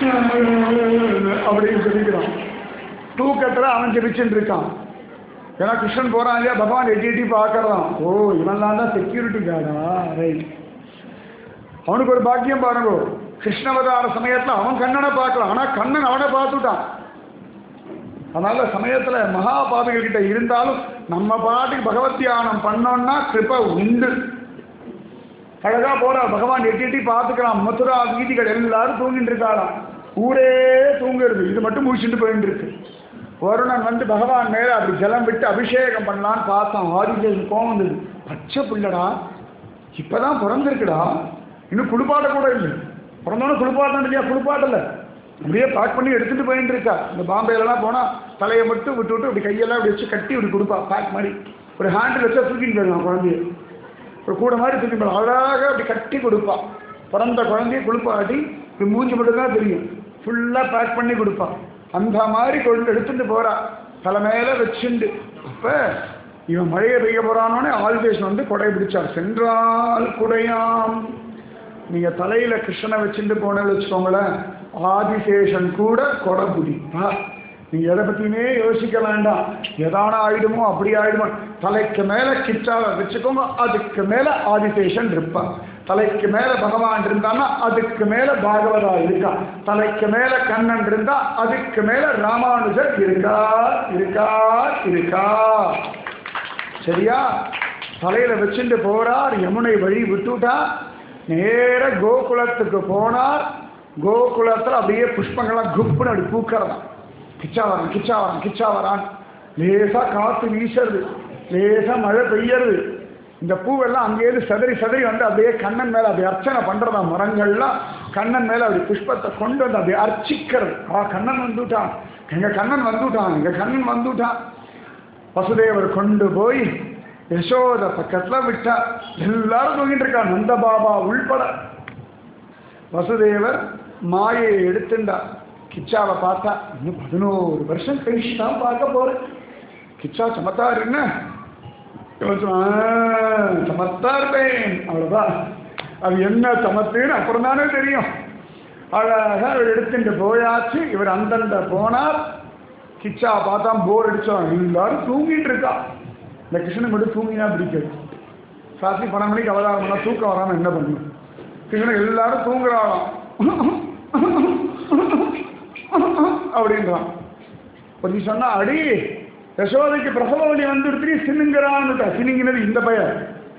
அப்படின்னு சொல்லிக்கிறான் தூக்கத்தில் அவன் ஜெபிச்சுட்டு இருக்கான் ஏன்னா கிருஷ்ணன் போறான் இல்லையா பகவான் எட்டி எட்டி பார்க்கறான் ஓ இவன்லாம் தான் செக்யூரிட்டி கார்டா ரைட் அவனுக்கு ஒரு பாக்கியம் பாருங்க கிருஷ்ணவதார சமயத்துல அவன் கண்ணனை பார்க்கலாம் ஆனா கண்ணன் அவனை பார்த்துட்டான் அதனால சமயத்துல மகா பாவிகள் கிட்ட இருந்தாலும் நம்ம பாட்டுக்கு பகவத் தியானம் பண்ணோம்னா கிருப உண்டு அழகா போறா பகவான் எட்டி எட்டி பார்த்துக்கலாம் மதுரா வீதிகள் எல்லாரும் தூங்கிட்டு இருக்காளாம் ஊரே தூங்குறது இது மட்டும் முடிச்சுட்டு போயிட்டு இருக்கு வருணன் வந்து பகவான் மேல அப்படி ஜலம் விட்டு அபிஷேகம் பண்ணலான்னு பார்த்தான் ஆதிசேஷன் கோவம் வந்தது பச்சை பிள்ளடா இப்பதான் பிறந்திருக்குடா இன்னும் குளிப்பாட்ட கூட இல்லை பிறந்தோன்னு குளிப்பாட்டம் இல்லையா குளிப்பாட்டல அப்படியே பேக் பண்ணி எடுத்துட்டு போயிட்டு இருக்கா இந்த பாம்பேலலாம் போனா தலையை மட்டும் விட்டு விட்டு இப்படி கையெல்லாம் இப்படி வச்சு கட்டி இப்படி கொடுப்பா பேக் மாதிரி ஒரு ஹேண்டில் வச்சா தூக்கிட்டு போயிடலாம் குழந்தைய ஒரு கூட மாதிரி தூக்கி போயிடலாம் அழகாக அப்படி கட்டி கொடுப்பா பிறந்த குழந்தைய குளிப்பாட்டி இப்படி மூஞ்சி மட்டும் தான் தெரியும் ஃபுல்லாக பேக் பண்ணி கொடுப்பா அந்த மாதிரி கொண்டு எடுத்துட்டு போறா தலை மேல வச்சுண்டு அப்ப இவன் மழையை பெய்ய போறானோடனே ஆல்வேஷன் வந்து கொடை பிடிச்சார் சென்றால் குடையாம் நீங்க தலையில கிருஷ்ணனை வச்சுட்டு போனேன்னு வச்சுக்கோங்களேன் ஆதிசேஷன் கூட கொடை பிடிப்பா நீங்க எதை பத்தியுமே யோசிக்க வேண்டாம் எதான ஆயிடுமோ அப்படி ஆயிடுமோ தலைக்கு மேல கிச்சாவை வச்சுக்கோங்க அதுக்கு மேல ஆதிசேஷன் இருப்பா தலைக்கு மேல பகவான் இருந்தான்னா அதுக்கு மேல பாகவதா இருக்கா தலைக்கு மேல கண்ணன் இருந்தா அதுக்கு மேல ராமானுஜர் இருக்கா இருக்கா இருக்கா சரியா தலையில வச்சுட்டு போறார் யமுனை வழி விட்டுட்டா நேர கோகுலத்துக்கு போனார் கோகுலத்துல அப்படியே புஷ்பங்கள்லாம் குப்புன்னு அப்படி பூக்கிறதாம் கிச்சா வரான் கிச்சா வரான் கிச்சா வரான் லேசா காத்து வீசுறது லேசா மழை பெய்யறது இந்த பூவெல்லாம் அங்கேயிருந்து சதறி சதறி வந்து அப்படியே கண்ணன் மேல அப்படி அர்ச்சனை பண்றதா மரங்கள்லாம் கண்ணன் மேல அப்படி புஷ்பத்தை கொண்டு வந்து அப்படியே அர்ச்சிக்கிறது ஆ கண்ணன் வந்துட்டான் எங்க கண்ணன் வந்துட்டான் எங்க கண்ணன் வந்துட்டான் வசுதேவர் கொண்டு போய் யசோத பக்கத்துல விட்டா எல்லாரும் தூங்கிட்டு இருக்கா நந்த பாபா உள்பட வசுதேவர் மாயை எடுத்துண்டா கிச்சாவை பார்த்தா இன்னும் பதினோரு வருஷம் கழிச்சு தான் பார்க்க போறேன் கிச்சா சமத்தார் என்ன இவன் சொன்னான், "ஆ, சமத்தா இருப்பேன் அவ்வளவுதான் அது என்ன சமத்துன்னு அப்புறம் தானே தெரியும் அழகா இவர் எடுத்துட்டு போயாச்சு இவர் அந்தண்ட போனார் கிச்சா பார்த்தா போர் அடிச்சோம் எல்லாரும் தூங்கிட்டு இருக்கா இந்த கிருஷ்ணன் மட்டும் தூங்கினா பிடிக்காது ராத்திரி பன்னெண்டு மணிக்கு அவதாரம் பண்ணா தூக்கம் வராம என்ன பண்ணும் கிருஷ்ணன் எல்லாரும் தூங்குறாளாம் அப்படின்றான் கொஞ்சம் சொன்னா அடி யசோதைக்கு பிரசவ வலி வந்துருத்தி சினுங்கிறான்னுட்டா சினுங்கினது இந்த பையன்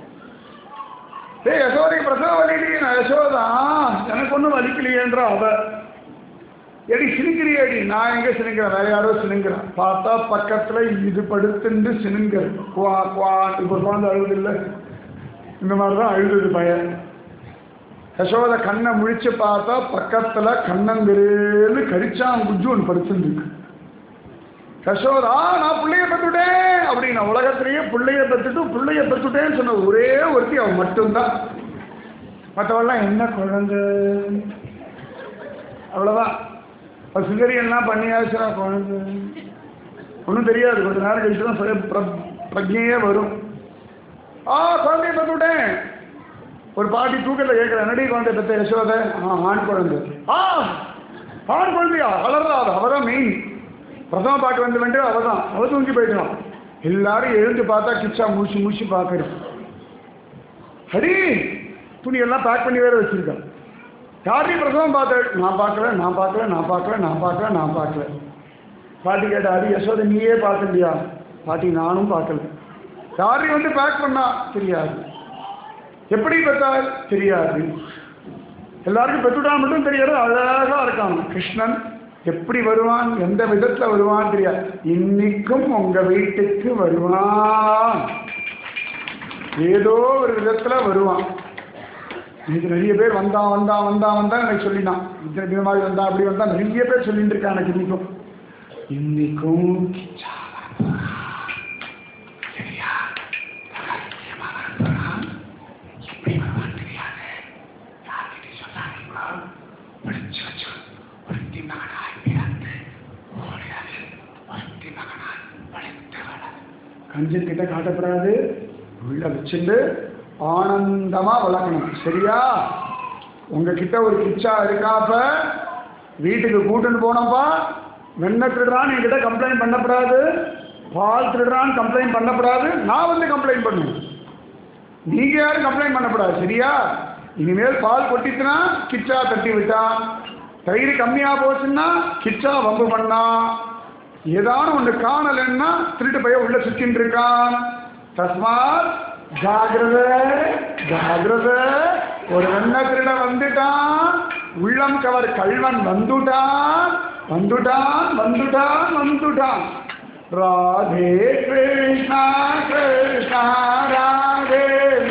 டேய் யசோதைக்கு பிரசவ வலி நான் யசோதா எனக்கு ஒன்றும் வலிக்கலையேன்றா அவ எடி சினுங்கிறியடி நான் எங்க சினுங்கிறேன் வேற யாரோ சினுங்கிறேன் பார்த்தா பக்கத்துல இது படுத்துண்டு சினுங்கர் குவா குவா இப்போ குழந்தை அழுது இல்லை இந்த மாதிரி தான் அழுதுது பையன் யசோத கண்ணை முழிச்சு பார்த்தா பக்கத்துல கண்ணங்கிரேன்னு கரிச்சான் குஞ்சு ஒன்று படுத்துருக்கு யசோதா நான் பிள்ளைய பெற்றுட்டேன் அப்படின்னா உலகத்திலேயே பிள்ளைய பெற்றுட்டு பிள்ளைய பெற்றுட்டேன்னு சொன்ன ஒரே ஒருத்தி அவன் மட்டும்தான் மற்றவெல்லாம் என்ன குழந்தை அவ்வளோதான் அது சிசரியெல்லாம் பண்ணியாச்சுனா குழந்தை ஒன்றும் தெரியாது கொஞ்ச நேரம் கழிச்சு தான் சுய பிர- பிரஜையே வரும் ஆ குழந்தைய பெற்றுட்டேன் ஒரு பாட்டி தூக்கத்தில் கேட்குறேன் என்னடி குழந்தை பெற்ற யசோதை ஆ ஆண் குழந்தை ஆ ஆண் குழந்தையா வளர்றாது அவ தான் மெயின் பிரசவ பாட்டு வந்து வந்து அவ தான் அவ தூங்கி போயிடலாம் எல்லாரும் எழுந்து பார்த்தா கிச்சா மூச்சு மூச்சு பார்க்குறேன் ஹரி துணியெல்லாம் பேக் பண்ணி வேற வச்சிருக்கேன் யாரையும் பிரசவம் பார்த்த நான் பார்க்கல நான் பார்க்கல நான் பார்க்கல நான் பார்க்கல நான் பார்க்கல பாட்டி கேட்ட ஹரி யசோதை நீயே பார்க்கலையா பாட்டி நானும் பார்க்கல யாரையும் வந்து பேக் பண்ணா தெரியாது எப்படி பெற்றால் தெரியாது எல்லாருக்கும் பெற்றுட்டான் மட்டும் தெரியாது அழகா இருக்கான் கிருஷ்ணன் எப்படி வருவான் எந்த விதத்துல வருவான் தெரியாது இன்னைக்கும் உங்க வீட்டுக்கு வருவான் ஏதோ ஒரு விதத்துல வருவான் இன்னைக்கு நிறைய பேர் வந்தான் வந்தான் வந்தான் வந்தான் எனக்கு சொல்லினான் இந்த இந்த மாதிரி வந்தான் அப்படி வந்தான் நிறைய பேர் சொல்லிட்டு இருக்கான் எனக்கு இன்னைக்கும் இன்னைக்கும் கிச்சா வருவான். சரியா? ரகசியமா வருவான். எப்படி வருவான் தெரியாது யார்கிட்ட சொல்லாதீங்களோ படிச்சு வச்சு ஒருத்தி மகனாய் பிறந்து ஓடியது ஒருத்தி மகனாய் வளைத்தவள கஞ்சன் கிட்ட காட்டப்படாது உள்ள வச்சுட்டு ஆனந்தமா வளர்க்கணும் சரியா உங்ககிட்ட ஒரு கிச்சா இருக்காப்ப வீட்டுக்கு கூட்டுன்னு போனப்பா வெண்ணெய் திருடுறான்னு என்கிட்ட கம்ப்ளைண்ட் பண்ணப்படாது பால் திருடுறான்னு கம்ப்ளைண்ட் பண்ணப்படாது நான் வந்து கம்ப்ளைண்ட் பண்ணுவேன் நீங்க யாரும் கம்ப்ளைண்ட் பண்ணக்கூடாது சரியா இனிமேல் பால் கொட்டிச்சுன்னா கிச்சா தட்டி விட்டான் தயிர் கம்மியா போச்சுன்னா கிச்சா வம்பு பண்ணா ஏதானும் ஒன்று காணலைன்னா திருட்டு பைய உள்ள சுத்தின்னு இருக்கான் தஸ்மாத் ஜாகிரத ஜாகிரத ஒரு வெண்ண திருட வந்துட்டான் உள்ளம் கவர் கல்வன் வந்துட்டான் வந்துட்டான் வந்துட்டான் வந்துட்டான் ராதே கிருஷ்ணா கிருஷ்ணா ராதே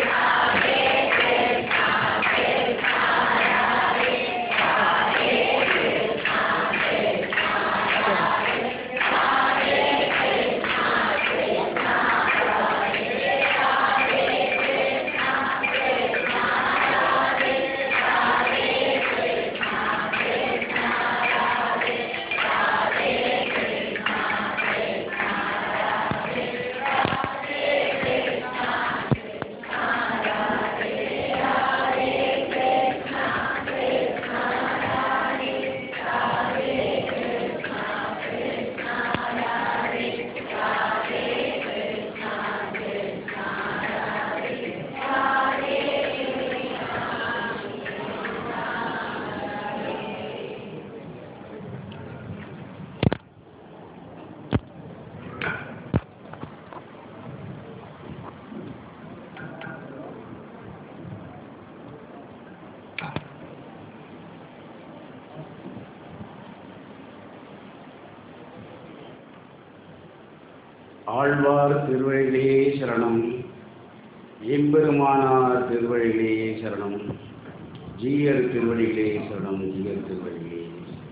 ஆழ்வார் திருவழிகளே சரணம் எம்பெருமானார் திருவழிகளே சரணம் ஜீயர் திருவழிகளே சரணம் ஜீயர் திருவழிகளே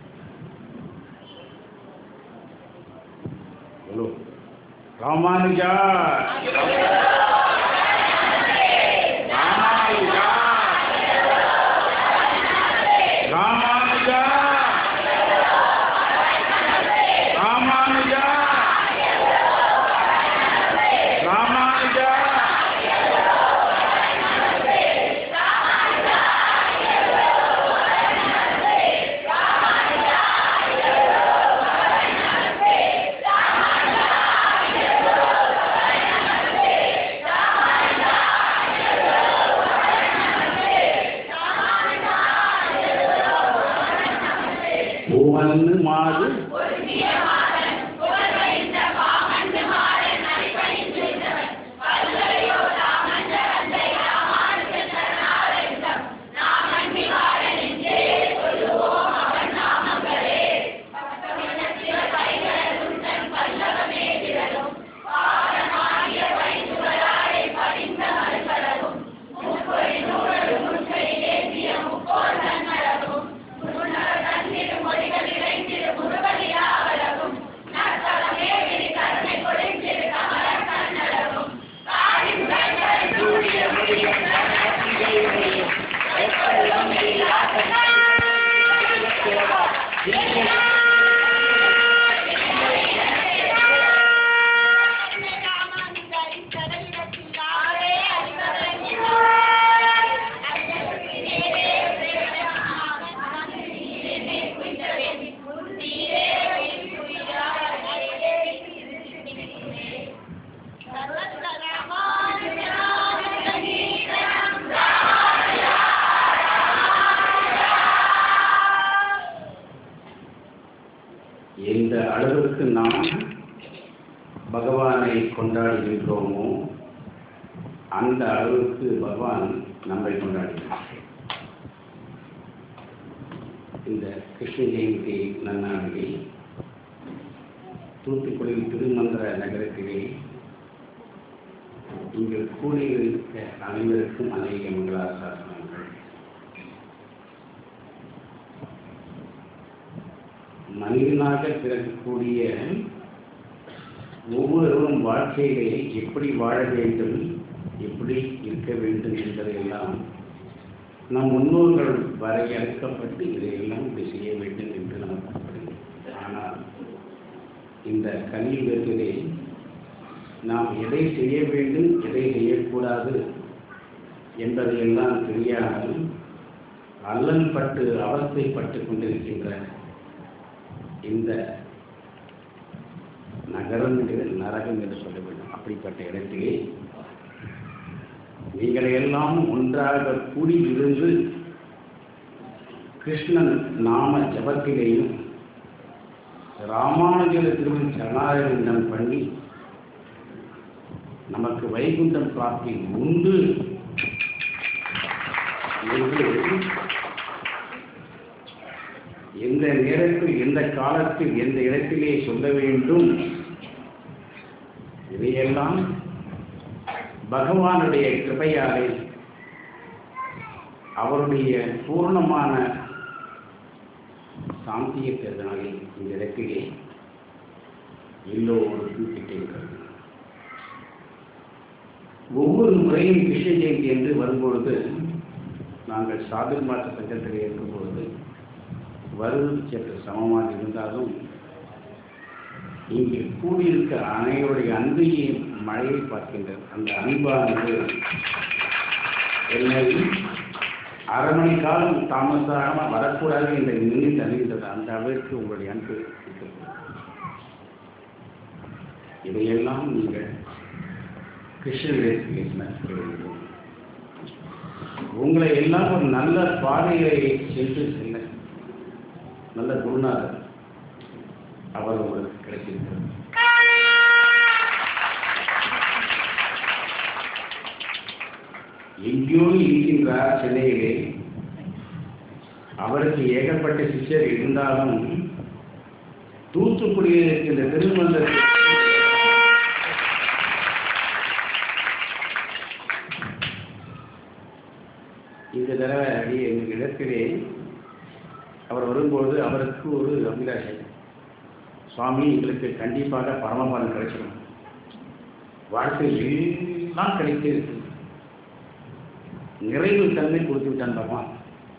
ஹலோ ராமானுஜா ராமானுஜா ராமானுஜா ராமானுஜா ராமானுஜா பூவன்னு மாது முருகலியா அவரகும் எந்த அளவுக்கு நாம் பகவானை கொண்டாடுகின்றோமோ அந்த அளவுக்கு பகவான் நம்மை கொண்டாடுகிறார் இந்த கிருஷ்ண ஜெயந்தி நன்னாளிலே தூத்துக்குடி திருமந்திர நகரத்திலே இங்கு கூடியிருக்க அனைவருக்கும் அநேக மங்களாசாசனங்கள் மனிதனாக பிறக்கக்கூடிய ஒவ்வொருவரும் வாழ்க்கையிலே எப்படி வாழ வேண்டும் எப்படி இருக்க வேண்டும் என்பதையெல்லாம் நம் முன்னோர்கள் வரையறுக்கப்பட்டு இதையெல்லாம் இப்படி செய்ய வேண்டும் என்று நமக்கு படுகிறது ஆனால் இந்த கலியுகத்திலே நாம் எதை செய்ய வேண்டும் எதை செய்யக்கூடாது என்பதையெல்லாம் தெரியாமல் அல்லல் பட்டு அவஸ்தைப்பட்டு கொண்டிருக்கின்ற இந்த நகரம் என்று நரகம் என்று சொல்ல வேண்டும் அப்படிப்பட்ட இடத்திலே நீங்கள் எல்லாம் ஒன்றாக கூடி இருந்து கிருஷ்ணன் நாம ஜபத்திலேயும் ராமானுஜர திருமண சரணாரண்யம் பண்ணி நமக்கு வைகுண்டம் பிராப்தி உண்டு என்று எந்த நேரத்தில் எந்த காலத்தில் எந்த இடத்திலே சொல்ல வேண்டும் இதையெல்லாம் பகவானுடைய கிருபையாலே அவருடைய பூர்ணமான சாந்திய பெருநாளில் இந்த இடத்திலே எல்லோருக்கும் கிட்டிருக்கிறது ஒவ்வொரு முறையும் கிருஷ்ண ஜெயந்தி என்று வரும்பொழுது நாங்கள் சாதுர் மாற்ற சங்கத்தில் இருக்கும்பொழுது வருவது சற்று சமமாக இருந்தாலும் இங்கே கூடியிருக்க அனைவருடைய அன்பையும் மழையை பார்க்கின்றது அந்த அன்பானது என்னை அரை மணி காலம் தாமசமாக வரக்கூடாது என்ற நின்று தருகின்றது அந்த அளவிற்கு உங்களுடைய அன்பு இருக்கிறது. இதையெல்லாம் நீங்கள் கிருஷ்ணனிடத்தில் நடத்த வேண்டும் உங்களை எல்லாம் ஒரு நல்ல பாதையை சென்று செல்ல நல்ல குருநாதர் அவர் உங்களுக்கு கிடைத்திருக்கிறார் எங்கேயோ இருக்கின்றார் சென்னையிலே அவருக்கு ஏகப்பட்ட சிஷ்யர் இருந்தாலும் தூத்துக்குடியில் இருக்கின்ற திருமந்தத்தில் இந்த தடவை அடி எங்கள் இடத்திலே அவர் வரும்போது அவருக்கு ஒரு அபிலாஷை சுவாமி எங்களுக்கு கண்டிப்பாக பரமபலம் கிடைச்சிடும் வாழ்க்கை எல்லாம் கிடைத்திருக்கு நிறைவு தன்மை கொடுத்து விட்டான் பகவான்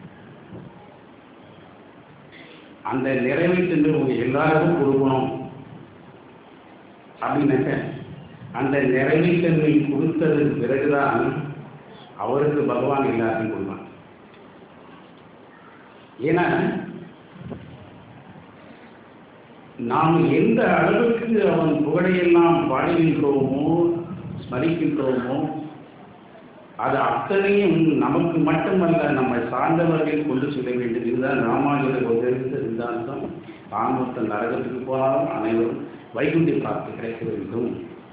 அந்த நிறைவை தன்மை உங்க எல்லாருக்கும் கொடுக்கணும் அப்படின்னாக்க அந்த நிறைவை தன்மை கொடுத்ததுக்கு பிறகுதான் அவருக்கு பகவான் எல்லாத்தையும் கொடுப்பான் ஏன்னா நாம் எந்த அளவுக்கு அவன் புகழையெல்லாம் பாடுகின்றோமோ ஸ்மரிக்கின்றோமோ அது அத்தனையும் நமக்கு மட்டுமல்ல நம்மை சார்ந்தவர்கள் கொண்டு செல்ல வேண்டும் இதுதான் ராமானுஜர் கொண்டிருந்த சித்தாந்தம் தான் ஒருத்தன் நரகத்துக்கு போனாலும் அனைவரும் வைகுண்டி பிராப்தி கிடைக்க வேண்டும்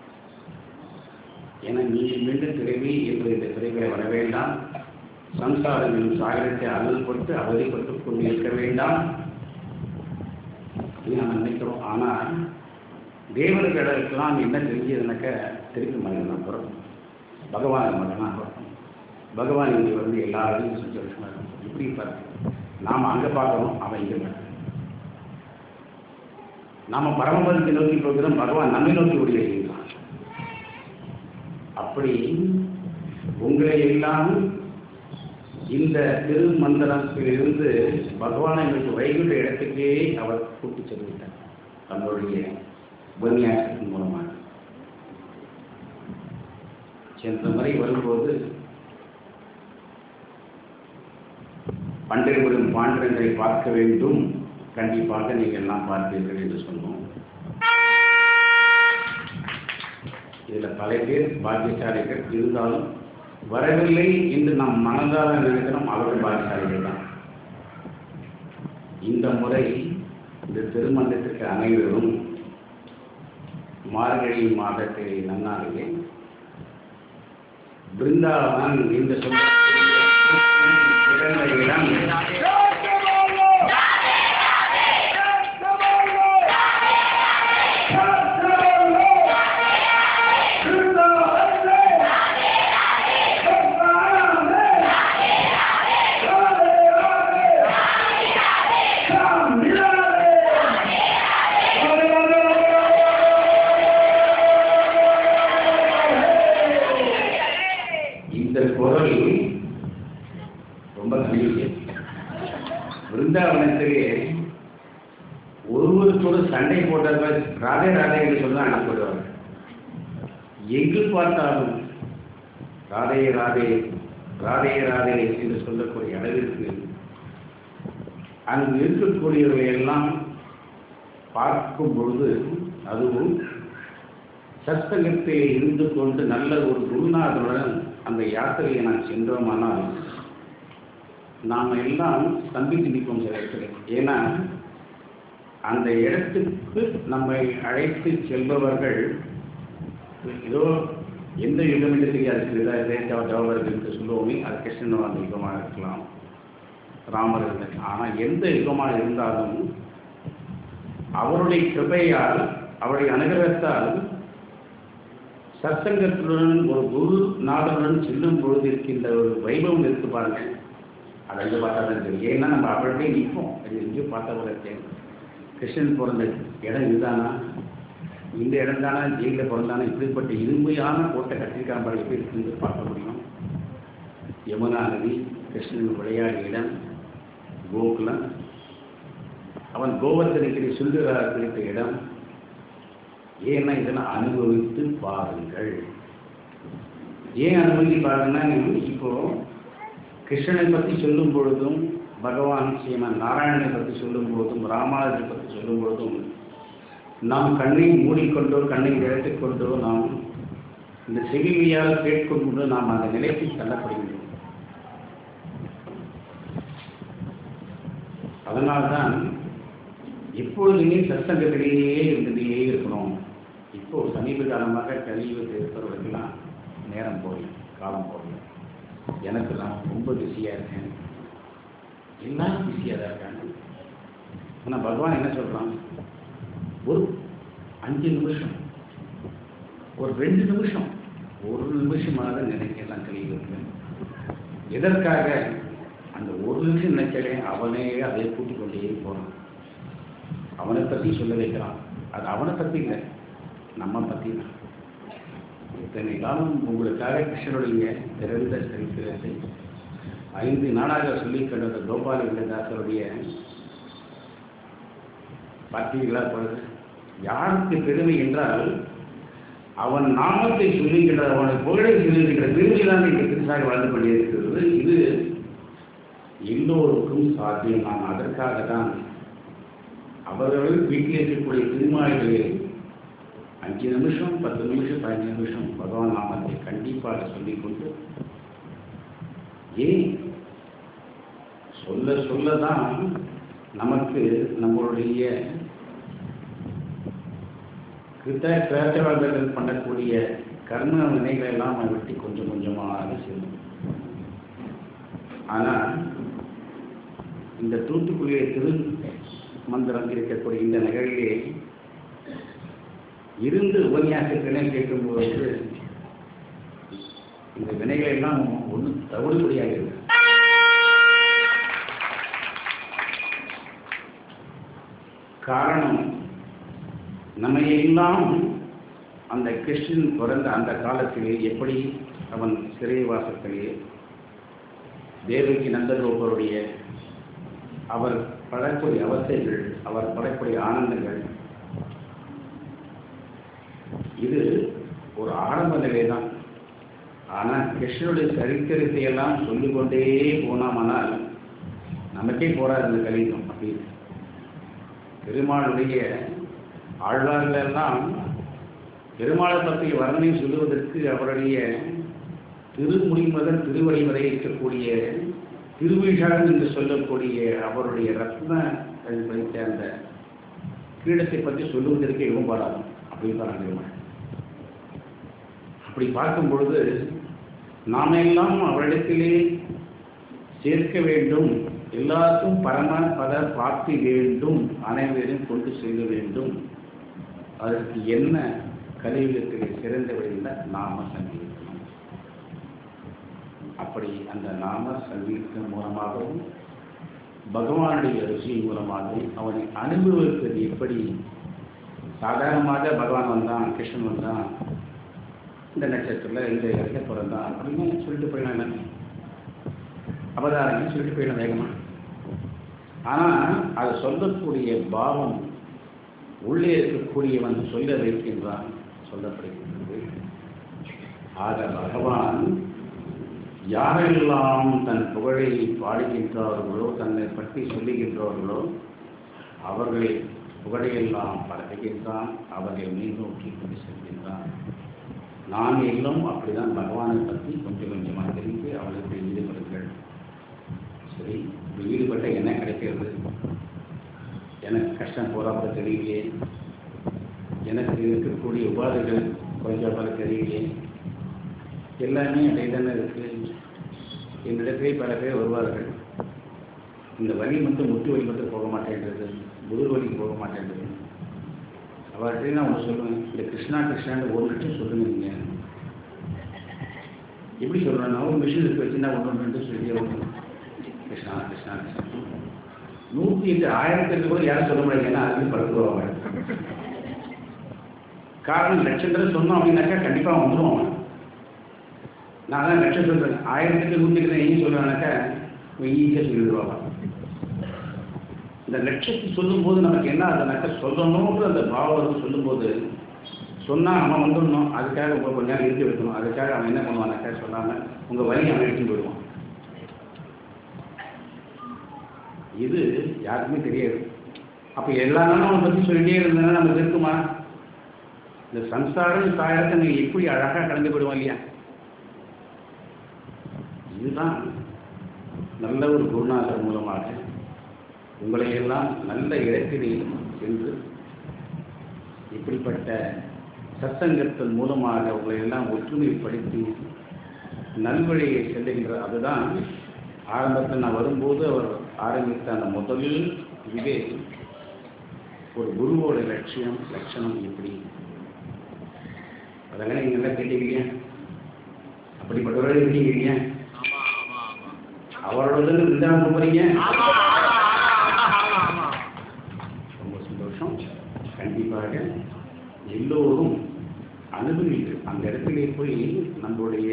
என நீ மீண்டும் பிறவி என்று இந்த பிறவிகளை வர வேண்டாம் சம்சாரம் என்னும் சாகரத்தை அல்லல் கொடுத்து அவதிப்பட்டு கொண்டு இருக்க வேண்டாம் அப்படின்னு நம்ம நினைக்கிறோம் ஆனால் தேவர்களுக்கெல்லாம் என்ன தெரிஞ்சதுனாக்க திருப்பி மகன் தான் பிறக்கும் பகவான் மகனாக பிறக்கும் பகவான் இங்கே வந்து எல்லாரையும் சந்தோஷமாக இருக்கும் இப்படி பாருங்க நாம் அங்கே பார்க்குறோம் அவன் இங்கே பார்க்குறான் நாம் பரமபதத்தை நோக்கி போகிறோம் பகவான் நம்மை நோக்கி ஓடி வருகின்றான் அப்படி உங்களை எல்லாம் இந்த திருமந்திரத்திலிருந்து பகவான் எங்களுக்கு வைகுண்ட இடத்துக்கே அவர் கூட்டிச் செல்விட்டார் தன்னுடைய உபன்யாசத்தின் மூலமாக சென்ற முறை வரும்போது பண்டிகைகளும் பாண்டங்களை பார்க்க வேண்டும் கண்டிப்பாக நீங்கள் எல்லாம் பார்ப்பீர்கள் என்று சொன்னோம் இதில் பல பேர் பாக்கியசாலிகள் இருந்தாலும் வரவில்லை என்று நாம் மனதார நினைக்கிறோம் அவர்கள் பாக்கியசாலிகள் தான் இந்த முறை இந்த திருமணத்திற்கு அனைவரும் மார்கழி மாதத்தை நன்னாளிலே பிருந்தாவன் என்று சொல்ல சிறந்த இடம் இந்த குரல் ரொம்ப கணிவு பிருந்தாவனத்திலே ஒருவருக்கொரு சண்டை போட்டவர் ராதே ராதே என்று சொல்லி தான் அனுப்பிவிடுவார் எங்கு பார்த்தாலும் ராதே ராதே ராதே ராதே என்று சொல்லக்கூடிய அளவிற்கு அங்கு இருக்கக்கூடியவர்களை எல்லாம் பார்க்கும் பொழுது அதுவும் சத்சங்கத்தில் இருந்து கொண்டு நல்ல ஒரு குருநாதருடன் அந்த யாத்திரையை நான் சென்றோமானால் நாம் எல்லாம் ஸ்தம்பித்து நிற்போம் சில இடத்துல ஏன்னா அந்த இடத்துக்கு நம்மை அழைத்து செல்பவர்கள் ஏதோ எந்த யுகம் என்று தெரியாது ஜவஹர் என்று சொல்லுவோமே அது கிருஷ்ணன் அந்த யுகமாக இருக்கலாம் ராமர் இருக்கலாம் ஆனால் எந்த யுகமாக இருந்தாலும் அவருடைய கிருபையால் அவருடைய அனுகிரகத்தால் சத்சங்கத்துடன் ஒரு குரு நாதனுடன் செல்லும் பொழுது இருக்கின்ற ஒரு வைபவம் இருக்கு பாருங்க அது அங்கே பார்த்தா தான் தெரியும் ஏன்னா நம்ம அப்படியே நிற்போம் அது எங்கேயோ பார்த்தா கூட தெரியும் கிருஷ்ணன் பிறந்த இடம் இதுதானா இந்த இடம் தானா ஜெயிலில் பிறந்தானா இப்படிப்பட்ட இருமையான கோட்டை கட்டிருக்கான் பாருங்க எப்படி இருக்குன்னு பார்க்க முடியும் யமுனா நதி கிருஷ்ணன் விளையாடிய இடம் கோகுலம் அவன் கோவர்தனகிரி சுந்தரா குறித்த இடம் ஏன்னா இதெல்லாம் அனுபவித்து பாருங்கள் ஏன் அனுபவித்து பாருங்கன்னா இப்போ கிருஷ்ணனை பற்றி சொல்லும் பொழுதும் பகவான் ஸ்ரீமன் நாராயணனை பற்றி சொல்லும் பொழுதும் ராமானுஜரை பற்றி சொல்லும் பொழுதும் நாம் கண்ணை மூடிக்கொண்டோ கண்ணை இழத்துக்கொண்டோ நாம் இந்த செவிலியால் கேட்கொண்டு நாம் அந்த நிலைக்கு தள்ளப்படுகின்றோம் அதனால்தான் எப்பொழுதுமே சத்சங்கத்திலேயே இருந்துட்டே இருக்கணும் இப்போ சமீப காலமாக கலியுகத்தில் இருக்கிறவர்களுக்கெல்லாம் நேரம் போகல காலம் போகல எனக்கு நான் ரொம்ப பிஸியாக இருக்கேன் எல்லாரும் பிஸியாக தான் இருக்காங்க ஆனால் பகவான் என்ன சொல்கிறான் ஒரு அஞ்சு நிமிஷம் ஒரு ரெண்டு நிமிஷம் ஒரு நிமிஷமாக நினைக்கலாம் கலியுகத்தில் எதற்காக அந்த ஒரு நிமிஷம் நினைச்சாலே அவனே அதை கூட்டிக் கொண்டே போகிறான் அவனை பற்றி சொல்ல வைக்கிறான் அது அவனை பற்றி இல்லை நம்ம பற்றி தான் இத்தனை காலம் உங்களுக்காக கிருஷ்ணனுடைய பிறந்த சரித்திரத்தை ஐந்து நாளாக சொல்லிக் கொண்ட கோபால வில்லதாசருடைய பார்த்தீர்களா பொழுது யாருக்கு பெருமை என்றால் அவன் நாமத்தை சொல்லுகின்ற அவனை புகழை சொல்லுகின்ற பெருமை தான் இங்கே பெருசாக வாழ்ந்து கொண்டிருக்கிறது இது எல்லோருக்கும் சாத்தியம் நான் அதற்காக தான் அவர்கள் வீட்டில் இருக்கக்கூடிய திருமாளிகளே அஞ்சு நிமிஷம் பத்து நிமிஷம் பதினஞ்சு நிமிஷம் பகவான் நாமத்தை கண்டிப்பாக சொல்லிக்கொண்டு ஏன் சொல்ல சொல்ல தான் நமக்கு நம்மளுடைய கிருத்த கிரேட்டவாதர்கள் பண்ணக்கூடிய கர்ம வினைகளை எல்லாம் நம்ம விட்டு கொஞ்சம் கொஞ்சமாக செல்லும் ஆனால் இந்த தூத்துக்குடியை திரு மந்திரம் இருக்கக்கூடிய இந்த நிகழ்விலே இருந்து உபன்யாசத்தினை கேட்கும்போது இந்த வினைகள் எல்லாம் ஒன்று தவிடுபடியாக இருக்கு காரணம் நம்ம எல்லாம் அந்த கிருஷ்ணன் பிறந்த அந்த காலத்திலே எப்படி அவன் சிறைவாசத்திலே தேவகி நந்தகோபருடைய அவர் படக்கூடிய அவஸ்தைகள் அவர் படக்கூடிய ஆனந்தங்கள் இது ஒரு ஆரம்ப நிலை தான் ஆனால் கிருஷ்ணனுடைய சரித்திரத்தை எல்லாம் சொல்லிக்கொண்டே போனோமானால் நமக்கே போராது இந்த கலிதம் அப்படி பெருமாளுடைய ஆழ்வார்கள் எல்லாம் பெருமாளை பற்றி வர்ணனை சொல்லுவதற்கு அவருடைய திருமுடி முதல் திருவடி வரை இருக்கக்கூடிய திருவிழான் என்று சொல்லக்கூடிய அவருடைய ரத்ன வைத்த அந்த கிரீடத்தை பற்றி சொல்லுவதற்கு எதுவும் பாடாது அப்படின்னு தான் பெருமாள் அப்படி பார்க்கும் பொழுது நாம எல்லாம் அவரிடத்திலே சேர்க்க வேண்டும் எல்லாருக்கும் பரம பத பிராப்தி வேண்டும் அனைவரையும் கொண்டு செல்ல வேண்டும் அதற்கு என்ன கலியுகத்திலே சிறந்த வழியில் நாம சங்கீர்த்தனம் அப்படி அந்த நாம சங்கீர்த்தம் மூலமாகவும் பகவானுடைய ருசி மூலமாகவும் அவனை அனுபவிப்பது எப்படி சாதாரணமாக பகவான் வந்தான் கிருஷ்ணன் வந்தான் இந்த நட்சத்திரத்தில் இந்த இடத்துல பிறந்தான் அப்படின்னு சொல்லிட்டு போயிடலாம் அவதாரங்கள் சொல்லிட்டு போயிடலாம் வேகமாக ஆனால் அது சொல்லக்கூடிய பாவம் உள்ளே இருக்கக்கூடியவன் சொல்ல வைக்கின்றான் சொல்லப்படுகின்றது ஆக பகவான் யாரெல்லாம் தன் புகழை பாடுகின்றார்களோ தன்னை பற்றி சொல்லுகின்றார்களோ அவர்களை புகழையெல்லாம் பரப்புகின்றான் அவர்களை மேல்நோக்கி கொண்டு செல்கின்றான் நான் எல்லாம் அப்படிதான் பகவானை பற்றி கொஞ்சம் கொஞ்சமாக தெரிந்து அவளுக்கு ஈடுபடுங்கள் சரி இப்படி ஈடுபட்ட என்ன கிடைக்கிறது எனக்கு கஷ்டம் போறாப்ப தெரியலையே எனக்கு இருக்கக்கூடிய உபாதைகள் குறைஞ்சாப்ப தெரியலையே எல்லாமே அப்படியே தானே இருக்கு என்னிடத்திலே பல பேர் வருவார்கள் இந்த வலி மட்டும் முட்டு வலி மட்டும் போக மாட்டேன்றது முதுகு வலிக்கு போக மாட்டேன்றது அவர்கிட்ட நான் ஒன்று சொல்லுவேன் இந்த கிருஷ்ணா கிருஷ்ணான்னு ஒரு லட்சம் சொல்லுங்க நீங்க எப்படி சொல்கிறேன் நான் ஒரு மிஷின் இருக்கு வச்சுன்னா ஒன்று ரெண்டு சொல்லி ஒன்று கிருஷ்ணா கிருஷ்ணா கிருஷ்ணா நூற்றி எட்டு ஆயிரத்துக்கு கூட யாரும் சொல்ல முடியாது ஏன்னா அதுக்கு படுத்துருவாங்க காரணம் லட்சம் தடவை சொன்னோம் அப்படின்னாக்கா கண்டிப்பாக வந்துடும் அவன் நான் தான் லட்சம் சொல்கிறேன் ஆயிரத்துக்கு நூற்றி எட்டு எங்கே சொல்கிறானாக்கா ஈஸியாக சொல்லிடுவாங்க இந்த லட்சத்தை சொல்லும்போது நமக்கு என்ன ஆகுதுனாக்கா சொல்லணும்ன்ற அந்த பாவம் சொல்லும்போது சொன்னால் அவன் வந்துடணும் அதுக்காக உங்க கொஞ்ச நேரம் இருக்க வைக்கணும் அதுக்காக அவன் என்ன பண்ணுவானாக்கா சொல்லாமல் உங்கள் வழி அவன் எடுத்துன்னு போயிடுவான் இது யாருக்குமே தெரியாது அப்போ எல்லா நாளும் அவனை பற்றி சொல்லிட்டே இருந்ததுன்னா நமக்கு இருக்குமா இந்த சம்சாரம் சாயத்தை நீ எப்படி அழகாக கலந்து போயிடுவான் இல்லையா இதுதான் நல்ல ஒரு குருநாதர் மூலமாக உங்களை எல்லாம் நல்ல இடத்திலே சென்று இப்படிப்பட்ட சத்சங்கத்தின் மூலமாக உங்களை எல்லாம் ஒற்றுமைப்படுத்தி நல்வழியை செல்லுகின்ற அதுதான் ஆரம்பத்தில் நான் வரும்போது அவர் ஆரம்பித்த அந்த முதல் இதுவே ஒரு குருவோட லட்சியம் லட்சணம் எப்படி அதெல்லாம் நீங்கள் நல்லா கேட்டீங்க அப்படிப்பட்டவர்கள் இருக்கீங்க அவரோட இருந்தாங்க போறீங்க ரொம்ப சந்தோஷம் கண்டிப்பாக எல்லோரும் அனுபவித்து அந்த இடத்திலே போய் நம்மளுடைய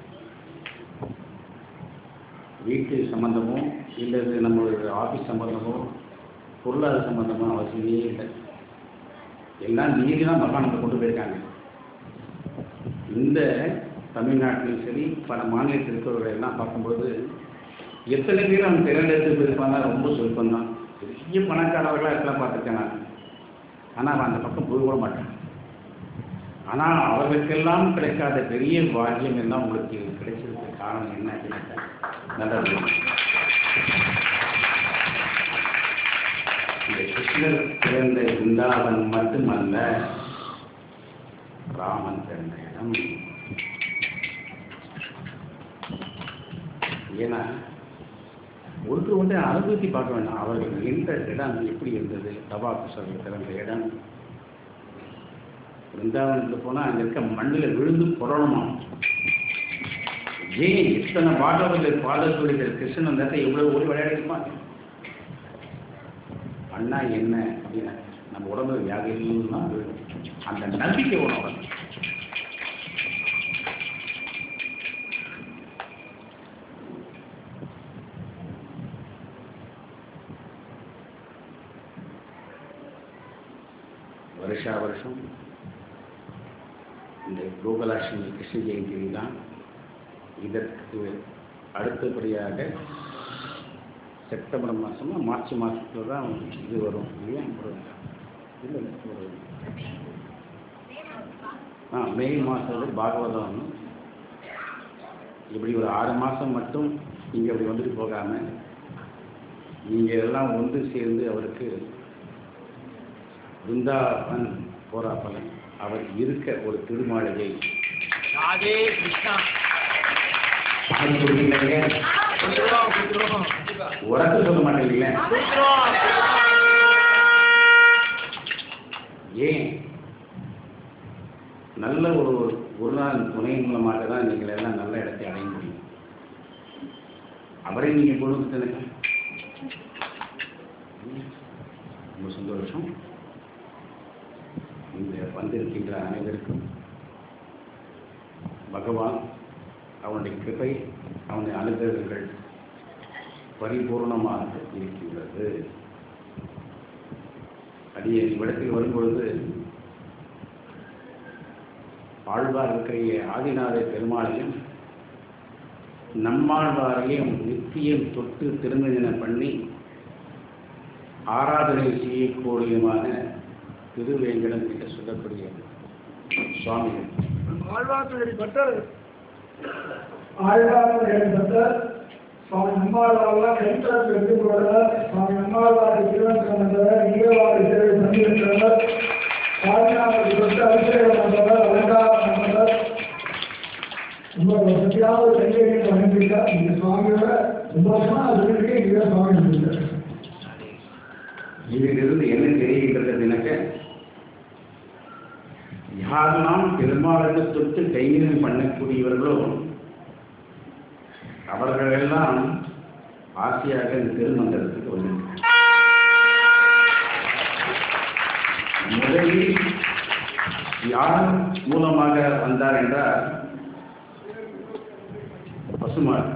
வீட்டு சம்பந்தமோ இல்லது நம்மளுடைய ஆஃபீஸ் சம்பந்தமோ பொருளாதார சம்பந்தமோ அவசியமே இல்லை எல்லாம் நீதி தான் பகவான் நம்மளை கொண்டு போயிருக்காங்க இந்த தமிழ்நாட்டிலும் சரி பல மாநிலத்தில் இருக்கிறவர்கள் எல்லாம் பார்க்கும்போது எத்தனை பேர் அவங்க திரண்டெடுத்து போயிருப்பாங்க ரொம்ப சொற்பம் தான் பெரிய பணக்காரர்களாக இருக்கலாம் பார்த்துருக்கேன் நான் ஆனால் அவன் அந்த பக்கம் போய் கூட மாட்டான் ஆனால் அவர்களுக்கெல்லாம் கிடைக்காத பெரிய பாக்கியம் எல்லாம் உங்களுக்கு கிடைச்சிருக்க காரணம் என்ன அப்படின்னாக்கா நல்லது இந்த கிருஷ்ணர் பிறந்த பிருந்தாவன் மட்டுமல்ல ராமன் பிறந்த இடம் ஏன்னா ஒன்று ஒன்றை அனுபவித்து பார்க்க வேண்டாம் அவர்கள் எந்த இடம் எப்படி இருந்தது தபா குஷர்கள் பிறந்த இடம் பிருந்தாவனத்தில் போனால் அங்கே இருக்க மண்ணில் விழுந்து புரளணுமா ஏன் இத்தனை பாடவர்கள் பாடக்கூடிய கிருஷ்ணன் அந்த இடத்துல எவ்வளோ ஓடி விளையாடி இருப்பான் அண்ணா என்ன அப்படின்னா நம்ம உடம்புல வியாதி இல்லைன்னா அந்த நம்பிக்கை உணவு வருஷா வருஷம் இந்த கோகுலாஷ்டமி கிருஷ்ண ஜெயந்தி தான் இதற்கு அடுத்தபடியாக செப்டம்பர் மாதமா மார்ச் மாதத்துல தான் இது வரும் இல்லையா ஒரு இல்லை இல்லை, ஒரு ஆ மே மாதம் பாகவதம் இப்படி ஒரு ஆறு மாதம் மட்டும் நீங்கள் அப்படி வந்துட்டு போகாமல் நீங்கள் எல்லாம் ஒன்று சேர்ந்து அவருக்கு பிருந்தாவன் போராப்பலன் அவர் இருக்க ஒரு திருமாளிகை ராதே கிருஷ்ணா அது சொல்றீங்களே கொடுத்துருவோம் கொடுத்துருவோம் உரத்து சொல்ல மாட்டேங்களே கொடுத்துருவோம் ஏன் நல்ல ஒரு ஒரு நாள் துணை மூலமாக தான் நீங்கள் எல்லாம் நல்ல இடத்தை அடைய முடியும் அவரை நீங்கள் கொடுத்துட்டு ரொம்ப சந்தோஷம் இந்த வந்திருக்கின்ற அனைவருக்கும் பகவான் அவனுடைய கிருபை அவனுடைய அனுகிரகங்கள் பரிபூர்ணமாக இருக்கின்றது அடியே இவ்விடத்தில் வரும்பொழுது ஆழ்வார் இருக்கிற ஆதிநாத பெருமாளையும் நம்மாழ்வாரையும் நித்தியம் தொட்டு திருமணன பண்ணி ஆராதனை செய்யக்கூடியமான திருவேங்கடம் என்று சொல்லக்கூடிய சுவாமிகள் ஆழ்வார்க்கடி பட்டர் ஆழ்வார்க்கடி பட்டர் சுவாமி நம்மாழ்வாரெல்லாம் கைத்தரத்து எடுத்து போடுறார் சுவாமி நம்மாழ்வாரை திருவனந்தபுரம் வந்தவர் ஈரவாறு சேவை பண்ணியிருக்கிறவர் சாமிநாதருக்கு தொட்டு அபிஷேகம் பண்ணவர் அலங்காரம் பண்ணவர் உங்களோட சத்தியாவது கையெழுத்து பண்ணிருக்கா இந்த சுவாமியோட ரொம்ப வருஷமா அது இருக்கு இங்கே சுவாமி இருந்திருக்காரு இதிலிருந்து என்ன தெரிகின்றது அப்படின்னாக்க யாரெல்லாம் பெருமாளுக்கு தொட்டு கைவினை பண்ணக்கூடியவர்களோ அவர்களெல்லாம் ஆசையாக இந்த திருமந்திரத்துக்கு வந்திருக்கிறார் முதலில் யார் மூலமாக வந்தார் என்றால் பசுமாடு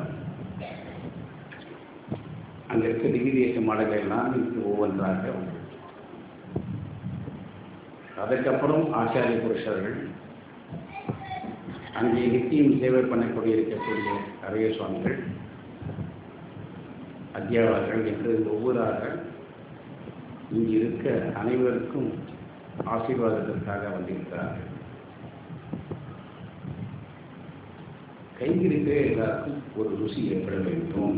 அங்க இருக்க திகிதேச மாடல்கள் எல்லாம் இங்கு ஒவ்வொன்றாக வந்தது அதற்கப்புறம் ஆச்சாரிய புருஷர்கள் அங்கே நித்தியம் சேவை பண்ணக்கூடிய இருக்கக்கூடிய அரிய சுவாமிகள் அத்தியாவர்கள் என்று ஒவ்வொருவராக இங்கு இருக்க அனைவருக்கும் ஆசீர்வாதத்திற்காக வந்திருக்கிறார்கள் கைவிரிக்க எல்லாருக்கும் ஒரு ருசி ஏற்பட வேண்டும்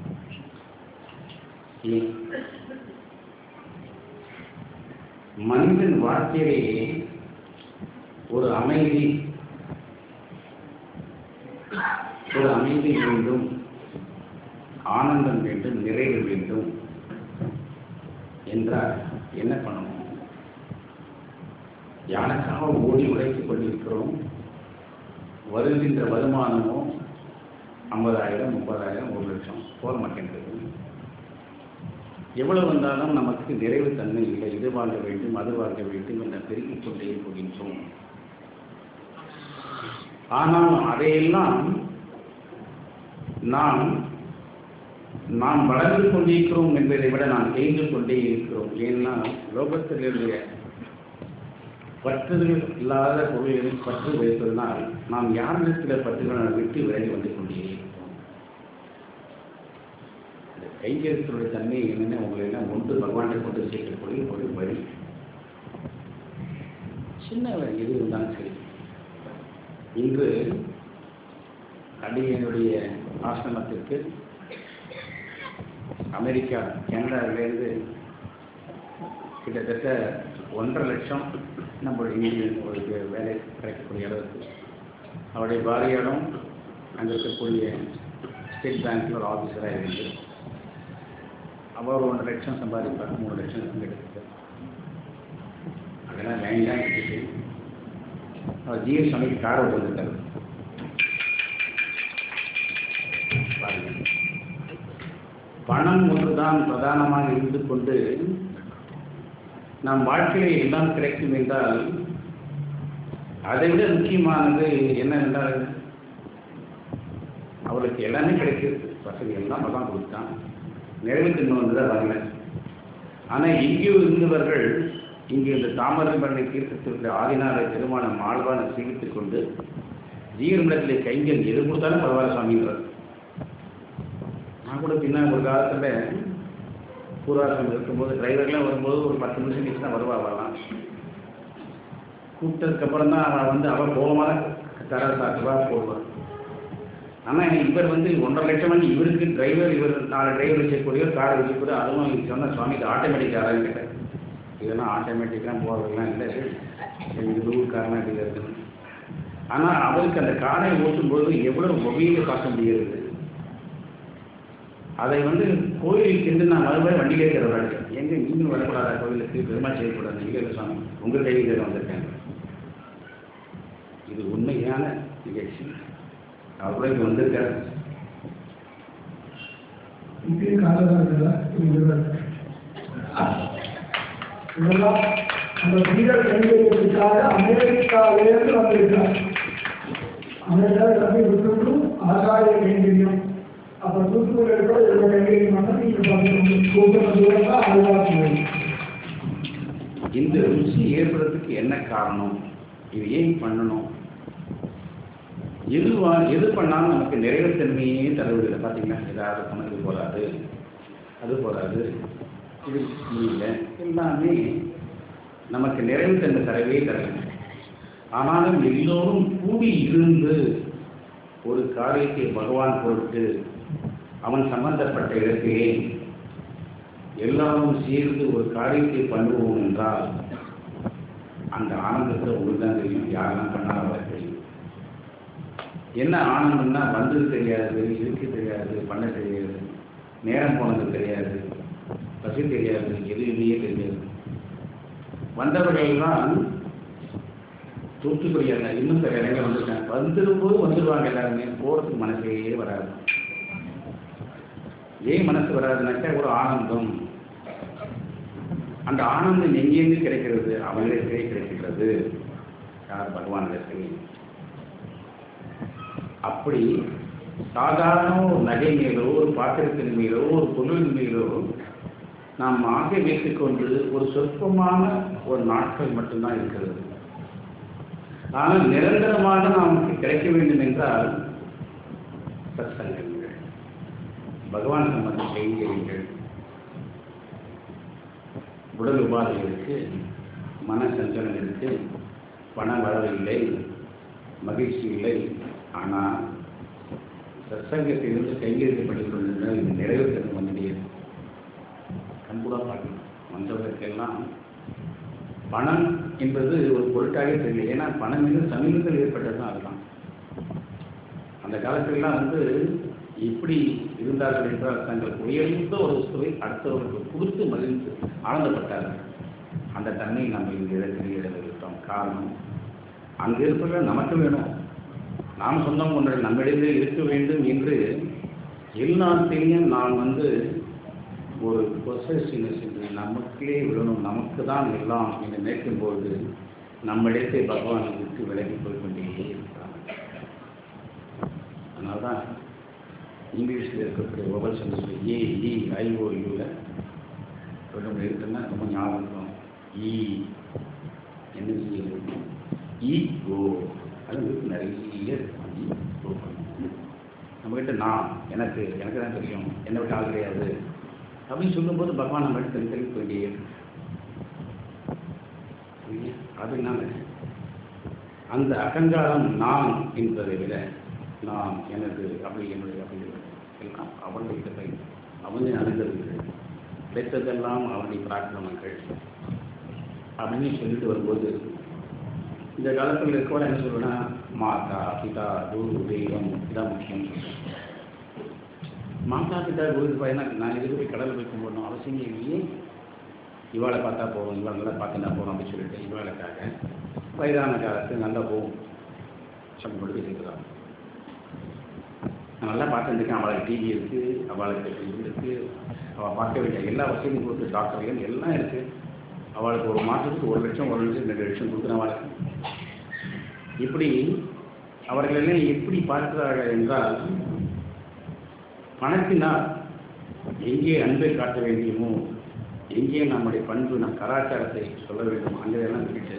ஏன்? மனிதன் வாழ்க்கையிலே ஒரு அமைதி ஒரு அமைதி வேண்டும் ஆனந்தம் வேண்டும் நிறைவு வேண்டும் என்றால் என்ன பண்ணணும் யாருக்காக ஓடி உழைத்துக் கொண்டிருக்கிறோம் வருகின்ற வருமானமோ ஐம்பதாயிரம் முப்பதாயிரம் ஒரு லட்சம் போக மாட்டேன்றது எவ்வளவு வந்தாலும் நமக்கு நிறைவு தன்மை இல்லை இது வாங்க வேண்டும் அது வாங்க வேண்டும் என்ற பெருக்கிக் கொண்டே போகின்றோம் ஆனால் அதையெல்லாம் நாம் நாம் வளர்ந்து கொண்டிருக்கிறோம் என்பதை விட நாம் தேய்ந்து கொண்டே இருக்கிறோம் ஏன்னா லோகத்திலுடைய பற்றுதல் இல்லாத பொருள்களில் பற்று வைப்பதனால் நாம் யாரிடத்தில் பற்றுகளை விட்டு விலகி வந்து கொண்டே இருக்கிறோம் இந்த கைகேசத்துடைய தன்மை என்னென்ன உங்களை எல்லாம் ஒன்று பகவானை கொண்டு சேர்க்கக்கூடிய ஒரு வழி சின்ன வழி எது இருந்தாலும் சரி இன்று அடியனுடைய ஆசிரமத்திற்கு அமெரிக்கா கனடாவிலேருந்து கிட்டத்தட்ட ஒன்றரை லட்சம் நம்மளுடைய இந்தியன் ஒரு வேலை கிடைக்கக்கூடிய அளவுக்கு அவருடைய பாரியாரும் அங்கே இருக்கக்கூடிய ஸ்டேட் பேங்க்கில் ஒரு ஆஃபீஸராக இருந்து அவர் ஒன்றரை லட்சம் சம்பாதிப்பார் மூணு லட்சம் இங்கே எடுத்துட்டு அதெல்லாம் லைன்லாம் எடுத்துட்டு அவர் ஜிஎஸ் சமைக்கு கார் ஓட்டு வந்துட்டார் பாருங்க பணம் ஒன்றுதான் பிரதானமாக இருந்து கொண்டு நம் வாழ்க்கையில எல்லாம் கிடைக்கும் என்றால் அதை விட முக்கியமானது என்னவென்றால் அவளுக்கு எல்லாமே கிடைக்கிறது வசதி எல்லாம் பகவான் கொடுத்தான் நிறைவு தின்மை வந்து தான் வரல ஆனால் எங்கேயோ இருந்தவர்கள் இங்கே இந்த தாமரபரணி தீர்த்தத்திற்கு ஆதினாரை திருமணம் ஆழ்வான சேவித்துக் கொண்டு ஜீவனிடத்திலே கைங்கள் எது கொடுத்தாலும் பரவாயில்ல சுவாமின்றார் நான் கூட பின்ன ஒரு காலத்தில் பூர்வாசிரம் இருக்கும்போது டிரைவர்லாம் வரும்போது ஒரு பத்து நிமிஷம் கழிச்சு தான் வருவா வரலாம் கூப்பிட்டதுக்கப்புறம் தான் அவன் வந்து அவன் கோபமாக தர சாத்துவா போடுவான் ஆனால் இவர் வந்து ஒன்றரை லட்சம் மணி இவருக்கு டிரைவர் இவர் நாலு டிரைவர் வச்சக்கூடிய கார் வச்சக்கூடிய அதுவும் சொன்ன சுவாமி இது ஆட்டோமேட்டிக் காரான்னு கேட்டேன் இதெல்லாம் ஆட்டோமேட்டிக்காக போகிறதுலாம் இல்லை இது ரூல் காரணம் இருக்குது ஆனால் அவருக்கு அந்த காரை ஓட்டும்போது எவ்வளோ மொபைலில் பார்க்க முடிகிறது அதை வந்து கோயிலுக்கு சென்று நான் மறுபடியும் வண்டியிலே தரவாடு எங்க நீங்களும் வரக்கூடாதா கோயிலுக்கு பெருமா செய்யக்கூடாது இல்லை சுவாமி உங்கள் கையில் வந்திருக்கேன் இது உண்மையான நிகழ்ச்சி அவரும் இங்கே வந்திருக்காரு இந்திய காலகட்டத்தில் இதெல்லாம் இதெல்லாம் அந்த வீரர் கைவிடுவதற்காக அமெரிக்காவிலிருந்து வந்திருக்கிறார் அமெரிக்காவில் தம்பி விட்டுட்டு ஆகாய கைங்கரியம் அப்போ தூத்துக்குடியில் கூட இவ்வளோ கைங்கரியம் பண்ணால் நீங்கள் பார்த்துக்கணும் கூட்டம் தூரம் தான் ஆழ்வார் இந்த ருசி ஏற்படுறதுக்கு என்ன காரணம் இது ஏன் பண்ணணும் எது வா எது பண்ணாலும் நமக்கு நிறைவுத்தன்மையே தரவில்லை பார்த்தீங்களா ஏதாவது பண்ண இது போகாது அது போகாது இது இல்லை எல்லாமே நமக்கு நிறைவுத்தன்மை தரவே தரவில்லை ஆனாலும் எல்லோரும் கூடி இருந்து ஒரு காரியத்தை பகவான் பொருட்டு அவன் சம்பந்தப்பட்ட இடத்திலே எல்லாரும் சேர்ந்து ஒரு காரியத்தை பண்ணுவோம் என்றால் அந்த ஆனந்தத்தை உங்களுக்கு தான் தெரியும் யாரெல்லாம் பண்ணாலும் அவருக்கு தெரியும் என்ன ஆனந்தம்னா வந்தது தெரியாது இருக்க தெரியாது பண்ண தெரியாது நேரம் போனது தெரியாது பசி தெரியாது எதுவுமே தெரியாது வந்தவர்கள் தான் தூத்துக்குடி அல்ல இன்னும் சில இடங்கள் வந்திருக்காங்க வந்துடும்போது வந்துடுவாங்க எல்லாருமே போகிறதுக்கு மனசே வராது ஏன் மனசு வராதுனாக்கா ஒரு ஆனந்தம் அந்த ஆனந்தம் எங்கேருந்து கிடைக்கிறது அவனிடத்திலே கிடைக்கிறது யார் பகவானிடத்தில் அப்படி சாதாரண ஒரு நகை மேலோ ஒரு பாத்திரத்தின் மேலோ ஒரு பொருளின் மேலோ நாம் ஆசை வைத்துக்கொண்டு ஒரு சொற்பமான ஒரு நாட்கள் மட்டும்தான் இருக்கிறது ஆனால் நிரந்தரமாக நமக்கு கிடைக்க வேண்டும் என்றால் சத்சங்கங்கள் பகவான் சம்பந்தம் கைங்கரியங்கள் உடல் உபாதைகளுக்கு மன சஞ்சலங்களுக்கு பண வரவு இல்லை மகிழ்ச்சி இல்லை ஆனால் சத்சங்கத்திலிருந்து கைங்கரிக்கப்பட்டுக் கொண்டிருந்த இது நிறைவு தரும் வந்துடையது கண்கூடாக பார்க்கணும் வந்தவர்களுக்கெல்லாம் பணம் என்பது ஒரு பொருட்டாக தெரியல ஏன்னா பணம் என்று சமீபத்தில் ஏற்பட்டது தான் அதுதான் அந்த காலத்திலலாம் வந்து எப்படி இருந்தார்கள் என்றால் தங்களுக்கு உயர்ந்த ஒரு வஸ்துவை அடுத்தவர்களுக்கு கொடுத்து மகிழ்ந்து ஆனந்தப்பட்டார்கள் அந்த தன்மை நம்ம இந்த இடத்தில் இழந்துவிட்டோம் காரணம் அங்கே இருப்பவர்கள் நமக்கு வேணும் நாம் சொந்தம் ஒன்றை நம்மிடையே இருக்க வேண்டும் என்று எல்லாத்தையும் நான் வந்து ஒரு பொசசிவ்னஸ் என்று நமக்குள்ளே விடணும் நமக்கு தான் எல்லாம் என்று நினைக்கும் பொழுது நம்மிடத்தை பகவானை விட்டு விலகி போய் கொண்டே இருக்கிறாங்க அதனால தான் இங்கிலீஷில் இருக்கக்கூடிய ஒபல் சென்டர்ஸ் ஏ இ ஐஓயூவில் ரெண்டு மூணு இருக்குன்னா ரொம்ப ஞாபகம் இருக்கும் இ என்ன இருக்கும் இ ஓ அது இருக்கு நிறைய இருக்கும் இ ஓ நம்மக்கிட்ட நான் எனக்கு எனக்கு தான் தெரியும் என்னை விட்டு ஆள் கிடையாது அப்படின்னு சொல்லும்போது பகவான் நம்ம எடுத்து தனி தெளிக்க வேண்டிய அதனால அந்த அகங்காரம் நான் என்பதை விட நான் எனது அப்படி என்னுடைய அப்படி எல்லாம் அவனுடைய கிட்ட அவனை அணுகிறது கிடைத்ததெல்லாம் அவனுடைய பிரார்த்தனைகள் அப்படின்னு சொல்லிட்டு வரும்போது இந்த காலத்தில் இருக்கவங்க என்ன சொல்லுவேன்னா மாதா பிதா குரு தெய்வம் இதான் முக்கியம் மாதா பிதா குரு பையனா நான் இதுக்கு போய் கடல் போய் கும்பிடணும் அவசியம் இல்லையே இவாளை பார்த்தா போதும் இவாளை நல்லா பார்த்துட்டா போதும் அப்படின்னு சொல்லிட்டு இவாளுக்காக வயதான காலத்து நல்லா போகும் சம்பளம் போட்டு பேசிக்கிறான் நான் நல்லா பார்த்துருக்கேன் அவளுக்கு டிவி இருக்குது அவளுக்கு இது இருக்குது அவள் பார்க்க வேண்டிய எல்லா வசதியும் கொடுத்து டாக்டர்கள் எல்லாம் இருக்குது அவளுக்கு ஒரு மாதத்துக்கு ஒரு லட்சம் ஒரு லட்சம் ரெண்டு லட்சம் கொடுக்குறேன் அவளுக்கு இப்படி அவர்களெல்லாம் எப்படி பார்க்கிறார்கள் என்றால் பணத்தினால் எங்கே அன்பை காட்ட வேண்டியமோ எங்கே நம்முடைய பண்பு நம் கலாச்சாரத்தை சொல்ல வேண்டும் அங்கெல்லாம் விட்டுட்டு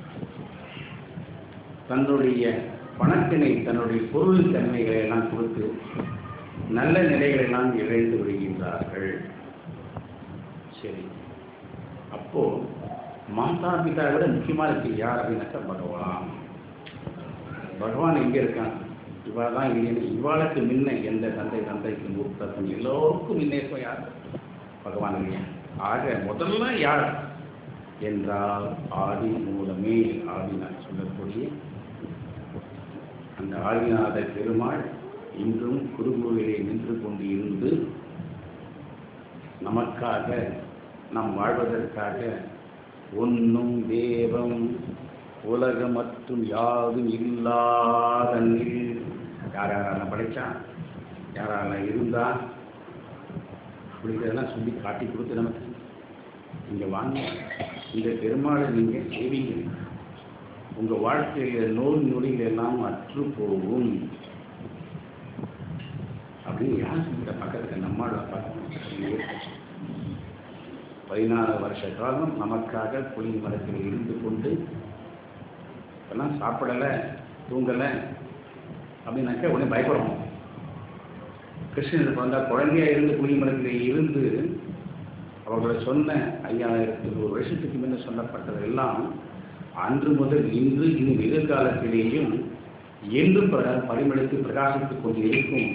தன்னுடைய பணத்தினை தன்னுடைய பொருள் தன்மைகளை எல்லாம் கொடுத்து நல்ல நிலைகளை எல்லாம் இழந்து விடுகின்றார்கள் சரி அப்போ மாதா பிதா விட முக்கியமான விஷயம் யார் அப்படின்னாக்கா பகவான் பகவான் எங்க இருக்கான் இவா தான் இல்லைன்னு இவாளுக்கு முன்ன எந்த தந்தை தந்தைக்கு மூத்தப்பன் எல்லோருக்கும் முன்னேற்றம் யார் பகவான் இல்லையா ஆக முதல்ல யார் என்றால் ஆதி மூலமே ஆதினார் சொல்லக்கூடிய அந்த ஆதிநாத பெருமாள் இன்றும் குருகுருவிலே நின்று கொண்டு இருந்து நமக்காக நாம் வாழ்வதற்காக ஒன்னும் தேவம் உலகம் மற்றும் யாரும் இல்லாத நீர் யார் யாரால படைச்சான் யாரால இருந்தா அப்படிங்கிறதெல்லாம் சொல்லி காட்டி கொடுத்து நமக்கு இங்கே வாங்க இந்த பெருமாளை நீங்கள் சேவிங்க உங்கள் வாழ்க்கையில் நோய் நொடிகள் எல்லாம் அற்று போகும் அப்படின்னு யார் சொல்லிட்ட பக்கத்துக்கு நம்மளோட பார்க்கணும் பதினாறு வருஷ காலம் நமக்காக புளி மரத்தில் இருந்து கொண்டு இப்பெல்லாம் சாப்பிடலை தூங்கலை அப்படின்னாக்கா உடனே பயப்படுறோம் கிருஷ்ணனுக்கு வந்தால் குழந்தையா இருந்து புளி மரத்தில் இருந்து அவர்களை சொன்ன ஐயாயிரத்தி நூறு வருஷத்துக்கு முன்ன சொல்லப்பட்டதெல்லாம் அன்று முதல் இன்று இன்னும் எதிர்காலத்திலேயும் என்று பர பரிமளித்து பிரகாசித்துக் கொண்டு இருக்கும்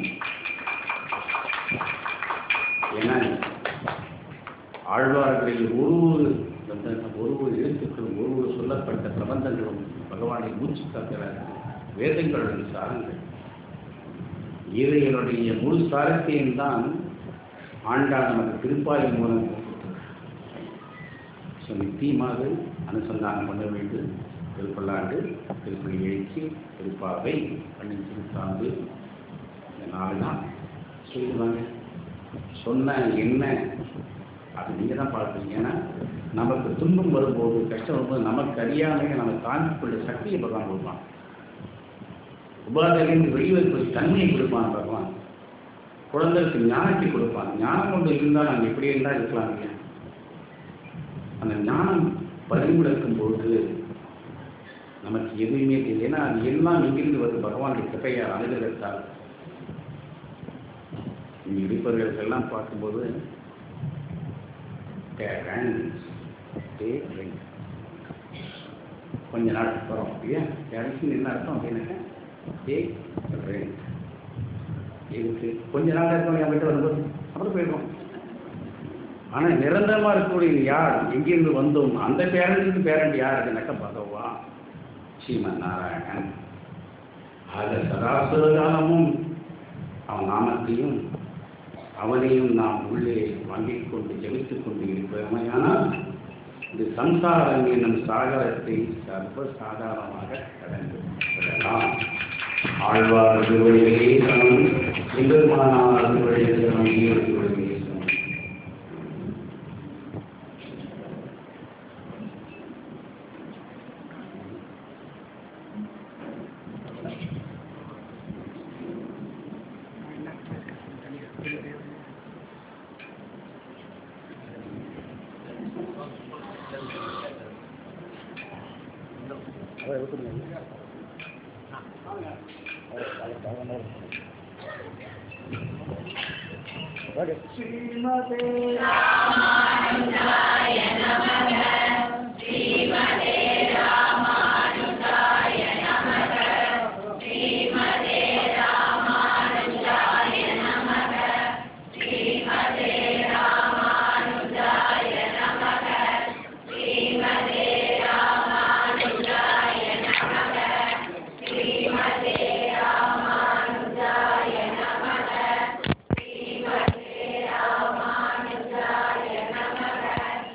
என ஆழ்வார்களில் ஒரு ஒரு அந்த ஒரு ஒரு எழுத்துக்களும் ஒரு ஒரு சொல்லப்பட்ட பிரபந்தங்களும் பகவானை மூச்சு காக்கிற வேதங்களுடைய சாரங்கள் இதைகளுடைய முழு சாரத்தையும் தான் ஆண்டாள் நமக்கு திருப்பாயின் மூலம் ஸோ நித்தியமாக அனுசந்தானம் பண்ண வேண்டும் திருப்பல்லாண்டு திருப்பதி எழுச்சி திருப்பாவை பண்ணி திருத்தாந்து இந்த நாலு தான் சொல்லுவாங்க சொன்ன என்ன அது நீங்கள் தான் பார்ப்பீங்க ஏன்னா நமக்கு துன்பம் வரும்போது கஷ்டம் வரும்போது நமக்கு அறியாமையை நம்ம தாங்கிக் கொள்ள சக்தியை பகவான் கொடுப்பான் உபாதையிலிருந்து வெளிவரக்கூடிய தன்மையை கொடுப்பான் பகவான் குழந்தைக்கு ஞானத்தை கொடுப்பான் ஞானம் கொண்டு இருந்தால் நாங்கள் எப்படி இருந்தால் இருக்கலாம் இல்லையா அந்த ஞானம் பறிமுடக்கும் போது நமக்கு எதுவுமே தெரியல ஏன்னா அது எல்லாம் இங்கிருந்து வருது பகவானுடைய கிருப்பையார் அனுகிரகத்தால் இங்கே இருப்பவர்களுக்கெல்லாம் பார்க்கும்போது parents, they drink. கொஞ்ச நாள் வரும் இல்லையா பேரண்ட்ஸ் என்ன அர்த்தம் அப்படின்னாக்கா தே ட்ரிங்க் இதுக்கு கொஞ்ச நாள் இருக்கவங்க என் வீட்டு வரும்போது அப்புறம் போயிடுவோம் ஆனால் நிரந்தரமாக இருக்கக்கூடிய யார் எங்கிருந்து வந்தோம் அந்த பேரண்ட்ஸுக்கு பேரண்ட் யார் அப்படின்னாக்கா பகவான் ஸ்ரீமன் நாராயணன் ஆக சராசர காலமும் அவன் நாமத்தையும் அவனையும் நாம் உள்ளே வாங்கிக் கொண்டு ஜெபித்துக் கொண்டு இருப்போமையானால் இந்த சம்சாரம் என்னும் சாகரத்தை சர்வ சாதாரணமாக கடந்து விடலாம் ஆழ்வார் திருவடிகளே சமம் எம்பெருமானார் திருவடிகளே சமம் ஈரோடு திருவடிகளே சமம் ஸ்ரீமதே ராமானுஜாய நமக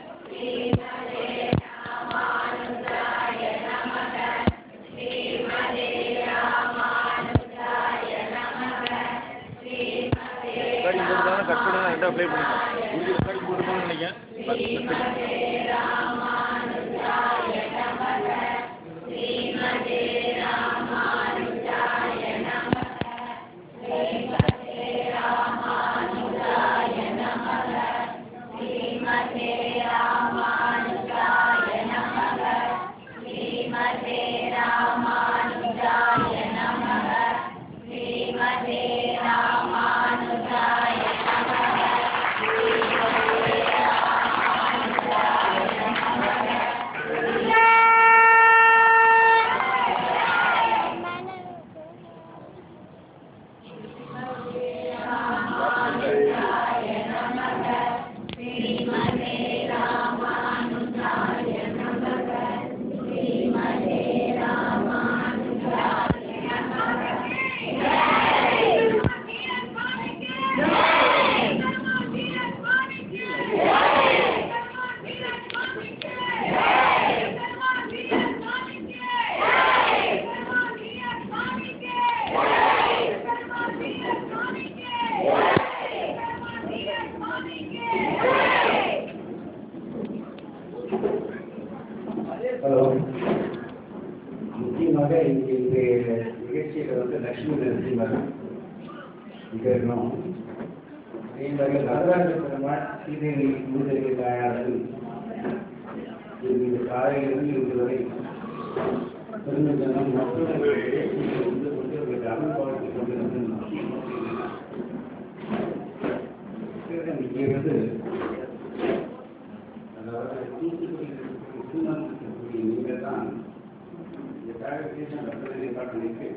ஹலோ முக்கியமாக இங்கே இந்த நிகழ்ச்சியில் வந்து லட்சுமி நரசிம்மர் இங்கே இருக்கணும் அதே நடராஜ பெருமாள் சீதையை முன்னிலை தாயாளர்கள் இந்த காலையிலிருந்து இன்று வரை பெருமிதம் மற்றவர்களுடைய இருந்து கொண்டு அவர்களுக்கு அனுபவத்தை கொண்டிருந்து இங்கே வந்து அதாவது தூத்துக்குடி சூழல் இருக்கக்கூடிய நீங்கள் தான் இந்த காலகட்டத்தில் ரத்தனை காட்டினீங்க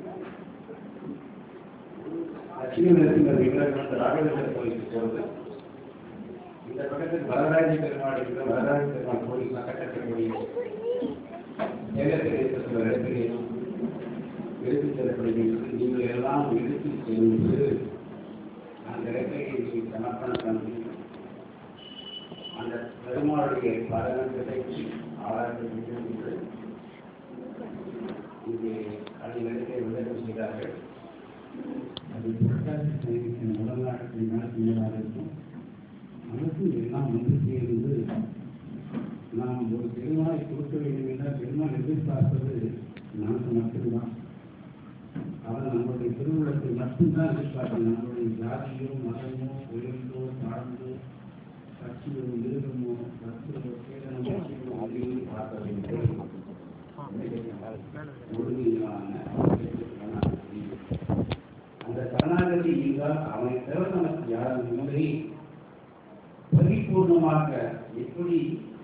லட்சுமி நரசிம்மர் விக்கிரகம் வந்து ராகவேந்திர கோயிலுக்கு போகிறது இந்த பக்கத்தில் வரராஜ பெருமாள் இருக்கிற வரராஜ பெருமாள் கோயில் கட்டக்கூடிய ஏகத்திரேசர் இடத்திலே எடுத்துச் செல்லப்படுகிறது நீங்கள் எல்லாம் எடுத்துச் சென்று அந்த இடத்தை நீங்கள் சமர்ப்பணம் பண்ணி அந்த பெருமாளுடைய பரகத்தை ஆராய்ச்சி இங்கே அதை இடத்தை விளக்கம் செய்தார்கள் அது புரட்டாசி சைவத்தின் முதல் நாட்களின் நடத்தினதாக இருக்கும் மனசு எல்லாம் ஒன்று சேர்ந்து நாம் ஒரு பெருமாளை கொடுக்க வேண்டும் என்றால் பெருமாள் எதிர்பார்ப்பது நமக்கு மட்டும்தான் அவர் நம்முடைய திருமணத்தை மட்டும்தான் எதிர்பார்க்கணும் நம்மளுடைய ஜாதியோ மதமோ உயர்ந்தோ தாழ்ந்தோ கட்சியோ மிருகமோ கட்சியோ சேதனமோ அதையும் பார்க்க வேண்டும் முழுமையான சரணாகதி. அந்த சரணாகதி என்றால் அவனை தவிர நமக்கு யாரும் இல்லை பரிபூர்ணமாக